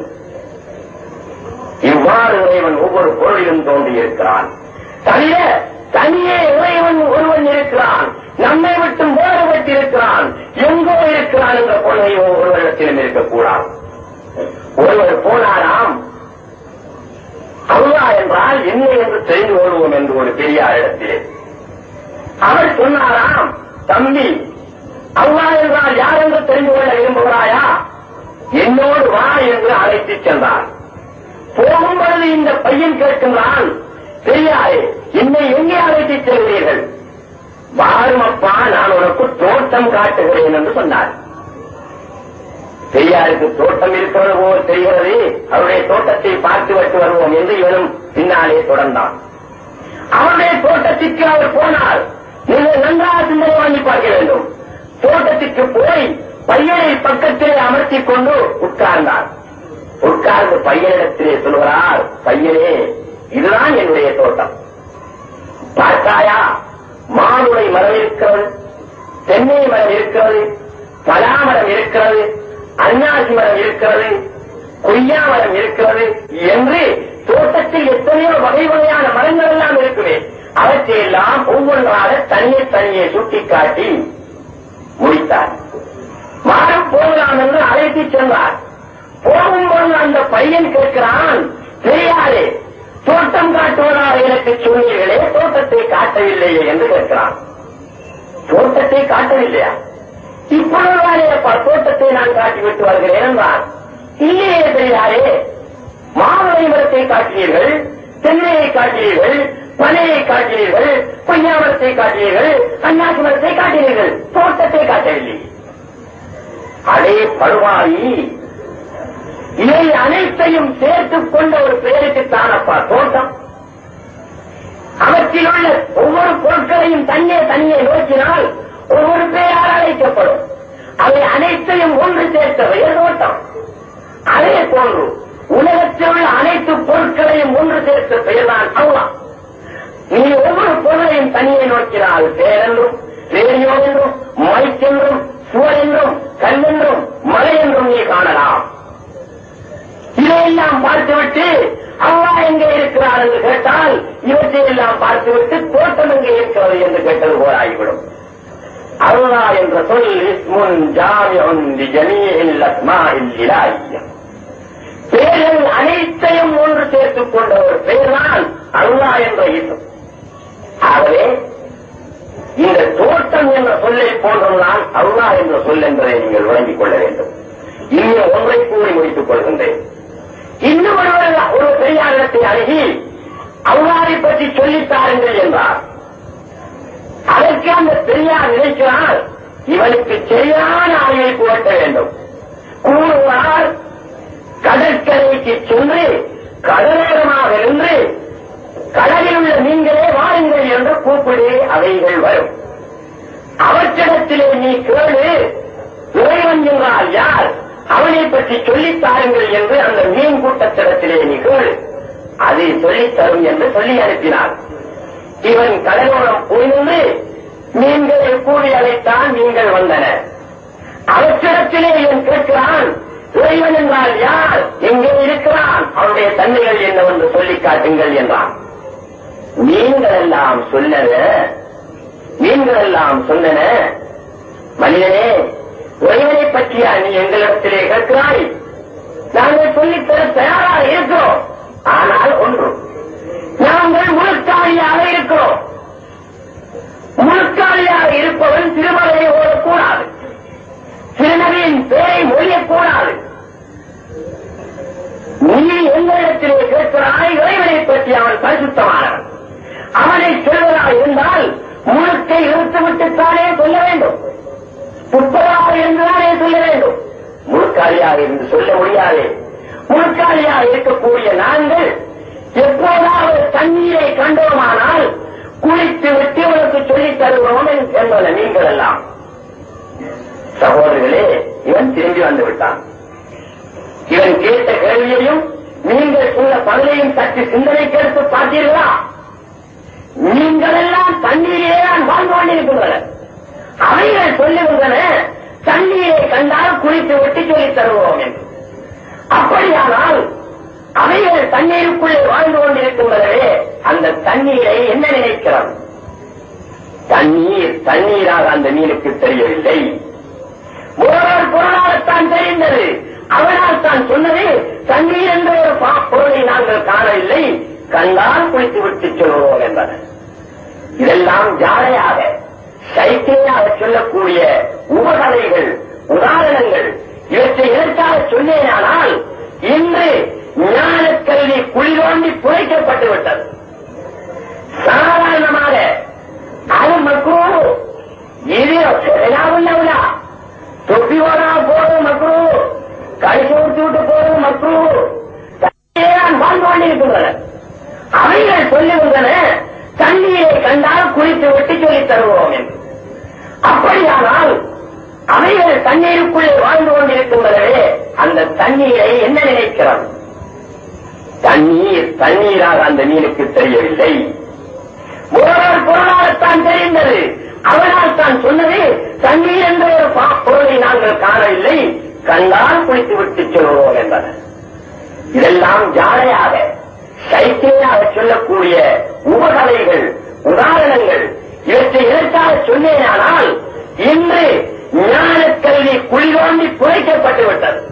இவ்வாறு இறைவன் ஒவ்வொரு பொருளிலும் தோன்றியிருக்கிறான் தனிய தனியே இறைவன் ஒருவன் இருக்கிறான் நம்மை விட்டு வேறுபட்டிருக்கிறான் எங்கோ இருக்கிறான் என்ற கொள்கை ஒருவரிடத்திலும் இருக்கக்கூடாது ஒருவர் போனாராம் அல்லா என்றால் என்ன என்று தெரிந்து கொள்வோம் என்று ஒரு பெரியாரிடத்திலே அவர் சொன்னாராம் தம்பி அல்லா என்றால் யார் என்று தெரிந்து கொள்ள விரும்புகிறாயா என்னோடு வா என்று அழைத்துச் சென்றார் போகும்பொழுது இந்த பையன் கேட்கின்றான் பெரியாரே என்னை எங்கே அழைத்துச் செல்கிறீர்கள் வாரும் அப்பா நான் உனக்கு தோட்டம் காட்டுகிறேன் என்று சொன்னார் பெரியாருக்கு தோட்டம் இருக்கிறது போல் தெரிகிறது அவருடைய தோட்டத்தை பார்த்து விட்டு வருவோம் என்று இவனும் பின்னாலே தொடர்ந்தான் அவருடைய தோட்டத்திற்கு அவர் போனார் நீங்கள் நன்றாக சிந்தனை வாங்கி பார்க்க வேண்டும் தோட்டத்திற்கு போய் பையனை பக்கத்திலே அமர்த்திக் கொண்டு உட்கார்ந்தார் உட்கார்ந்து பையனிடத்திலே சொல்கிறார் பையனே இதுதான் என்னுடைய தோட்டம் பார்த்தாயா மாதுளை மரம் இருக்கிறது தென்னை மரம் இருக்கிறது பலாமரம் இருக்கிறது அன்னாசி மரம் இருக்கிறது கொய்யா மரம் இருக்கிறது என்று தோட்டத்தில் எத்தனையோ வகை வகையான மரங்கள் எல்லாம் இருக்குமே அவற்றையெல்லாம் ஒவ்வொன்றாக தனியே தனியே சுட்டிக்காட்டி முடித்தார் மாறம் போகலாம் என்று அழைத்துச் சென்றார் போகும்போது அந்த பையன் கேட்கிறான் பெரியாரே தோட்டம் காட்டுவதாக எனக்கு சொன்னீர்களே தோட்டத்தை காட்டவில்லையே என்று கேட்கிறான் தோட்டத்தை காட்டவில்லையா இப்பொழுதுதானே அப்பா தோட்டத்தை நான் காட்டிவிட்டு வருகிறேன் என்றான் இல்லையே பெரியாரே மாமலை மரத்தை காட்டினீர்கள் தென்னையை காட்டினீர்கள் பனையை காட்டினீர்கள் கொய்யா மரத்தை காட்டினீர்கள் அன்னாசி மரத்தை காட்டினீர்கள் தோட்டத்தை காட்டவில்லை அதே படுவாயி இதை அனைத்தையும் சேர்த்துக் கொண்ட ஒரு பெயருக்குத்தான் அப்பா தோட்டம் அவற்றில் உள்ள ஒவ்வொரு பொருட்களையும் தனியே தனியே நோக்கினால் ஒவ்வொரு பெயரால் அழைக்கப்படும் அவை அனைத்தையும் ஒன்று சேர்த்த பெயர் தோட்டம் அதே போன்று உலகத்தில் உள்ள அனைத்து பொருட்களையும் ஒன்று சேர்த்த பெயர்தான் அவ்வா நீ ஒவ்வொரு பொருளையும் தனியே நோக்கினால் பேரென்றும் ரேடியோ என்றும் மைக் என்றும் சுவர் என்றும் கல் என்றும் மலை என்றும் நீ காணலாம் இதையெல்லாம் பார்த்துவிட்டு அவ்வா எங்கே இருக்கிறார் என்று கேட்டால் இவற்றையெல்லாம் பார்த்துவிட்டு தோட்டம் எங்கே இருக்கிறது என்று கேட்டது போராகிவிடும் அல்லா என்ற சொல் இஸ்முன் ஜாமியுன் ஜமீஇல் அஸ்மாஇல் இலாஹிய்யா பேர்கள் அனைத்தையும் ஒன்று சேர்த்துக் கொண்ட ஒரு பெயர்தான் அல்லா என்ற இசம் ஆகவே இந்த தோட்டம் என்ற சொல்லை போன்றதுதான் அல்லா என்ற சொல் என்பதை நீங்கள் விளங்கிக் கொள்ள வேண்டும் இன்னும் ஒன்றை கூறி முடித்துக் கொள்கின்றேன் இன்னும் ஒருவர் ஒரு பெரியாரிடத்தை அணுகி அல்லாரை பற்றி சொல்லித் தாருங்கள் என்றார் அதற்கு அந்த பெரியார் நினைக்கிறார் இவனுக்கு சரியான ஆய்வை புகட்ட வேண்டும் கூறுவார் கடற்கரைக்கு சென்று கடலோரமாக நின்று கடலில் உள்ள நீங்களே வாருங்கள் என்று கூப்பிடு அவைகள் வரும் அவற்றிடத்திலே நீ கேளு இறைவன் என்றால் யார் அவனை பற்றி சொல்லித் தாருங்கள் என்று அந்த மீன் கூட்டத்திடத்திலே நிகழ் அதை சொல்லித் தரும் என்று சொல்லி அனுப்பினார் இவன் கடலோரம் போய் நின்று மீன்களை கூறி அழைத்தான் மீன்கள் வந்தன அவற்றிடத்திலே இவன் கேட்கிறான் இறைவன் என்றால் யார் எங்கே இருக்கிறான் அவருடைய தன்மைகள் என்னவென்று சொல்லிக் காட்டுங்கள் என்றான் மீன்கள் எல்லாம் சொன்னன மீன்கள் எல்லாம் சொன்னன மனிதனே இறைவனை பற்றியா நீ எங்களிடத்திலே கேட்கிறாய் நாங்கள் சொல்லித்தர தயாராக இருக்கிறோம் ஆனால் ஒன்று நாங்கள் முழுக்காளியாக இருக்கிறோம் முழுக்காளியாக இருப்பவன் திருமலையை ஓடக்கூடாது திருநபியின் பெயரை மொழியக்கூடாது நீ எங்களிடத்திலே கேட்கிறாய் இறைவனை பற்றி அவன் பரிசுத்தமானவன் அவனை சொல்வதாக இருந்தால் முழுக்கை இழுத்துவிட்டுத்தானே சொல்ல வேண்டும் முப்பதாக இருந்துதானே சொல்ல வேண்டும் முழுக்காளியாக இருந்து சொல்ல முடியாது முழுக்காளியாக இருக்கக்கூடிய நாங்கள் எப்போதாவது தண்ணீரை கண்டோமானால் குளித்து விட்டு உனக்கு சொல்லித் தருகிறோம் என்பதை நீங்கள் எல்லாம் சகோதரர்களே இவன் திரும்பி வந்து விட்டான் இவன் கேட்ட கேள்வியையும் நீங்கள் சொன்ன பதிலையும் சற்று சிந்தனைக்கு எடுத்து பார்த்தீர்களா நீங்கள் எல்லாம் தண்ணீரே தான் வாழ்ந்து கொண்டிருக்கின்றன அவைகள் சொல்லுகின்றன தண்ணீரை கண்டால் குளித்து விட்டு சொல்லித் தருவோம் என்று அப்படியானால் அவைகள் தண்ணீருக்குள்ளே வாழ்ந்து கொண்டிருக்கின்றனவே அந்த தண்ணீரை என்ன நினைக்கிறது தண்ணீர் தண்ணீராக அந்த மீனுக்கு தெரியவில்லை ஒருவர் பொருளாகத்தான் தெரிந்தது அவனால் தான் சொன்னது தண்ணீர் என்ற ஒரு பா- பொருளை நாங்கள் காணவில்லை கண்டால் குளித்து விட்டு சொல்வோம் என்பது இதெல்லாம் ஜாடையாக சைக்கியாக சொல்லக்கூடிய உபகதைகள் உதாரணங்கள் இவற்றை எதற்காக சொன்னேனானால் இன்று ஞானக் கல்வி குளிரோண்டி புதைக்கப்பட்டு விட்டது சாதாரணமாக அது மக்கள் இது விழா தொப்பி ஓடா போடும் மக்கள் கழிச்சு விட்டு விட்டு போடும் மக்கள் தான் வாழ்ந்து கொண்டிருக்கின்றன அவைகள் சொல்லுகின்றன தண்ணீரை கண்டால் குளித்து விட்டு சொல்லித் தருவோம் என்று அப்படியானால் அவைகள் தண்ணீருக்குள்ளே வாழ்ந்து கொண்டிருக்கின்றனவே அந்த தண்ணீரை என்ன நினைக்கிறது தண்ணீர் தண்ணீராக அந்த மீனுக்கு தெரியவில்லை ஒருவர் பொருளாகத்தான் தெரிந்தது அவனால் தான் சொன்னது தண்ணீர் என்ற ஒரு பா- பொருளை நாங்கள் காணவில்லை கண்டால் குளித்து விட்டு சொல்வோம் என்பது இதெல்லாம் ஜாடையாக சைக்கியாக சொல்லக்கூடிய உபகதைகள் உதாரணங்கள் இவற்றை எதற்காக சொன்னேனானால் இன்று ஞானக் கல்வி குளிரோண்டி புதைக்கப்பட்டு விட்டது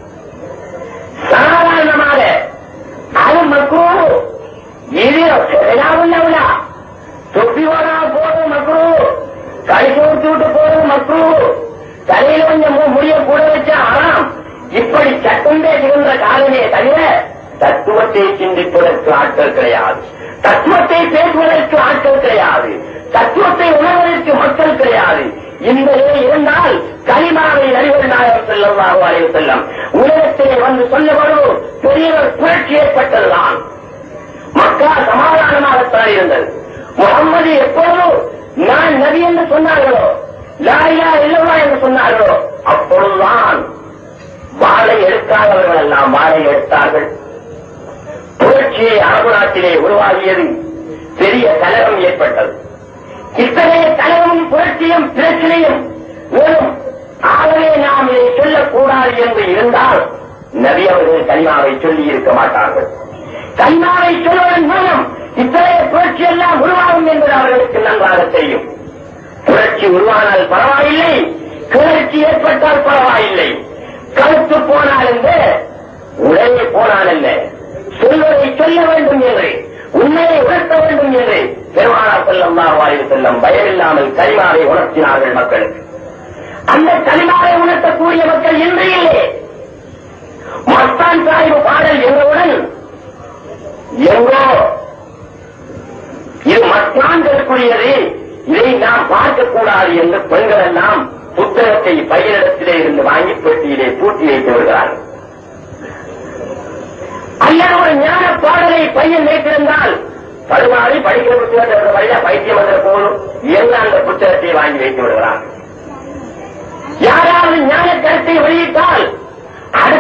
சாதாரணமாக அது மக்கள் இது விழா தொப்பி ஓடா போடும் மக்கள் கழிச்சு விட்டு விட்டு போடும் மக்கள் தலையில கொஞ்சம் மு- முடிய கூட வச்சா ஆறாம் இப்படி சட்டம் பேசுகின்ற காலமே தவிர தத்துவத்தை சிந்திப்பதற்கு ஆட்கள் கிடையாது தத்துவத்தை பேசுவதற்கு ஆட்கள் கிடையாது தத்துவத்தை உணர்வதற்கு மக்கள் கிடையாது இந்த நிலை இருந்தால் கலிமாவை நடிகர் நாயகம் செல்லவாக அலைவு செல்லம் உலகத்திலே வந்து சொல்லப்படும் பெரிய ஒரு புரட்சி ஏற்பட்டதுதான் மக்கா சமாதானமாகத்தான் இருந்தது முகம்மது எப்போதும் நான் நபி என்று சொன்னார்களோ லாயா இல்லவா என்று சொன்னார்களோ அப்பொழுதுதான் வாழை எடுக்காதவர்கள் எல்லாம் வாழை எடுத்தார்கள் புரட்சியை அரபு நாட்டிலே உருவாகியது பெரிய கலகம் ஏற்பட்டது இத்தகைய கலகமும் புரட்சியும் பிரச்சனையும் வெறும் ஆகவே நாம் இதை சொல்லக்கூடாது என்று இருந்தால் நபி அவர்கள் கனிமாவை சொல்லி இருக்க மாட்டார்கள் கனிமாவை சொல்வதன் மூலம் இத்தகைய புரட்சி எல்லாம் உருவாகும் என்பது அவர்களுக்கு நன்றாக தெரியும் புரட்சி உருவானால் பரவாயில்லை கிளர்ச்சி ஏற்பட்டால் பரவாயில்லை கருத்து போனால் என்ன உடனே போனால் என்ன சொல்வதை சொல்ல வேண்டும் என்று உண்மையை உணர்த்த வேண்டும் என்று பெருமானார் செல்லம் வாயு செல்லம் பயமில்லாமல் கரிமாவை உணர்த்தினார்கள் மக்களுக்கு அந்த கலிமாவை உணர்த்தக்கூடிய மக்கள் இன்று இல்லை மஸ்தான் சாஹிப் பாடல் என்றவுடன் எங்கோ இது மஸ்தான்களுக்குரியது இதை நாம் பார்க்கக்கூடாது என்று பெண்கள் எல்லாம் புத்தகத்தை பையனிடத்திலே இருந்து வாங்கி பெட்டியிலே பூட்டி வைத்து வருகிறார்கள் அல்லது ஒரு ஞான பாடலை பையன் வைத்திருந்தால் பருமாறி படிக்கிற புத்தகத்தை வழியா பைத்தியம் வந்த போதும் எங்க அந்த புத்தகத்தை வாங்கி வைத்து விடுகிறார் யாராவது ஞான கருத்தை வெளியிட்டால் அடுத்த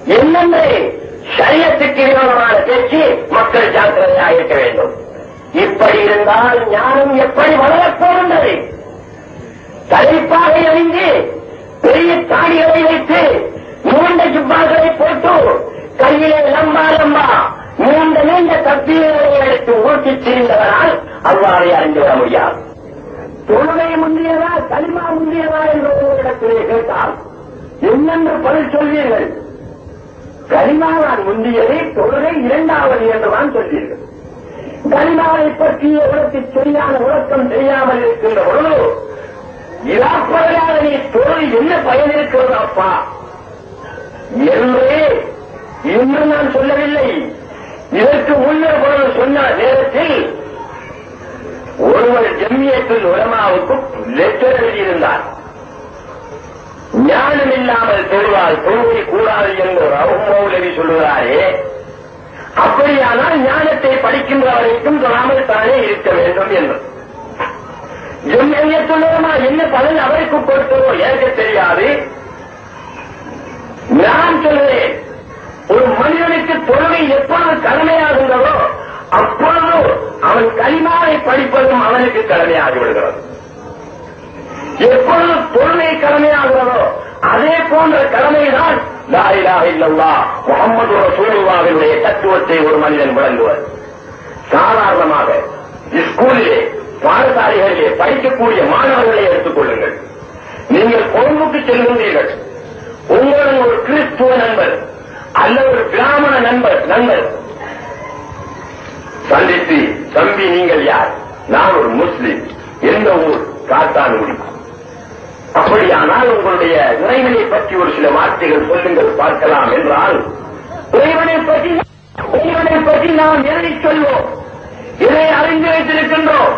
என்னென்று சரியத்துக்கு விரோதமான பேச்சு மக்கள் ஜாக்கிரதையாக இருக்க வேண்டும் இப்படி இருந்தால் ஞானம் எப்படி வளரப் போகின்றது தலைப்பாகை அணிந்து பெரிய தாடிகளை வைத்து நீண்ட ஜுப்பாக்களை போட்டு கையிலே லம்பா லம்பா நீண்ட நீண்ட தப்பீர்களை எடுத்து ஊட்டிச் திரிந்தவரால் அவ்வாறு அறிந்து வர முடியாது தொழுகை முந்தியதா களிமா முந்தியதா என்று உங்களிடத்திலே கேட்டால் என்னென்று பதில் சொல்வீர்கள் கலிமாவான் முந்தியதை தொழுகை இரண்டாவது என்றுதான் சொல்வீர்கள் கலிமாவை பற்றிய உனக்கு சரியான விளக்கம் தெரியாமல் இருக்கின்ற பொழுது இராப்பதையாக நீ தொழில் என்ன பயன் இருக்கிறது அப்பா என்று இன்று நான் சொல்லவில்லை இதற்கு முன்னர் பொழுது சொன்ன நேரத்தில் ஒருவர் ஜம்மியத்தில் உலமாவுக்கு லெட்டர் எழுதியிருந்தார் ஞானம் இல்லாமல் தொழுவால் தொழுகை கூடாது என்று ரவுப் மௌலவி சொல்லுகிறாரே அப்படியானால் ஞானத்தை படிக்கின்ற வரைக்கும் தொழாமல் தானே இருக்க வேண்டும் என்று ஜம்மியத்துள்ளமா என்ன பலன் அவருக்கு கொடுத்ததோ எனக்கு தெரியாது நான் சொல்கிறேன் ஒரு மனிதனுக்கு தொழுகை எப்பொழுது கடமையாகின்றதோ அப்பொழுது அவன் களிமாவை படிப்பதும் அவனுக்கு கடமையாகி விடுகிறது எப்பொழுது தொழுகை கடமையாகிறதோ அதே போன்ற கடமைதான் லா இலாஹ இல்லல்லாஹ் முகமது ரசூலுல்லாஹினுடைய தத்துவத்தை ஒரு மனிதன் விளங்குவர் சாதாரணமாக ஸ்கூலிலே பாடசாலைகளிலே படிக்கக்கூடிய மாணவர்களை எடுத்துக் கொள்ளுங்கள் நீங்கள் கொழும்புக்கு செல்கின்றீர்கள் உங்களுடன் ஒரு கிறிஸ்துவ நண்பர் அல்லது ஒரு பிராமண நண்பர் நண்பர் சந்தித்து தம்பி நீங்கள் யார் நான் ஒரு முஸ்லிம் எந்த ஊர் காத்தான்குடி அப்படியானால் உங்களுடைய இறைவனை பற்றி ஒரு சில வார்த்தைகள் சொல்லுங்கள் பார்க்கலாம் என்றால் இறைவனை பற்றி இறைவனை பற்றி நாம் எதை சொல்வோம் இதை அறிந்து வைத்திருக்கின்றோம்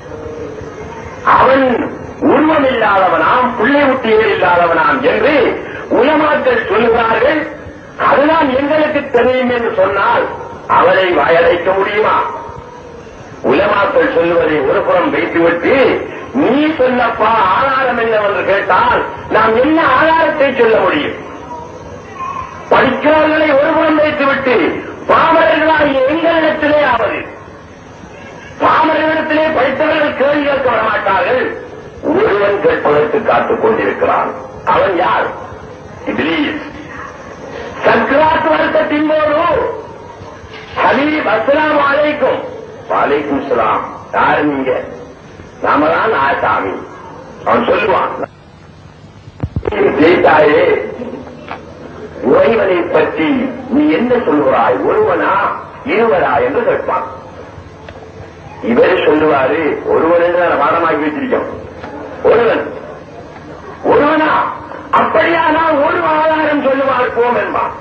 அவன் உருவம் இல்லாதவனாம் பிள்ளை குட்டிகள் இல்லாதவனாம் என்று உலமாக்கள் சொல்லுகிறார்கள் அதுதான் எங்களுக்கு தெரியும் என்று சொன்னால் அவரை வாயடைக்க முடியுமா உலமாக்கள் சொல்லுவதை ஒரு புறம் வைத்துவிட்டு நீ சொல்லப்பா ஆதாரம் என்னவென்று கேட்டால் நாம் என்ன ஆதாரத்தை சொல்ல முடியும் படிக்கிறவர்களை ஒரு புறம் வைத்துவிட்டு பாமரர்களாகிய எங்களிடத்திலே ஆவது பாமரர்களிடத்திலே படித்தவர்கள் கேள்வி கேட்க வரமாட்டார்கள் ஒருவன் கேட்பதற்கு காத்துக் கொண்டிருக்கிறான் அவன் யார் இப்லீஸ் சக்ராத் வருத்தத்தின் போது ஹபீப் அஸ்லாம் அலைக்கும் வாலைக்கும் சலாம் யாரு நீங்க நாம தான் ஆசாமி அவன் சொல்லுவான் ஜெயித்தாயே இறைவனை பற்றி நீ என்ன சொல்கிறாய் ஒருவனா இருவரா என்று கேட்பான் இவர் சொல்லுவாரு ஒருவன் என்று நான் பாடமாக்கி வச்சிருக்கோம் ஒருவன் ஒருவனா அப்படியானால் ஒரு ஆதாரம் சொல்லுவார் போம் என்பான்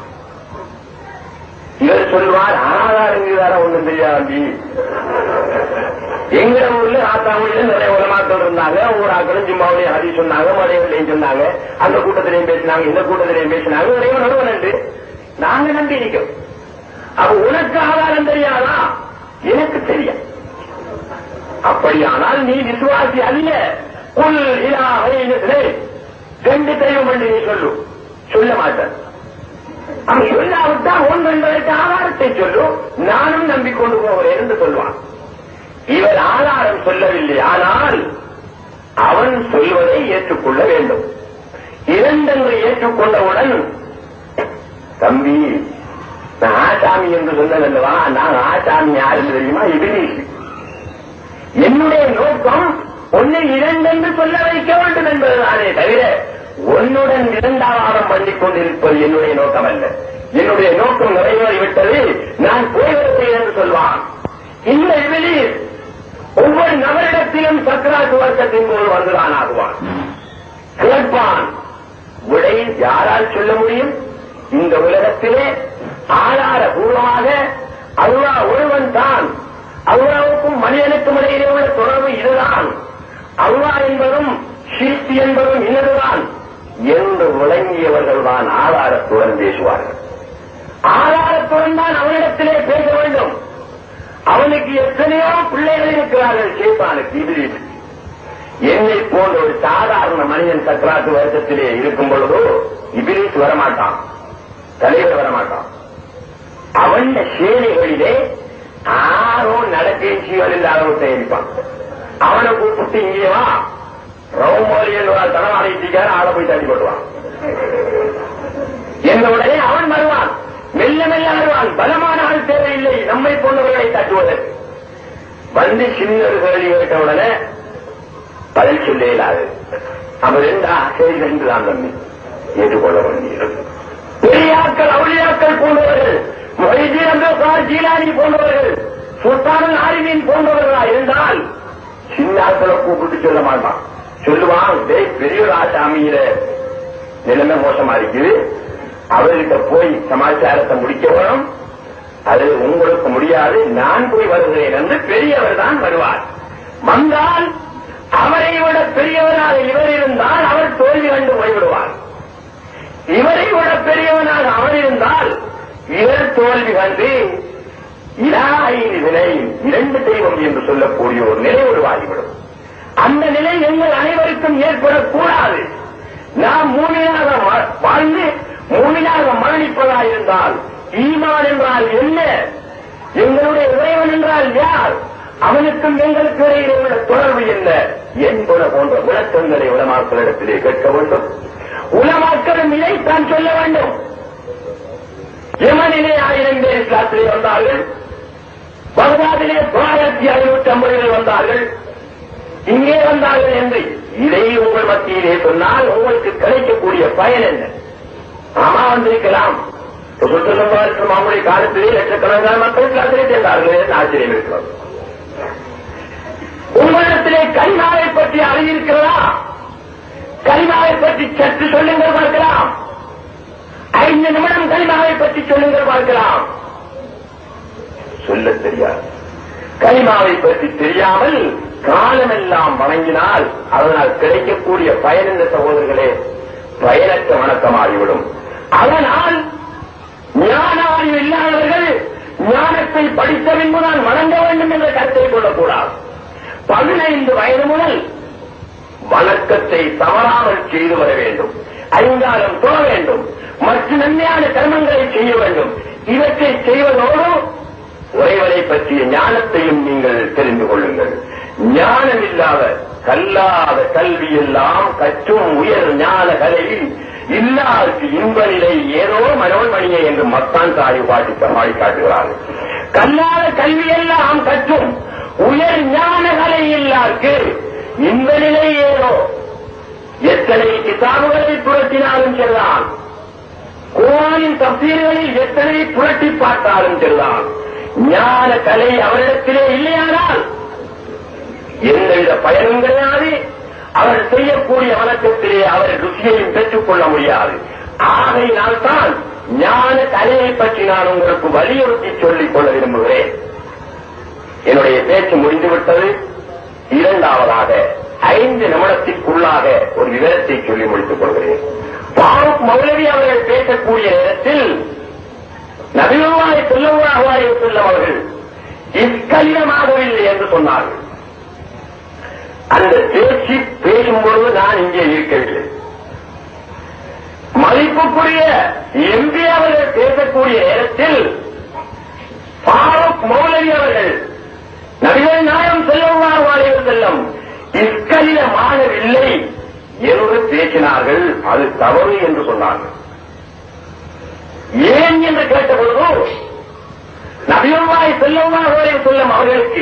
இவர் சொல்லுவார் ஆதாரம் வேற ஒண்ணும் தெரியாது எங்க ஊர்ல ஆத்தாமொழியில நிறைய உலமாக்கள் இருந்தாங்க ஊராக்களும் ஜிம்மாவிலையும் ஹரி சொன்னாங்க மலைகளையும் சொன்னாங்க அந்த கூட்டத்திலையும் பேசினாங்க இந்த கூட்டத்திலையும் பேசினாங்க இறைவன் ஒருவன் என்று நாங்க நம்பி இருக்கோம் அப்ப உனக்கு ஆதாரம் தெரியாதா எனக்கு தெரியும் அப்படியானால் நீ விசுவாசி அல்ல குல் இலாஹை ரெண்டு தெய்வம் என்று நீ சொல்லு சொல்ல மாட்டேன் அவன் சொல்லாவிட்டால் ஒன்று என்பதற்கு ஆதாரத்தை சொல்லு நானும் நம்பிக்கொண்டு போகிறேன் என்று சொல்வான் இவர் ஆதாரம் சொல்லவில்லை ஆனால் அவன் சொல்வதை ஏற்றுக்கொள்ள வேண்டும் இரண்டென்று ஏற்றுக்கொண்டவுடன் தம்பி நான் ஆசாமி என்று சொன்னதல்லவா நான் ஆசாமி யாருன்னு தெரியுமா இபிலிஸ் என்னுடைய நோக்கம் உன்னை இரண்டென்று சொல்ல வைக்க வேண்டும் என்பதுதானே தவிர உன்னுடன் இரண்டாவாதம் பண்ணிக் கொண்டிருப்பது என்னுடைய நோக்கம் அல்ல என்னுடைய நோக்கம் நிறைவேறிவிட்டது நான் போய்விடுகிறேன் என்று சொல்வான் இந்த இபிலிஸ் ஒவ்வொரு நபரிடத்திலும் சக்கராத்து வர்க்கத்தின் போது வந்துதான் ஆகுவான் கேட்பான் விடை யாரால் சொல்ல முடியும் இந்த உலகத்திலே ஆதாரபூர்வமாக அல்லா ஒருவன் தான் அல்லாவுக்கும் மனிதனுக்கும் இடையிலே உள்ள தொடர்பு இதுதான் அல்லா என்பதும் ஷீர்த்தி என்பதும் இன்னதுதான் என்று விளங்கியவர்கள் தான் ஆதாரத்துடன் பேசுவார்கள் ஆதாரத்துடன் தான் அவனிடத்திலே பேச வேண்டும் அவனுக்கு எத்தனையோ பிள்ளைகள் இருக்கிறார்கள் சேப்பானுக்கு இதில் என்னை போன்ற ஒரு சாதாரண மனிதன் சக்கராத்து வருஷத்திலே இருக்கும் பொழுதோ இபிலிஸ் வரமாட்டான் தலைவர் வரமாட்டான் அவன் சேனைகளிலே ஆரோ நடக்கேச்சிகள் இல்லாதவத்தை இருப்பான் அவனை கூப்பிட்டு இங்கே வா ரவுமோலியல் தலைவாரிக்கார ஆளை போய் தட்டி போடுவான் என்ற உடனே அவன் வருவான் மெல்ல மெல்ல வருவான் பலமான ஆள் தேவையில்லை நம்மை போன்றவர்களை தட்டுவதற்கு வந்து சின்ன கேள்வி கேட்ட உடனே பதில் சொல்ல இயலாது அவன் ரெண்டா சரி ரெண்டு தான் தம்பி ஏற்றுக்கொள்ள வேண்டியிருக்கும் பெரியாக்கள் அவுளியாக்கள் போன்றவர்கள் மொய்தீன் அம்பேத்கர் ஜீலானி போன்றவர்கள் சுல்தானல் ஆரிமீன் போன்றவர்களா இருந்தால் சின்ன ஆட்களை கூப்பிட்டு சொல்ல மாட்டான் சொல்லுவான் டேய் பெரிய ஆசாமியில நிலைமை மோசமா இருக்குது அவர்கிட்ட போய் சமாச்சாரத்தை முடிக்க வேணும் அது உங்களுக்கு முடியாது நான் போய் வருகிறேன் என்று பெரியவர் தான் வருவார் வந்தால் அவரை விட பெரியவராக இவர் இருந்தால் அவர் தோல்வி கண்டு போய்விடுவார் இவரை விட பெரியவனாக அவர் இருந்தால் இவர் தோல்வி கண்டு இலாயின் வினை இரண்டு தெய்வம் என்று சொல்லக்கூடிய ஒரு நிலை உருவாகிவிடும் அந்த நிலை எங்கள் அனைவருக்கும் ஏற்படக்கூடாது நாம் மூமியாக வா- வாழ்ந்து மூமியாக மரணிப்பதாயிருந்தால் ஈமான் என்றால் என்ன எங்களுடைய இறைவன் என்றால் யார் அவனுக்கும் எங்களுக்கு இடையிலே உள்ள தொடர்பு என்ன என்பன போன்ற விளக்கங்களை உலமாக்களிடத்திலே கேட்க வேண்டும் உலமாக்களும் இதைத்தான் சொல்ல வேண்டும் யமனிலே ஆயிரம் பேர் இஸ்லாத்திலே வந்தார்கள் பகதாதிலே தொள்ளாயிரத்தி ஐநூற்றி ஐம்பதுகள் வந்தார்கள் இங்கே வந்தார்கள் என்று இதை உங்கள் மத்தியிலே சொன்னால் உங்களுக்கு கிடைக்கக்கூடிய பயன் என்ன ஆமா வந்திருக்கலாம் சுற்றுலா அவங்களுடைய காலத்திலே லட்சக்கணக்கான மக்கள் இஸ்லாத்திலே சேர்ந்தார்கள் என்று ஆச்சரியம் இருக்கிறது உங்களிடத்திலே கரிமாவை பற்றி அறிவிருக்கிறதா கரிமாவை பற்றி சற்று சொல்லுங்கள் பார்க்கலாம் ஐந்து நிமிடம் கரிமாவை பற்றி சொல்லுங்கள் பார்க்கலாம் சொல்ல தெரியாது கரிமாவை பற்றி தெரியாமல் காலமெல்லாம் வணங்கினால் அதனால் கிடைக்கக்கூடிய பயன் என்ற சகோதரர்களே பயனற்ற வணக்கமாகிவிடும் அதனால் ஞான அறிவு இல்லாதவர்கள் ஞானத்தை படித்த பின்புதான் வணங்க வேண்டும் என்ற கருத்தை கொள்ளக்கூடாது பதினைந்து வயது முதல் வணக்கத்தை தவறாமல் செய்து வர வேண்டும் ஐந்தாரம் தொழ வேண்டும் மற்ற நன்மையான கர்மங்களை செய்ய வேண்டும் இவற்றை செய்வதோடு உறைவரை பற்றிய ஞானத்தையும் நீங்கள் தெரிந்து கொள்ளுங்கள் ஞானம் இல்லாத கல்லாத கல்வி எல்லாம் கற்றும் உயர் ஞான கலையில் இல்லாருக்கு இன்ப நிலை ஏதோ மனோன்மணியை என்று மத்தான் தாய் பாட்டி பாடி காட்டுகிறார்கள் கல்லாத கல்வி எல்லாம் கற்றும் உயர் ஞான கலை இல்லாருக்கு இன்ப நிலை ஏதோ எத்தனை கிதாபுகளை புரட்டினாலும் செல்லாம் குரானின் தப்சீர்களில் எத்தனை புரட்டி பார்த்தாலும் செல்லாம் ஞான கலை அவரிடத்திலே இல்லையானால் எந்தவித பயனும் கிடையாது அவர் செய்யக்கூடிய வணக்கத்திலே அவர் ருசியையும் பெற்றுக் கொள்ள முடியாது ஆகையினால் தான் ஞான கலையை பற்றி நான் உங்களுக்கு வலியுறுத்தி சொல்லிக் கொள்ள விரும்புகிறேன் என்னுடைய பேச்சு முடிந்துவிட்டது இரண்டாவதாக ஐந்து நிமிடத்திற்குள்ளாக ஒரு விவரத்தை சொல்லி முடித்துக் கொள்கிறேன் பாரூக் மௌலவி அவர்கள் பேசக்கூடிய நேரத்தில் நபிவாய் செல்லவாய் செல்லும் அவர்கள் இஸ்கலிதமாகவில்லை என்று சொன்னார்கள் அந்த பேச்சு பேசும்பொழுது நான் இங்கே இருக்கவில்லை மதிப்புக்குரிய எம்பி அவர்கள் பேசக்கூடிய நேரத்தில் பாரூக் மௌலவி அவர்கள் நபிகள் நாயம் செல்லவாய் செல்லும் இஸ்கலிதமாகவில்லை என்று பேசினார்கள் அது தவறு என்று சொன்னார்கள் ஏன் என்று கேட்டபொழுது நபியல்லாய் செல்லவாய் செல்லும் அவர்களுக்கு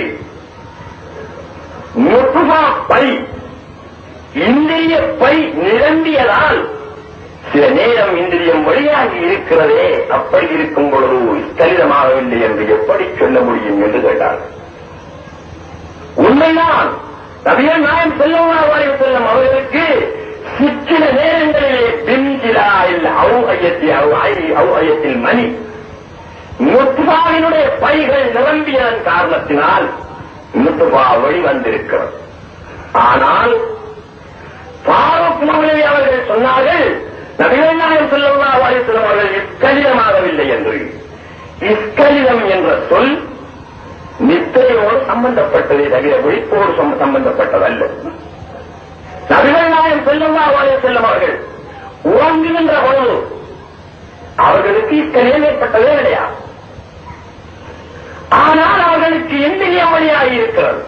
முத்துமா பை இந்திரிய பை நிரம்பியதால் சில நேரம் இந்திரியம் வழியாகி இருக்கிறதே அப்படி இருக்கும் பொழுது ஸ்தலிதமாகவில்லை என்று எப்படி சொல்ல முடியும் என்று கேட்டார்கள் உண்மைதான் நபியல் நாயம் செல்லவாய் செல்லும் அவர்களுக்கு சிற்சில நேரங்களிலே பிஞ்சிலா இல்ல அவுகையத்தில் அவுகையத்தில் மணி முத்துபாவினுடைய பைகள் நிரம்பியதன் காரணத்தினால் முத்துபா வெளிவந்திருக்கிறது ஆனால் பாரூக் மௌலவி அவர்கள் சொன்னார்கள் நபிகள் நாயம் செல்லவா வாரிசுலம் அவர்கள் இஸ்கலிதமாகவில்லை என்று இஸ்கலிதம் என்ற சொல் நித்திரையோடு சம்பந்தப்பட்டதை தவிர விழிப்போடு சம்ப- சம்பந்தப்பட்டதல்ல நபிகள் நாயம் செல்லவா வாரிய செல்லும் அவர்கள் உறங்குகின்ற பொழுது அவர்களுக்கு இக்கலியம் ஏற்பட்டதே கிடையாது ஆனால் அவர்களுக்கு இந்திரியம் வழியாகி இருக்கிறது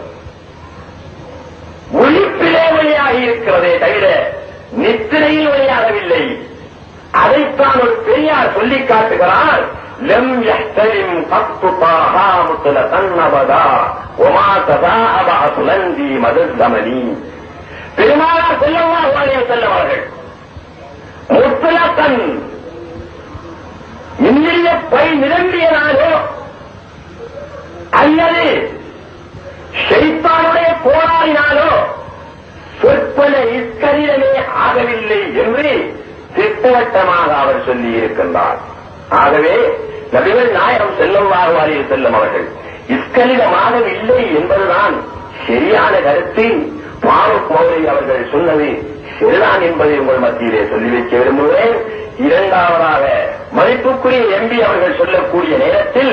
ஒழிப்பிலே வழியாகி இருக்கிறதே தவிர நித்திரையில் வழியாகவில்லை அதைத்தான் ஒரு பெரியார் சொல்லிக் காட்டுகிறார் லெம் யஹ்தரிம் கத்து தாஹா முத்துல தன்னபதா ஒமா ததா அபா சுலந்தி மதுசமனி பெருமானார் செல்லவா வாழிய செல்லவார்கள் முத்துலக்கன் இந்திரிய பை நிரம்பியனாலோ அல்லது ஷைத்தானுடைய கோளாறினாலோ சொற்பன இஸ்கரிடமே ஆகவில்லை என்று திட்டவட்டமாக அவர் சொல்லி இருக்கின்றார் ஆகவே நபிகள் நாயகம் செல்லும் வாருவாரில் செல்லும் அவர்கள் இஸ்கலிடமாகவில்லை என்பதுதான் சரியான கருத்து பாரூக் மௌலி அவர்கள் சொன்னது சரிதான் என்பதை உங்கள் மத்தியிலே சொல்லி வைக்க விரும்புகிறேன் இரண்டாவதாக மதிப்புக்குரிய எம்பி அவர்கள் சொல்லக்கூடிய நேரத்தில்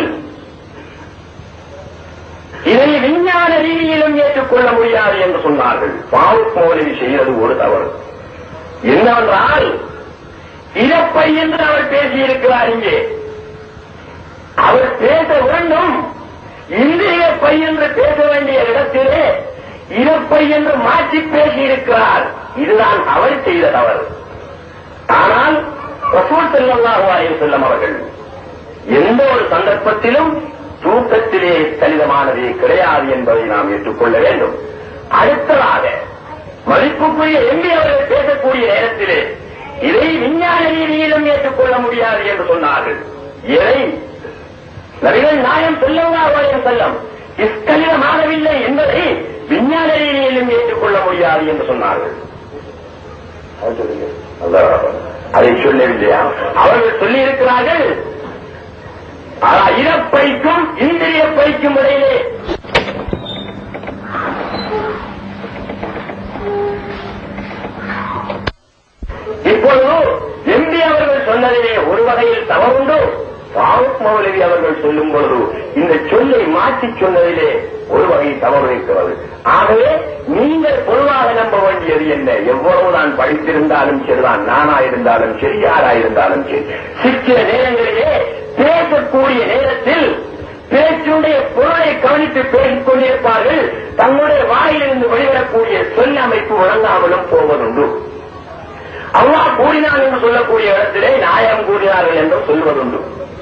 இதை விஞ்ஞான ரீதியிலும் ஏற்றுக்கொள்ள முடியாது என்று சொன்னார்கள் பாவூக் மௌலவி செய்கிறது ஒரு தவறு என்னவென்றால் இறப்பை என்று அவர் பேசியிருக்கிறார் இங்கே அவர் பேச வேண்டும் இந்திரிய பை என்று பேச வேண்டிய இடத்திலே இறப்பை என்று மாற்றி பேசியிருக்கிறார் இதுதான் அவர் செய்த தவறு ஆனால் ரசூல் செல்லல்லாஹு அலைஹி செல்லம் அவர்கள் எந்த ஒரு சந்தர்ப்பத்திலும் தூக்கத்திலே கலிதமானதே கிடையாது என்பதை நாம் ஏற்றுக்கொள்ள வேண்டும் அடுத்ததாக மதிப்புக்குரிய எம்பி அவர்கள் பேசக்கூடிய நேரத்திலே இதை விஞ்ஞான ரீதியிலும் ஏற்றுக்கொள்ள முடியாது என்று சொன்னார்கள் இதை நபிகள் நாயம் செல்லவாயம் செல்லம் இஸ்கலிதமாகவில்லை என்பதை விஞ்ஞான ரீதியிலும் ஏற்றுக்கொள்ள முடியாது என்று சொன்னார்கள் அது சொல்லுங்க. அதான். அதை சொல்லவில்லையா அவர்கள் சொல்லி இருக்கிறார்கள் இறப்பைக்கும் இந்திரிய பைக்கும் இடையிலே இப்பொழுது எம்பி அவர்கள் சொன்னதிலே ஒரு வகையில் தவறுண்டு பாவூக் மௌலவி அவர்கள் சொல்லும் பொழுது இந்த சொல்லை மாற்றி சொன்னதிலே ஒரு வகை தவறு இருக்கிறது ஆகவே நீங்கள் பொதுவாக நம்ப வேண்டியது என்ன எவ்வளவு நான் படித்திருந்தாலும் சரிதான் நானா இருந்தாலும் சரி யாரா இருந்தாலும் சரி சிற்சில நேரங்களிலே பேசக்கூடிய நேரத்தில் பேச்சுடைய பொருளை கவனித்து பேசிக் கொண்டிருப்பார்கள் தங்களுடைய வாயிலிருந்து வெளிவரக்கூடிய சொல் அமைப்பு வழங்காமலும் போவதுண்டு அல்லாஹ் கூறினான் என்று சொல்லக்கூடிய இடத்திலே நியாயம் கூறினார்கள் என்றும் சொல்வதுண்டு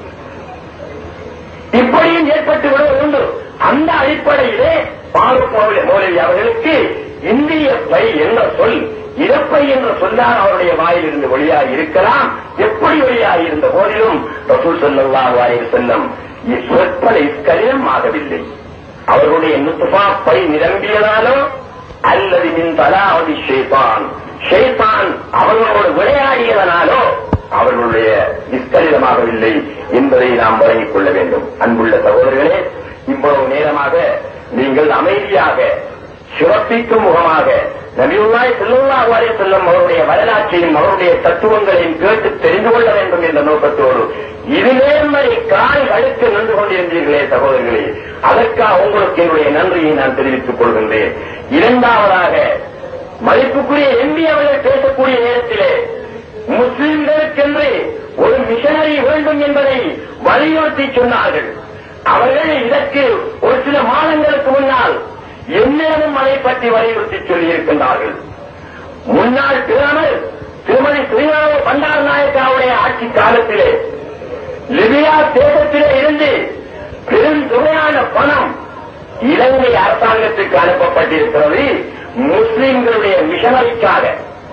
இப்படியும் ஏற்பட்டு விடுவதுண்டு அந்த அடிப்படையிலே பாரூக் மௌல- மௌலவி அவர்களுக்கு இந்திய பை என்ற சொல் இறப்பை என்ற சொல்லால் அவருடைய வாயிலிருந்து வெளியாகி இருக்கலாம் எப்படி வெளியாகி இருந்த போதிலும் ரசூல் ஸல்லல்லாஹு அலைஹி செல்லம் சொற்பனை கடினம் ஆகவில்லை அவர்களுடைய நுத்துபா பை நிரம்பியதாலோ அல்லது மின் தலாவதி ஷேதான் ஷேதான் அவர்களோடு விளையாடியதனாலோ அவர்களுடைய நிஸ்கலிதமாகவில்லை என்பதை நாம் வழங்கிக் கொள்ள வேண்டும் அன்புள்ள சகோதரர்களே இவ்வளவு நேரமாக நீங்கள் அமைதியாக சிறப்பிக்கும் முகமாக நபியுல்லாய் செல்லுல்லாஹு அலைஹி செல்லும் அவருடைய வரலாற்றையும் அவருடைய தத்துவங்களையும் கேட்டு தெரிந்து கொள்ள வேண்டும் என்ற நோக்கத்தோடு இருநேர்மறை கால் அழுத்து நின்று கொண்டிருந்தீர்களே சகோதரர்களே அதற்காக உங்களுக்கு என்னுடைய நன்றியை நான் தெரிவித்துக் கொள்கின்றேன் இரண்டாவதாக மதிப்புக்குரிய எம்பி அவர்கள் பேசக்கூடிய நேரத்திலே முஸ்லிம்களுக்கென்று ஒரு மிஷனரி வேண்டும் என்பதை வலியுறுத்தி சொன்னார்கள் அவர்கள் இதற்கு ஒரு சில மாதங்களுக்கு முன்னால் என்னிடமும் அதை பற்றி வலியுறுத்தி சொல்லியிருக்கின்றார்கள் முன்னாள் பிரதமர் திருமதி ஸ்ரீராம பண்டார் நாயக்காவுடைய ஆட்சி காலத்திலே லிபியா தேசத்திலே இருந்து பெருந்தொகையான பணம் இலங்கை அரசாங்கத்துக்கு அனுப்பப்பட்டிருக்கிறது முஸ்லிம்களுடைய மிஷனரிக்காக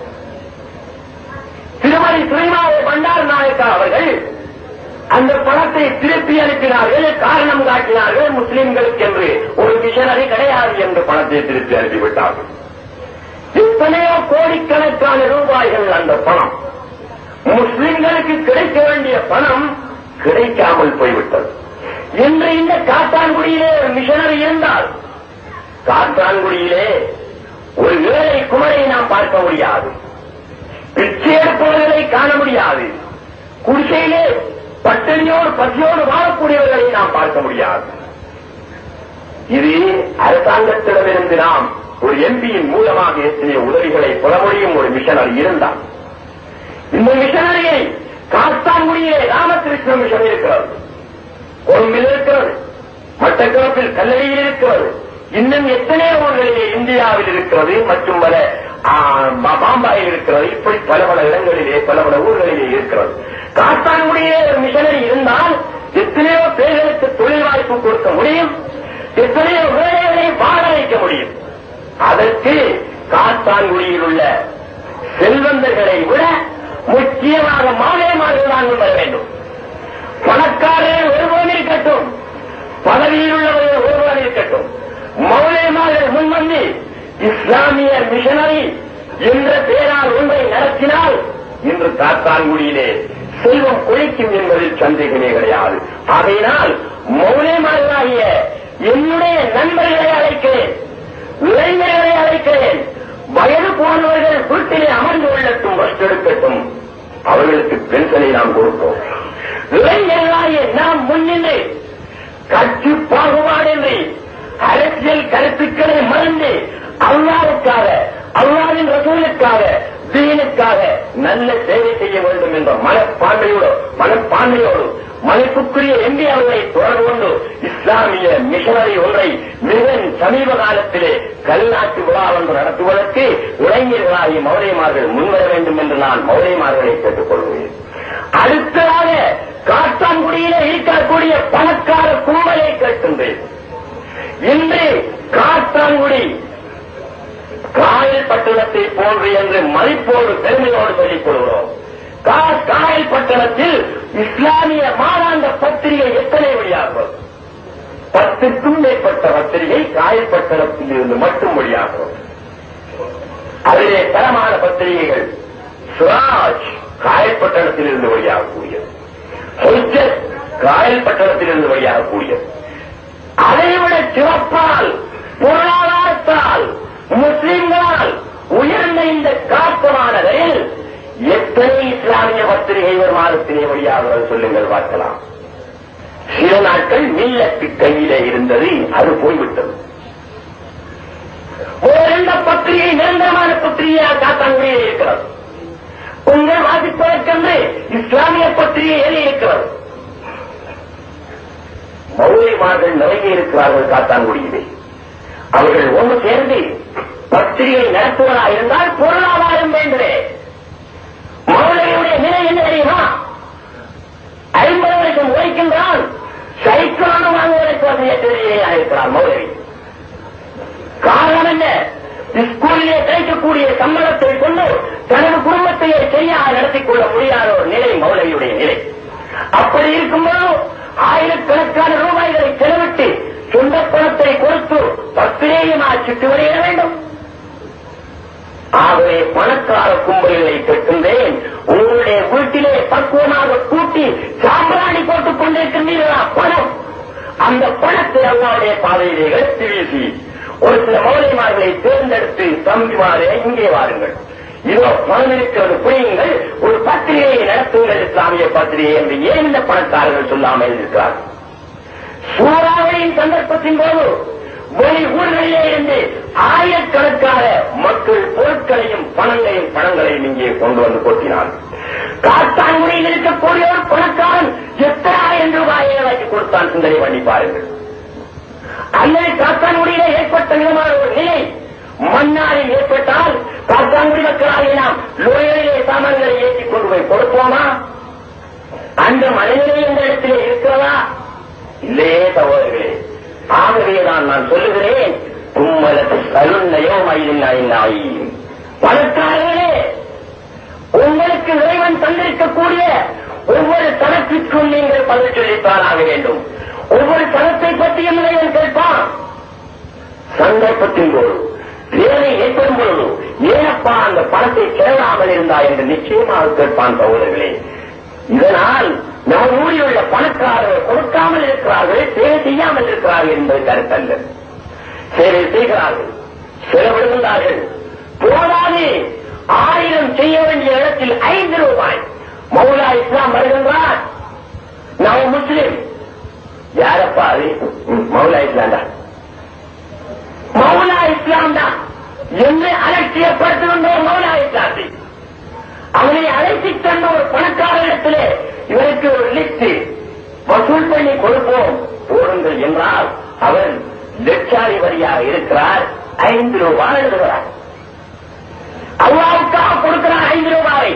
திருமதி ஸ்ரீமாவ பண்டார் நாயக்கா அவர்கள் அந்த பணத்தை திருப்பி அனுப்பினார்கள் காரணம் காட்டினார்கள் முஸ்லிம்களுக்கு என்று ஒரு மிஷனரி கிடையாது என்று பணத்தை திருப்பி அனுப்பிவிட்டார்கள் எத்தனையோ கோடிக்கணக்கான ரூபாய்கள் அந்த பணம் முஸ்லிம்களுக்கு கிடைக்க வேண்டிய பணம் கிடைக்காமல் போய்விட்டது இன்று இந்த காத்தான்குடியிலே ஒரு மிஷனரி இருந்தால் காத்தான்குடியிலே ஒரு ஏழை குமரை நாம் பார்க்க முடியாது பிச்சை எடுப்பவர்களை காண முடியாது குடிசையிலே பட்டினியோடு பசியோடு வாழக்கூடியவர்களை நாம் பார்க்க முடியாது இது அரசாங்கத்திடமிருந்து நாம் ஒரு எம்பியின் மூலமாக எத்தனைய உதவிகளை பெற முடியும் ஒரு மிஷனரி இருந்தால் இந்த மிஷனரியை காத்தாங்குடியிலே ராமகிருஷ்ண மிஷன் இருக்கிறது கொழும்பில் இருக்கிறது மட்டக்களப்பில் கல்லறையில் இருக்கிறது இன்னும் எத்தனையோ ஊர்களிலே இந்தியாவில் இருக்கிறது மற்றும் பல ஆ, பா- பாம்பாயில் இருக்கிறது இப்படி பல பல இடங்களிலே பல பல ஊர்களிலே இருக்கிறது காத்தாங்குடியிலே ஒரு மிஷனரி இருந்தால் எத்தனையோ பேர்களுக்கு தொழில் வாய்ப்பு கொடுக்க முடியும் எத்தனையோ வேலைகளை வாழ வைக்க முடியும் அதற்கு காத்தான்குடியில் உள்ள செல்வந்தர்களை விட முக்கியமாக மாநிலமாக தான் வர வேண்டும் பணக்காரர்கள் ஒருவன் இருக்கட்டும் பதவியில் உள்ளவர்கள் ஒருவன் இருக்கட்டும் மௌலியமார்கள் முன்வந்து இஸ்லாமிய மிஷனரி என்ற பெயரால் ஒன்றை நடத்தினால் இன்று காத்தான்குடியிலே செல்வம் குளிக்கும் என்பதில் சந்தேகமே கிடையாது ஆகையினால் மௌலியமார்களாகிய என்னுடைய நண்பர்களை அழைக்கிறேன் இளைஞர்களை அழைக்கிறேன் வயது போனவர்கள் வீட்டிலே அமர்ந்து கொள்ளட்டும் ரெஸ்ட் எடுக்கட்டும் அவர்களுக்கு பென்ஷனை நாம் கொடுப்போம் இளைஞர்களாகிய நாம் முன்னின்று கட்சி பாகுபாடின்றி அரசியல் கருத்துக்களை மறந்து அல்லாவுக்காக அல்லாவின் ரசூலுக்காக தீனுக்காக நல்ல சேவை செய்ய வேண்டும் என்ற மனப்பான்மையோடு மனப்பான்மையோடு மதிப்புக்குரிய எம்பி அவர்களை தொடர்பு கொண்டு இஸ்லாமிய மிஷனரி ஒன்றை மிக சமீப காலத்திலே கல்நாட்டு விழா ஒன்று நடத்துவதற்கு இளைஞர்களாகிய மௌலியமார்கள் முன்வர வேண்டும் என்று நான் மௌலியமார்களை கேட்டுக் கொள்கிறேன் அடுத்ததாக காத்தான்குடியிலே இருக்கக்கூடிய பணக்கார கும்பலை கேட்கின்றேன் இன்று காத்தான்குடி காயல் பட்டணத்தை போன்று என்று மதிப்போடு பெருமையோடு சொல்லிக் கொள்கிறோம் கா- காயல் பட்டணத்தில் இஸ்லாமிய மாதாந்த பத்திரிகை எத்தனை வெளியாகும் பத்துக்கும் மேற்பட்ட பத்திரிகை காயல் பட்டணத்தில் இருந்து மட்டும் வெளியாகும் அதிலே தரமான பத்திரிகைகள் சுராஜ் காயல் பட்டணத்தில் இருந்து வெளியாகக்கூடியது ஹுஜத் காயல் பட்டணத்தில் இருந்து வெளியாகக்கூடியது அதைவிட சிறப்பால் பொருளாதாரத்தால் முஸ்லிம்களால் உயர்ந்த இந்த காப்பமானதில் எத்தனை இஸ்லாமிய பத்திரிகை ஒரு மாதத்திலே வெளியாகிறது சொல்லுங்கள் பார்க்கலாம் சில நாட்கள் மில்லத்து கையிலே இருந்தது அது போய்விட்டது ஓரிந்த பத்திரிகை நிரந்தரமான பத்திரிகையாக காத்தாங்குடியில் இருக்கிறது உங்கள் வாசிப்பதற்கென்று இஸ்லாமிய பத்திரிகை ஏறி இருக்கிறது மௌலிமார்கள் நிறைய இருக்கிறார்கள் காத்தான்குடியிலே அவர்கள் ஒன்று சேர்ந்து பத்திரிகை நடத்துவதா இருந்தால் பொருளாதாரம் வேண்டுமே மௌலியுடைய நிலை என்ன தெரியுமா ஐம்பது வருஷம் உழைக்கின்றான் சைக்கிளான வாங்குவதற்கு வசதியாக இருக்கிறார் மௌலவி காரணம் என்ன ஸ்கூலிலே கிடைக்கக்கூடிய சம்பளத்தை கொண்டு தனது குடும்பத்தையே சரியாக நடத்திக் கொள்ள முடியாத ஒரு நிலை மௌலவியுடைய நிலை அப்படி இருக்கும்போது ஆயிரக்கணக்கான ரூபாய்களை செலவிட்டு சொந்த பணத்தை கொடுத்து பத்திரேயமா சுட்டு வெளியிட வேண்டும் ஆகவே பணக்கார கும்பல்களை கேட்கின்றேன் உங்களுடைய வீட்டிலே பக்குவமாக கூட்டி சாம்பிராணி போட்டுக் கொண்டிருக்கின்றீர்களா பணம் அந்த பணத்தை அல்லாவுடைய பாதையிலே எடுத்து வீசி ஒரு சில மௌலிமார்களை தேர்ந்தெடுத்து தம்பிமாரே இங்கே வாருங்கள் இதோ பணம் இருக்கிறது புரியுங்கள் ஒரு பத்திரிகையை நடத்துங்கள் இஸ்லாமிய பத்திரிகை என்று ஏன் இந்த பணக்காரர்கள் சொல்லாமல் இருக்கிறார்கள் சூறாவளியின் சந்தர்ப்பத்தின் போது வெளி ஊர்களிலே இருந்து ஆயிரக்கணக்கான மக்கள் பொருட்களையும் பணங்களையும் பணங்களையும் இங்கே கொண்டு வந்து கொட்டினார்கள் காத்தான்குடியில் இருக்கக்கூடிய ஒரு பணக்காரன் எத்தனை ஆயிரம் ரூபாயை வைத்து கொடுத்தான் சிந்தனை பண்ணி பாருங்கள் அல்லது காத்தான்குடியிலே ஏற்பட்ட விதமான ஒரு நிலை மன்னாரில் ஏற்பட்டால் காத்தான்குடி மக்களாகிய நாம் லோயரிலே சாமான்களை ஏற்றிக் கொண்டு போய் கொடுப்போமா அந்த மனிதனை இந்த இடத்திலே இருக்கிறதா இல்லையே சகோதரர்களே ஆகவேதான் நான் சொல்லுகிறேன் உம்மலத்து சலுன்னையோ மயிலினாய் பணக்காரர்களே உங்களுக்கு இறைவன் தந்திருக்கக்கூடிய ஒவ்வொரு தனத்திற்கும் நீங்கள் பதில் சொல்லித்தான் ஆக வேண்டும் ஒவ்வொரு தனத்தை பற்றியும் இறைவன் கேட்பான் சந்தர்ப்பத்தின் போது வேலை ஏற்படும் பொழுது ஏனப்பா அந்த பணத்தை செலவிடாமல் இருந்தாய் என்று நிச்சயமாக கேட்பான் சகோதரர்களே இதனால் நம்ம ஊரில் உள்ள பணக்காரர்கள் கொடுக்காமல் இருக்கிறார்கள் சேவை செய்யாமல் இருக்கிறார்கள் என்பது கருத்தல்ல சேவை செய்கிறார்கள் செலவிடுகின்றார்கள் போதாது ஆயிரம் செய்ய வேண்டிய இடத்தில் ஐந்து ரூபாய் மௌலா இஸ்லாம் வருகின்றார் நம்ம முஸ்லிம் யாரப்பா அது ம், மௌலா இஸ்லாம் தான் மௌலா இஸ்லாம் தான் என்று அலட்சியப்படுத்துகின்ற மௌலா இஸ்லாத்தை அவனை அழைத்துச் சென்ற ஒரு பணக்காரரிடத்திலே இவருக்கு ஒரு லிஸ்ட் வசூல் பண்ணி கொடுப்போம் போடுங்கள் என்றால் அவன் லட்சாரி வரியாக இருக்கிறார் ஐந்து ரூபாய் எழுதுகிறார் அல்லாவுக்காக கொடுக்கிறான் ஐந்து ரூபாயை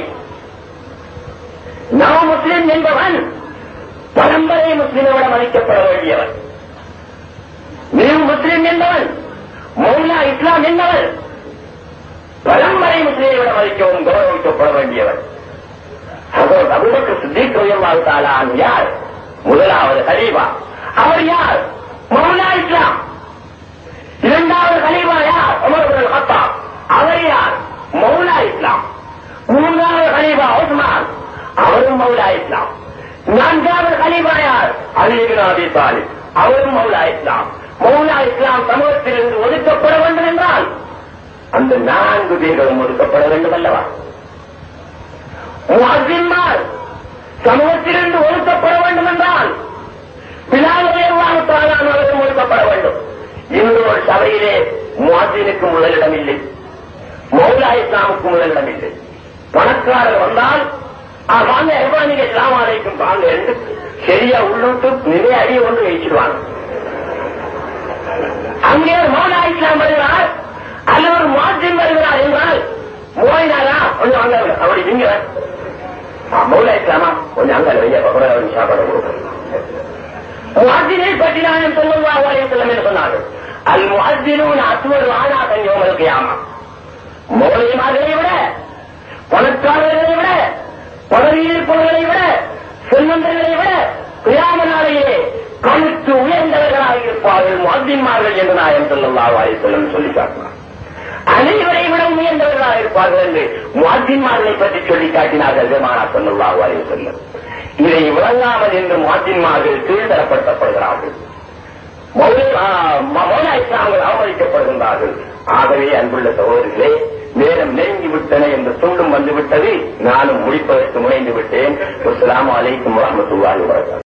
நவ முஸ்லிம் என்பவன் பரம்பரை முஸ்லிமை விட மதிக்கப்பட வேண்டியவன் நீவு முஸ்லிம் என்பவன் மௌலா இஸ்லாம் என்பவன் பரம்பரை முஸ்லிமை விட மதிக்கவும் கௌரவிக்கப்பட வேண்டியவன் அதோடு அபுபக்கர் சித்திக் ரலியல்லாஹு தஆலா அன்ஹு யார் முதலாவது கலீஃபா அவர் யார் மௌலா இஸ்லாம் இரண்டாவது கலீஃபா யார் உமர் இப்னு கத்தாப் அவர் யார் மௌலா இஸ்லாம் மூன்றாவது கலீஃபா உஸ்மான் அவரும் மௌலா இஸ்லாம் நான்காவது கலீஃபா யார் அலி இப்னு அபி தாலிப் அவரும் மௌலா இஸ்லாம் மௌலா இஸ்லாம் சமூகத்திலிருந்து ஒதுக்கப்பட வேண்டும் என்றால் அந்த நான்கு பேர்களும் ஒதுக்கப்பட வேண்டும் அல்லவா முஅஸ்ஸின்மார் சமூகத்திலிருந்து ஒதுக்கப்பட வேண்டும் என்றால் பிலாவதையவான அவர்கள் ஒதுக்கப்பட வேண்டும் இன்று ஒரு சபையிலே முஅஸ்ஸினுக்கு முதலிடம் இல்லை மௌலா இஸ்லாமுக்கு முதலிடம் இல்லை பணக்காரர் வந்தால் "ஆ, வாங்க எவ்வா நீங்க இஸ்லாம் அழைக்கும் வாங்க என்று சரியா உள்ளுட்டு நிறைய அடி ஒன்று வச்சிடுவாங்க அங்கே ஒரு மௌலா இஸ்லாம் வருகிறார் அல்லது ஒரு முஅஸ்ஸின் வருகிறார் என்றால் மோயினாரா கொஞ்சம் அங்க அப்படி நீங்க மௌலா இஸ்லாமா கொஞ்சம் அங்க வைய பக்கத்துல ஒரு சாப்பாடு கொடுக்கும் முஅஸ்ஸினை பற்றி நான் ஸல்லல்லாஹு அலைஹி வஸல்லம் என்று சொன்னார்கள் அல் முஅஸ்ஸினூன அஸ்வரு ஆனாதன் யௌமல் கியாமா மௌலிமார்களை விட பணக்காரர்களை விட பதவியில் இருப்பவர்களை விட செல்வந்தர்களை விட கிராம நாளையிலே கழுத்து உயர்ந்தவர்களாக இருப்பார்கள் முஅஸ்ஸின்மார்கள் என்று நான் ஸல்லல்லாஹு அலைஹி வஸல்லம் சொல்லி காட்டினார் அனைவரை விட உயர்ந்தவர்களாக இருப்பார்கள் என்று முஅஸ்ஸின்மார்களை பற்றி சொல்லி காட்டினார்கள் பெருமானா ஸல்லல்லாஹு அலைஹி வஸல்லம் இதை விளங்காமல் என்று முஅஸ்ஸின்மார்கள் கீழ்தரப்படுத்தப்படுகிறார்கள் மௌல- ஆ, மௌலா இஸ்லாம்கள் அவமதிக்கப்படுகின்றார்கள் ஆகவே அன்புள்ள சகோதரர்களே நேரம் நெருங்கி விட்டன என்ற சொல்லும் வந்துவிட்டது நானும் முடிப்பதற்கு முனைந்து விட்டேன் அஸ்ஸலாமு அலைக்கும் வரஹ்மத்துல்லாஹி வபரகாத்துஹு